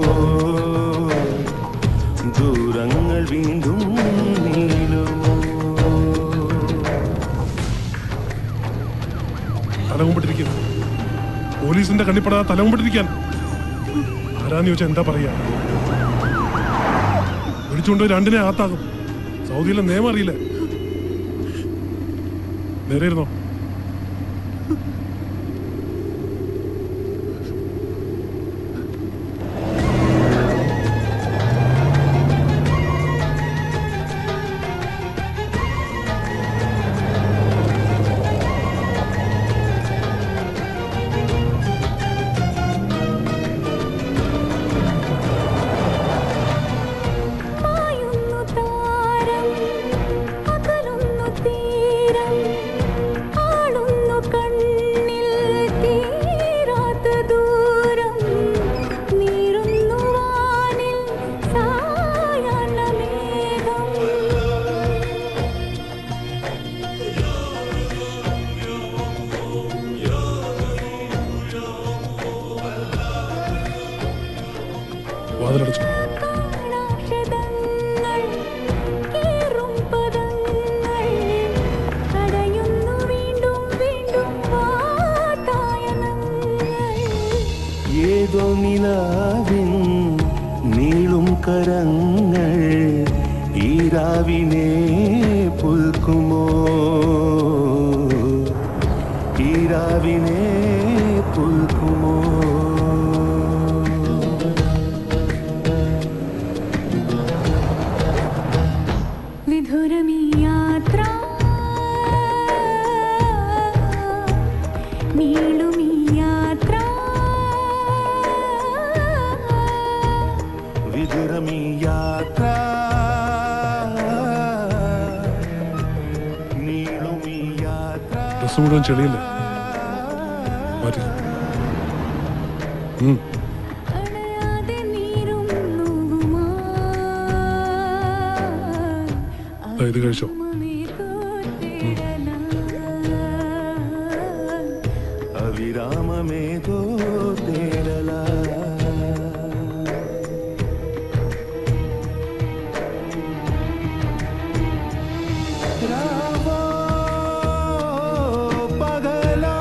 ദൂരങ്ങൾ വീണ്ടും നീളുമോ തലകുമ്പിട്ടിരിക്കും പോലീസിന്റെ കണ്ണിപ്പെടാതെ തലകുമ്പിട്ടിരിക്കാൻ ആരാന്ന് ചോദിച്ചാൽ എന്താ പറയാ പിടിച്ചുകൊണ്ട് രണ്ടിനെ ആത്താകും സൗദിയിലെ നിയമം അറിയില്ലേ നേരെ ഇരുന്നോ വാതിലടച്ചു കടയുന്നു വീണ്ടും വീണ്ടും ഏതോ നിലാവിൻ നീളും കരങ്ങൾ ഈ രാവിനെ പുൽക്കുമോ ഈ രാവിനെ പുൽക്കുമോ വിധുരമീ യാത്ര നീളുമീ യാത്ര വിതുരമീ യാത്ര നീളുമീ യാത്ര ഡ്രസ് മുഴുവൻ ചെളിയല്ലേ മാറ്റി ഉം. അണയാതെ നീരും നോവുമാ ദാ ഇത് കഴിച്ചോ അവിരാമമേതോ തേടല രാവോ പകലോ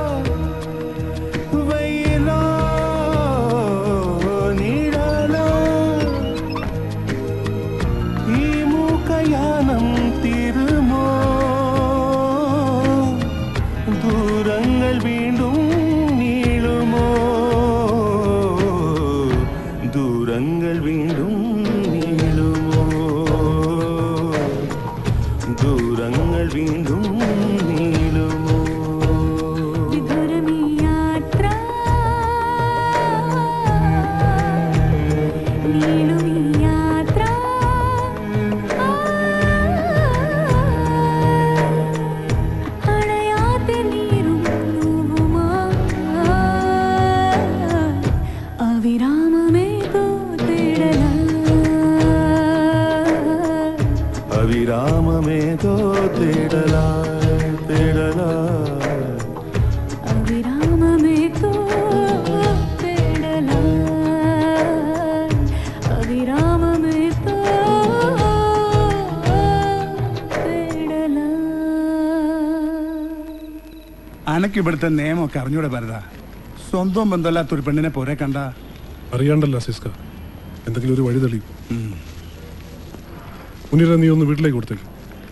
വെയിലോ നിഴലോ ഈ മൂക്കയാനം തീരുമോ ദൂരങ്ങൾ വീണ്ടും നീളുമോ ദൂരങ്ങൾ വീണ്ടും നീളുമോ ദൂരങ്ങൾ വീണ്ടും നീളുമോ വിധുരമീ യാത്ര നീളുമീ യാത്ര അണയാതെ നീരും നോവുമാ അവിരാമമേതോ തേടല അവിരാമമേതോ തേടല തേടല അവിരാമമേതോ തേടല അവിരാമമേതോ അനക്ക് ഇവിടുത്തെ നിയമമൊക്കെ അറിഞ്ഞൂടെ ഭരത സ്വന്തം ബന്ധമില്ലാത്ത ഒരു പെണ്ണിനെ പോരെ കണ്ട അറിയാണ്ടല്ല സിസ്ക എന്തെങ്കിലും ഒരു വഴി തെളിയും മുനീറ നീ ഒന്ന് വീട്ടിലേക്ക് കൊടുത്തേക്ക്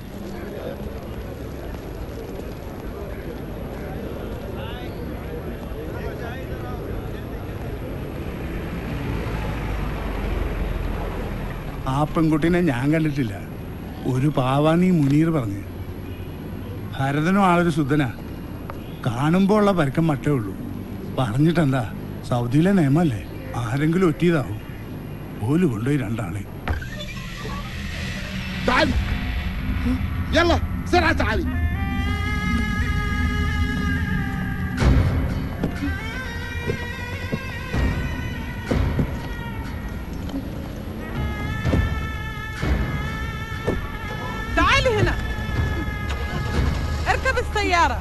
ആ പെൺകുട്ടീനെ ഞാൻ കണ്ടിട്ടില്ല ഒരു പാവാനീ മുനീർ പറഞ്ഞു ഭരതനും ആളൊരു ശുദ്ധനാ കാണുമ്പോൾ ഉള്ള പരക്കം മട്ടേ ഉള്ളൂ പറഞ്ഞിട്ടെന്താ സൗദിയിലെ നിയമല്ലേ ആരെങ്കിലും ഒറ്റിയതാവും ഓല് കൊണ്ടുപോയി രണ്ടാളെ تعال يلا بسرعة تعالي تعالي هنا اركب السيارة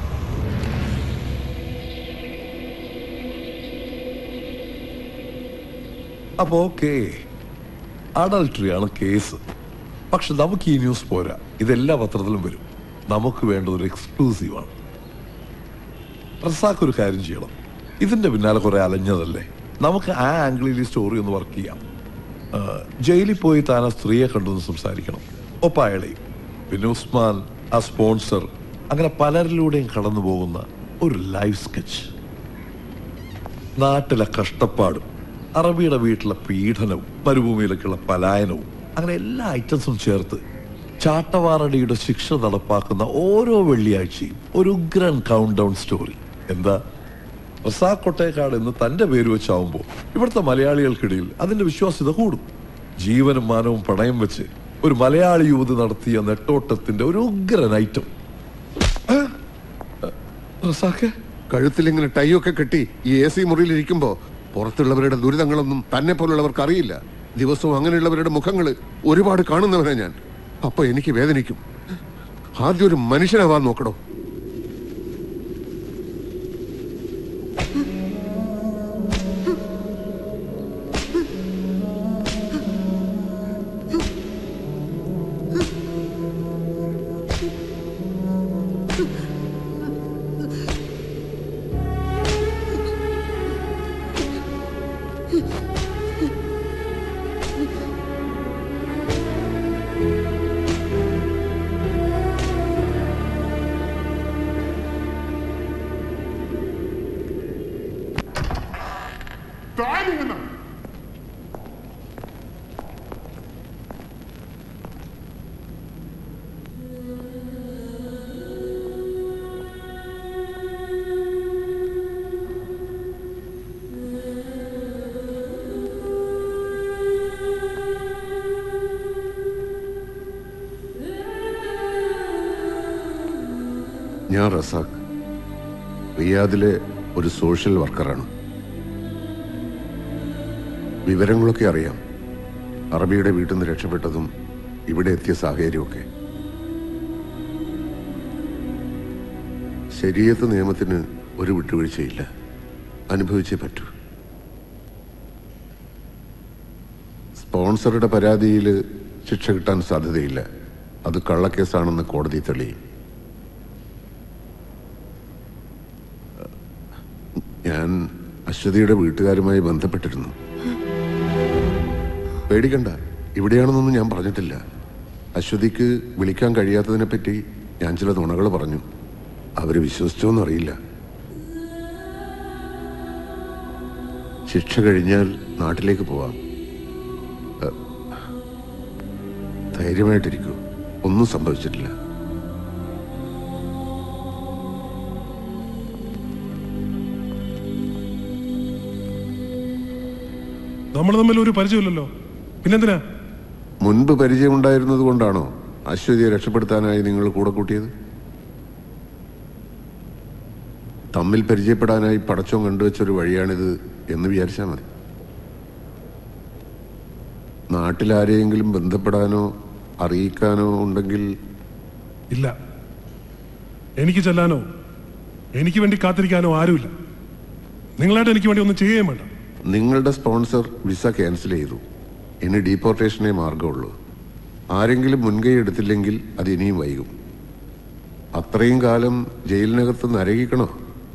അപ്പോൾ ഓക്കെ അഡൾട്ടറിയാണ് കേസ് പക്ഷെ നമുക്ക് ഈ ന്യൂസ് പോരാ ഇതെല്ലാ പത്രത്തിലും വരും നമുക്ക് വേണ്ടത് ഒരു എക്സ്ക്ലൂസീവാണ് റസാക്ക് ഒരു കാര്യം ചെയ്യണം ഇതിന്റെ പിന്നാലെ കുറെ അലഞ്ഞതല്ലേ നമുക്ക് ആ ആംഗിളിൽ ഈ സ്റ്റോറി ഒന്ന് വർക്ക് ചെയ്യാം ആ, ജയിലിൽ പോയി താൻ ആ സ്ത്രീയെ കണ്ടൊന്ന് സംസാരിക്കണം ഒപ്പം അയാളെയും പിന്നെ ഉസ്മാൻ ആ സ്പോൺസർ അങ്ങനെ പലരിലൂടെയും കടന്നു പോകുന്ന ഒരു ലൈഫ് സ്കെച്ച് നാട്ടിലെ കഷ്ടപ്പാടും അറബിയുടെ വീട്ടിലെ പീഡനവും മരുഭൂമിയിലേക്കുള്ള പലായനവും അങ്ങനെ എല്ലാ ഐറ്റംസും ചേർത്ത് ചാട്ടവാറടിയുടെ ശിക്ഷ നടപ്പാക്കുന്ന ഓരോ വെള്ളിയാഴ്ചയും ഒരു ഉഗ്രൻ കൗണ്ട് ഡൗൺ സ്റ്റോറി എന്താ റസാഖ് കൊട്ടേക്കാട് എന്ന് തന്റെ പേര് വെച്ചാവുമ്പോൾ ഇവിടുത്തെ മലയാളികൾക്കിടയിൽ അതിന്റെ വിശ്വാസ്യത കൂടും ജീവനും മാനവും പണയം വെച്ച് ഒരു മലയാളി യുവതി നടത്തിയ നെട്ടോട്ടത്തിന്റെ ഒരു ഉഗ്രൻ ഐറ്റം റസാഖ് കഴുത്തിലിങ്ങനെ ടൈയൊക്കെ കെട്ടി ഈ എ സി മുറിയിൽ ഇരിക്കുമ്പോ പുറത്തുള്ളവരുടെ ദുരിതങ്ങളൊന്നും തന്നെ പോലുള്ളവർക്ക് അറിയില്ല ദിവസവും അങ്ങനെയുള്ളവരുടെ മുഖങ്ങൾ ഒരുപാട് കാണുന്നവനാ ഞാൻ അപ്പൊ എനിക്ക് വേദനിക്കും ആദ്യം ഒരു മനുഷ്യനാവാൻ നോക്കണോ تعالي هنا ഞാൻ റസാഖ് റിയാദിലെ ഒരു സോഷ്യൽ വർക്കറാണ് വിവരങ്ങളൊക്കെ അറിയാം അറബിയുടെ വീട്ടിൽ നിന്ന് രക്ഷപ്പെട്ടതും ഇവിടെ എത്തിയ സാഹചര്യമൊക്കെ ശരീരത്ത് നിയമത്തിന് ഒരു വിട്ടുവീഴ്ചയില്ല അനുഭവിച്ചേ പറ്റൂ സ്പോൺസറുടെ പരാതിയിൽ ശിക്ഷ കിട്ടാൻ സാധ്യതയില്ല അത് കള്ളക്കേസാണെന്ന് കോടതി തെളിയും ഞാൻ അശ്വതിയുടെ വീട്ടുകാരുമായി ബന്ധപ്പെട്ടിരുന്നു പേടിക്കണ്ട ഇവിടെയാണെന്നൊന്നും ഞാൻ പറഞ്ഞിട്ടില്ല അശ്വതിക്ക് വിളിക്കാൻ കഴിയാത്തതിനെ പറ്റി ഞാൻ ചില നുണകൾ പറഞ്ഞു അവര് വിശ്വസിച്ചോന്നറിയില്ല ശിക്ഷ കഴിഞ്ഞാൽ നാട്ടിലേക്ക് പോവാം എ, ധൈര്യമായിട്ടിരിക്കൂ ഒന്നും സംഭവിച്ചിട്ടില്ല നമ്മൾ തമ്മിൽ ഒരു പരിചയമില്ലല്ലോ പിന്നെന്തിനാ മുൻപ് പരിചയമുണ്ടായിരുന്നത് കൊണ്ടാണോ അശ്വതിയെ രക്ഷപ്പെടുത്താനായി നിങ്ങൾ കൂടെ കൂട്ടിയത് തമ്മിൽ പരിചയപ്പെടാനായി പടച്ചോൻ കണ്ടുവച്ചൊരു വഴിയാണിത് എന്ന് വിചാരിച്ചാൽ മതി നാട്ടിലാരെയെങ്കിലും ബന്ധപ്പെടാനോ അറിയിക്കാനോ ഉണ്ടെങ്കിൽ ഇല്ല എനിക്ക് ചെല്ലാനോ എനിക്ക് വേണ്ടി കാത്തിരിക്കാനോ ആരുമില്ല നിങ്ങളായിട്ട് എനിക്ക് വേണ്ടി ഒന്നും ചെയ്യുകയും വേണ്ട നിങ്ങളുടെ സ്പോൺസർ വിസ ക്യാൻസൽ ചെയ്തു ഇനി ഡീപ്പോർട്ടേഷനേ മാർഗമുള്ളൂ ആരെങ്കിലും മുൻകൈ എടുത്തില്ലെങ്കിൽ അത് ഇനിയും വൈകും അത്രയും കാലം ജയിലിനകത്ത് നരകിക്കണോ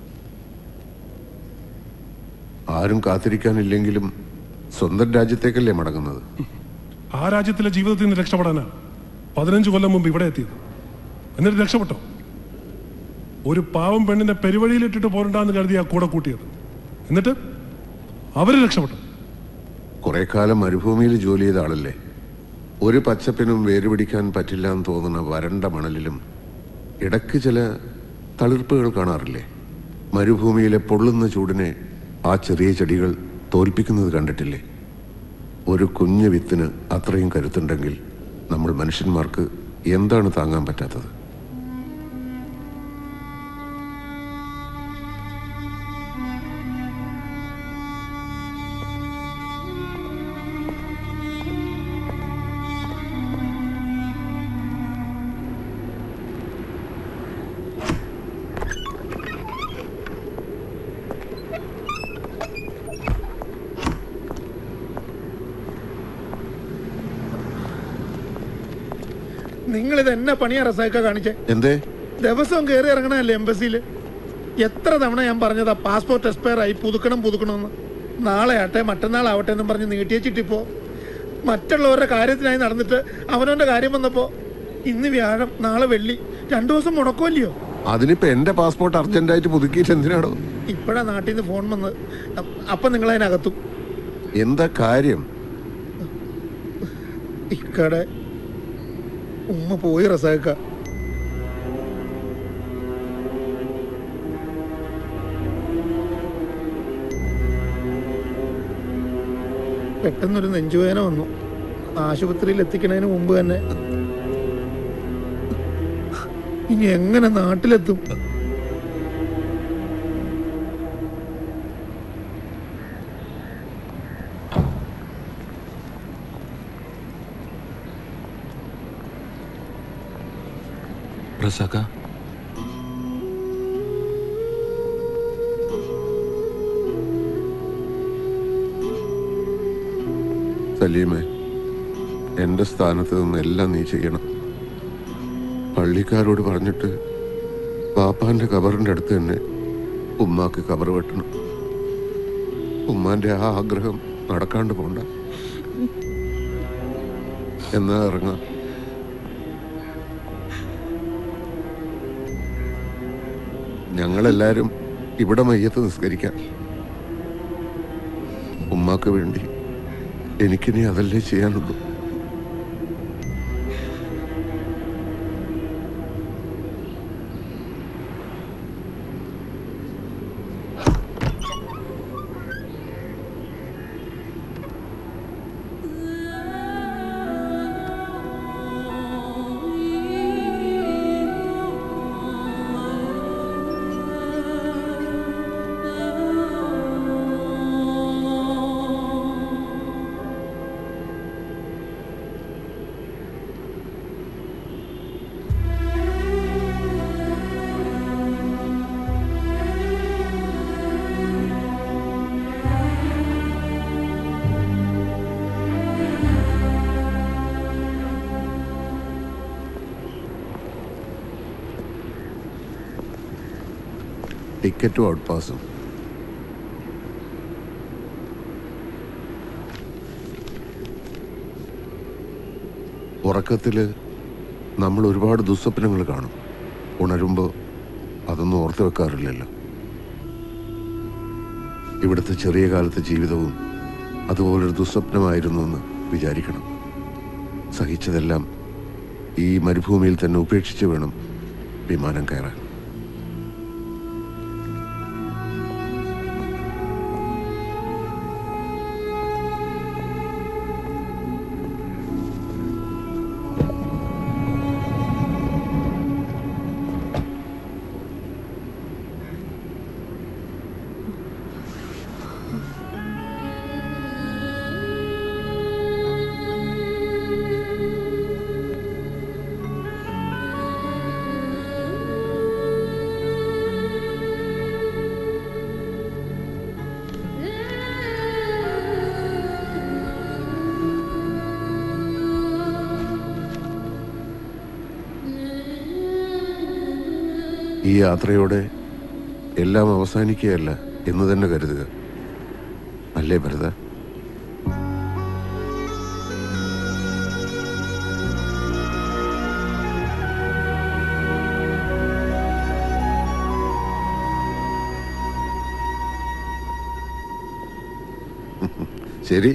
ആരും കാത്തിരിക്കാനില്ലെങ്കിലും സ്വന്തം രാജ്യത്തേക്കല്ലേ മടങ്ങുന്നത് ആ രാജ്യത്തിലെ ജീവിതത്തിൽ നിന്ന് രക്ഷപ്പെടാനാ പതിനഞ്ച് കൊല്ലം മുമ്പ് ഇവിടെ എത്തിയത് എന്നിട്ട് രക്ഷപ്പെട്ടോ ഒരു പാവം പെണ്ണിനെ പെരുവഴിയിലിട്ടിട്ട് പോരണ്ടാന്ന് കരുതി ആ കൂടെ കൂട്ടിയത് എന്നിട്ട് അവര് രക്ഷപ്പെട്ടു കുറെ കാലം മരുഭൂമിയിൽ ജോലി ചെയ്ത ആളല്ലേ ഒരു പച്ചപ്പിനും വേരുപിടിക്കാൻ പറ്റില്ല എന്ന് തോന്നുന്ന വരണ്ട മണലിലും ഇടയ്ക്ക് ചില തളിർപ്പുകൾ കാണാറില്ലേ മരുഭൂമിയിലെ പൊള്ളുന്ന ചൂടിനെ ആ ചെറിയ ചെടികൾ തോൽപ്പിക്കുന്നത് കണ്ടിട്ടില്ലേ ഒരു കുഞ്ഞു വിത്തിന് അത്രയും കരുത്തുണ്ടെങ്കിൽ നമ്മൾ മനുഷ്യന്മാർക്ക് എന്താണ് താങ്ങാൻ പറ്റാത്തത് നിങ്ങൾ ഇത് എന്നെ പണിയാ റസാക്ക കാണിച്ചേ എന്തേ ദിവസവും കയറി ഇറങ്ങണല്ലേ എംബസിയിൽ എത്ര തവണ ഞാൻ പറഞ്ഞതാ പാസ്പോർട്ട് എക്സ്പയർ ആയി പുതുക്കണം പുതുക്കണമെന്ന് നാളെ ആട്ടെ മറ്റന്നാളാവട്ടെ എന്നും പറഞ്ഞ് നീട്ടിയച്ചിട്ടിപ്പോ മറ്റുള്ളവരുടെ കാര്യത്തിനായി നടന്നിട്ട് അവനവന്റെ കാര്യം വന്നപ്പോ ഇന്ന് വ്യാഴം നാളെ വെള്ളി രണ്ടു ദിവസം മുടക്കുമല്ലയോ അതിനിപ്പോ എന്റെ പാസ്പോർട്ട് അർജന്റായിട്ട് പുതുക്കിയിട്ട് എന്തിനാണോ ഇപ്പഴാ നാട്ടിൽ നിന്ന് ഫോൺ വന്ന് അപ്പൊ നിങ്ങൾ അതിനകത്തും എന്താ കാര്യം ഇക്കടെ ഉമ്മ പോയി റസാക്ക പെട്ടെന്നൊരു നെഞ്ചുവേദന വന്നു ആശുപത്രിയിൽ എത്തിക്കണതിന് മുമ്പ് തന്നെ ഇനി എങ്ങനെ നാട്ടിലെത്തും റസാക്ക സലീമേ എന്റെ സ്ഥാനത്ത് നിന്ന് എല്ലാം നീ ചെയ്യണം പള്ളിക്കാരോട് പറഞ്ഞിട്ട് പാപ്പാന്റെ കബറിന്റെ അടുത്ത് തന്നെ ഉമ്മാക്ക് കബർ വെട്ടണം ഉമ്മാന്റെ ആ ആഗ്രഹം നടക്കാണ്ട് പോണ്ട എന്നാ ഇറങ്ങാം ഞങ്ങളെല്ലാരും ഇവിടെ മയ്യത്ത് നിസ്കരിക്കാം ഉമ്മാക്ക് വേണ്ടി എനിക്കിനി അതല്ലേ ചെയ്യാനുള്ളൂ ടിക്കറ്റും ഔട്ട് പാസും ഉറക്കത്തിൽ നമ്മൾ ഒരുപാട് ദുസ്വപ്നങ്ങൾ കാണും ഉണരുമ്പോൾ അതൊന്നും ഓർത്ത് വെക്കാറില്ലല്ലോ ഇവിടുത്തെ ചെറിയ കാലത്തെ ജീവിതവും അതുപോലൊരു ദുസ്വപ്നമായിരുന്നു എന്ന് വിചാരിക്കണം സഹിച്ചതെല്ലാം ഈ മരുഭൂമിയിൽ തന്നെ ഉപേക്ഷിച്ച് വേണം വിമാനം കയറാൻ ഈ യാത്രയോടെ എല്ലാം അവസാനിക്കുകയല്ല എന്ന് തന്നെ കരുതുക അല്ലേ ഭരത ശരി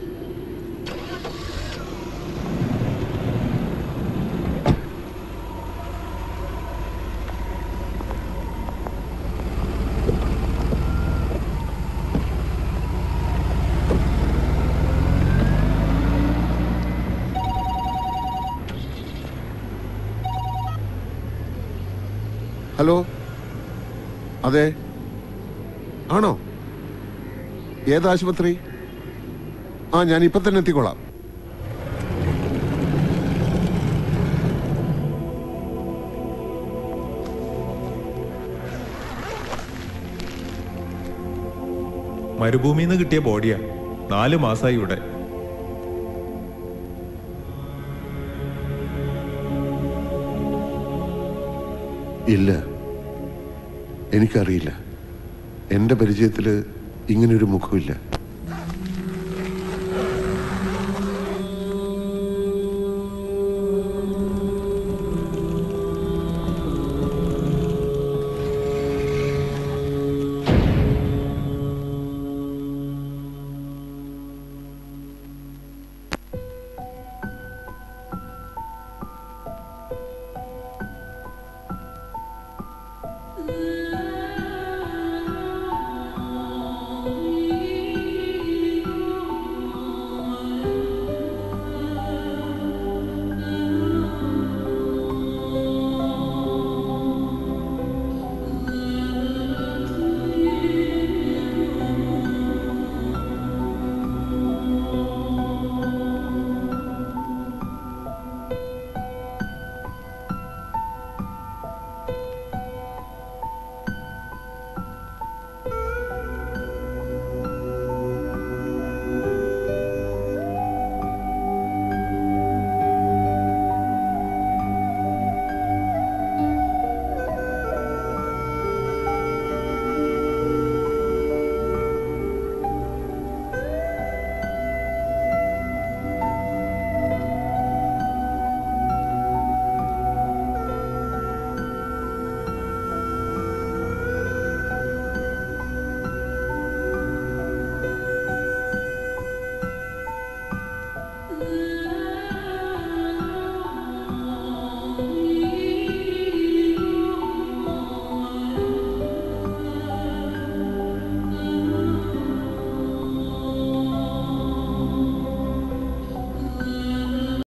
ഹലോ അതെ ആണോ ഏത് ആശുപത്രി ആ ഞാൻ ഇപ്പൊ തന്നെ എത്തിക്കോളാം മരുഭൂമിയിൽ നിന്ന് കിട്ടിയ ബോഡിയാ നാല് മാസമായി ഇവിടെ ഇല്ല എനിക്കറിയില്ല എൻ്റെ പരിചയത്തിൽ ഇങ്ങനൊരു മുഖമില്ല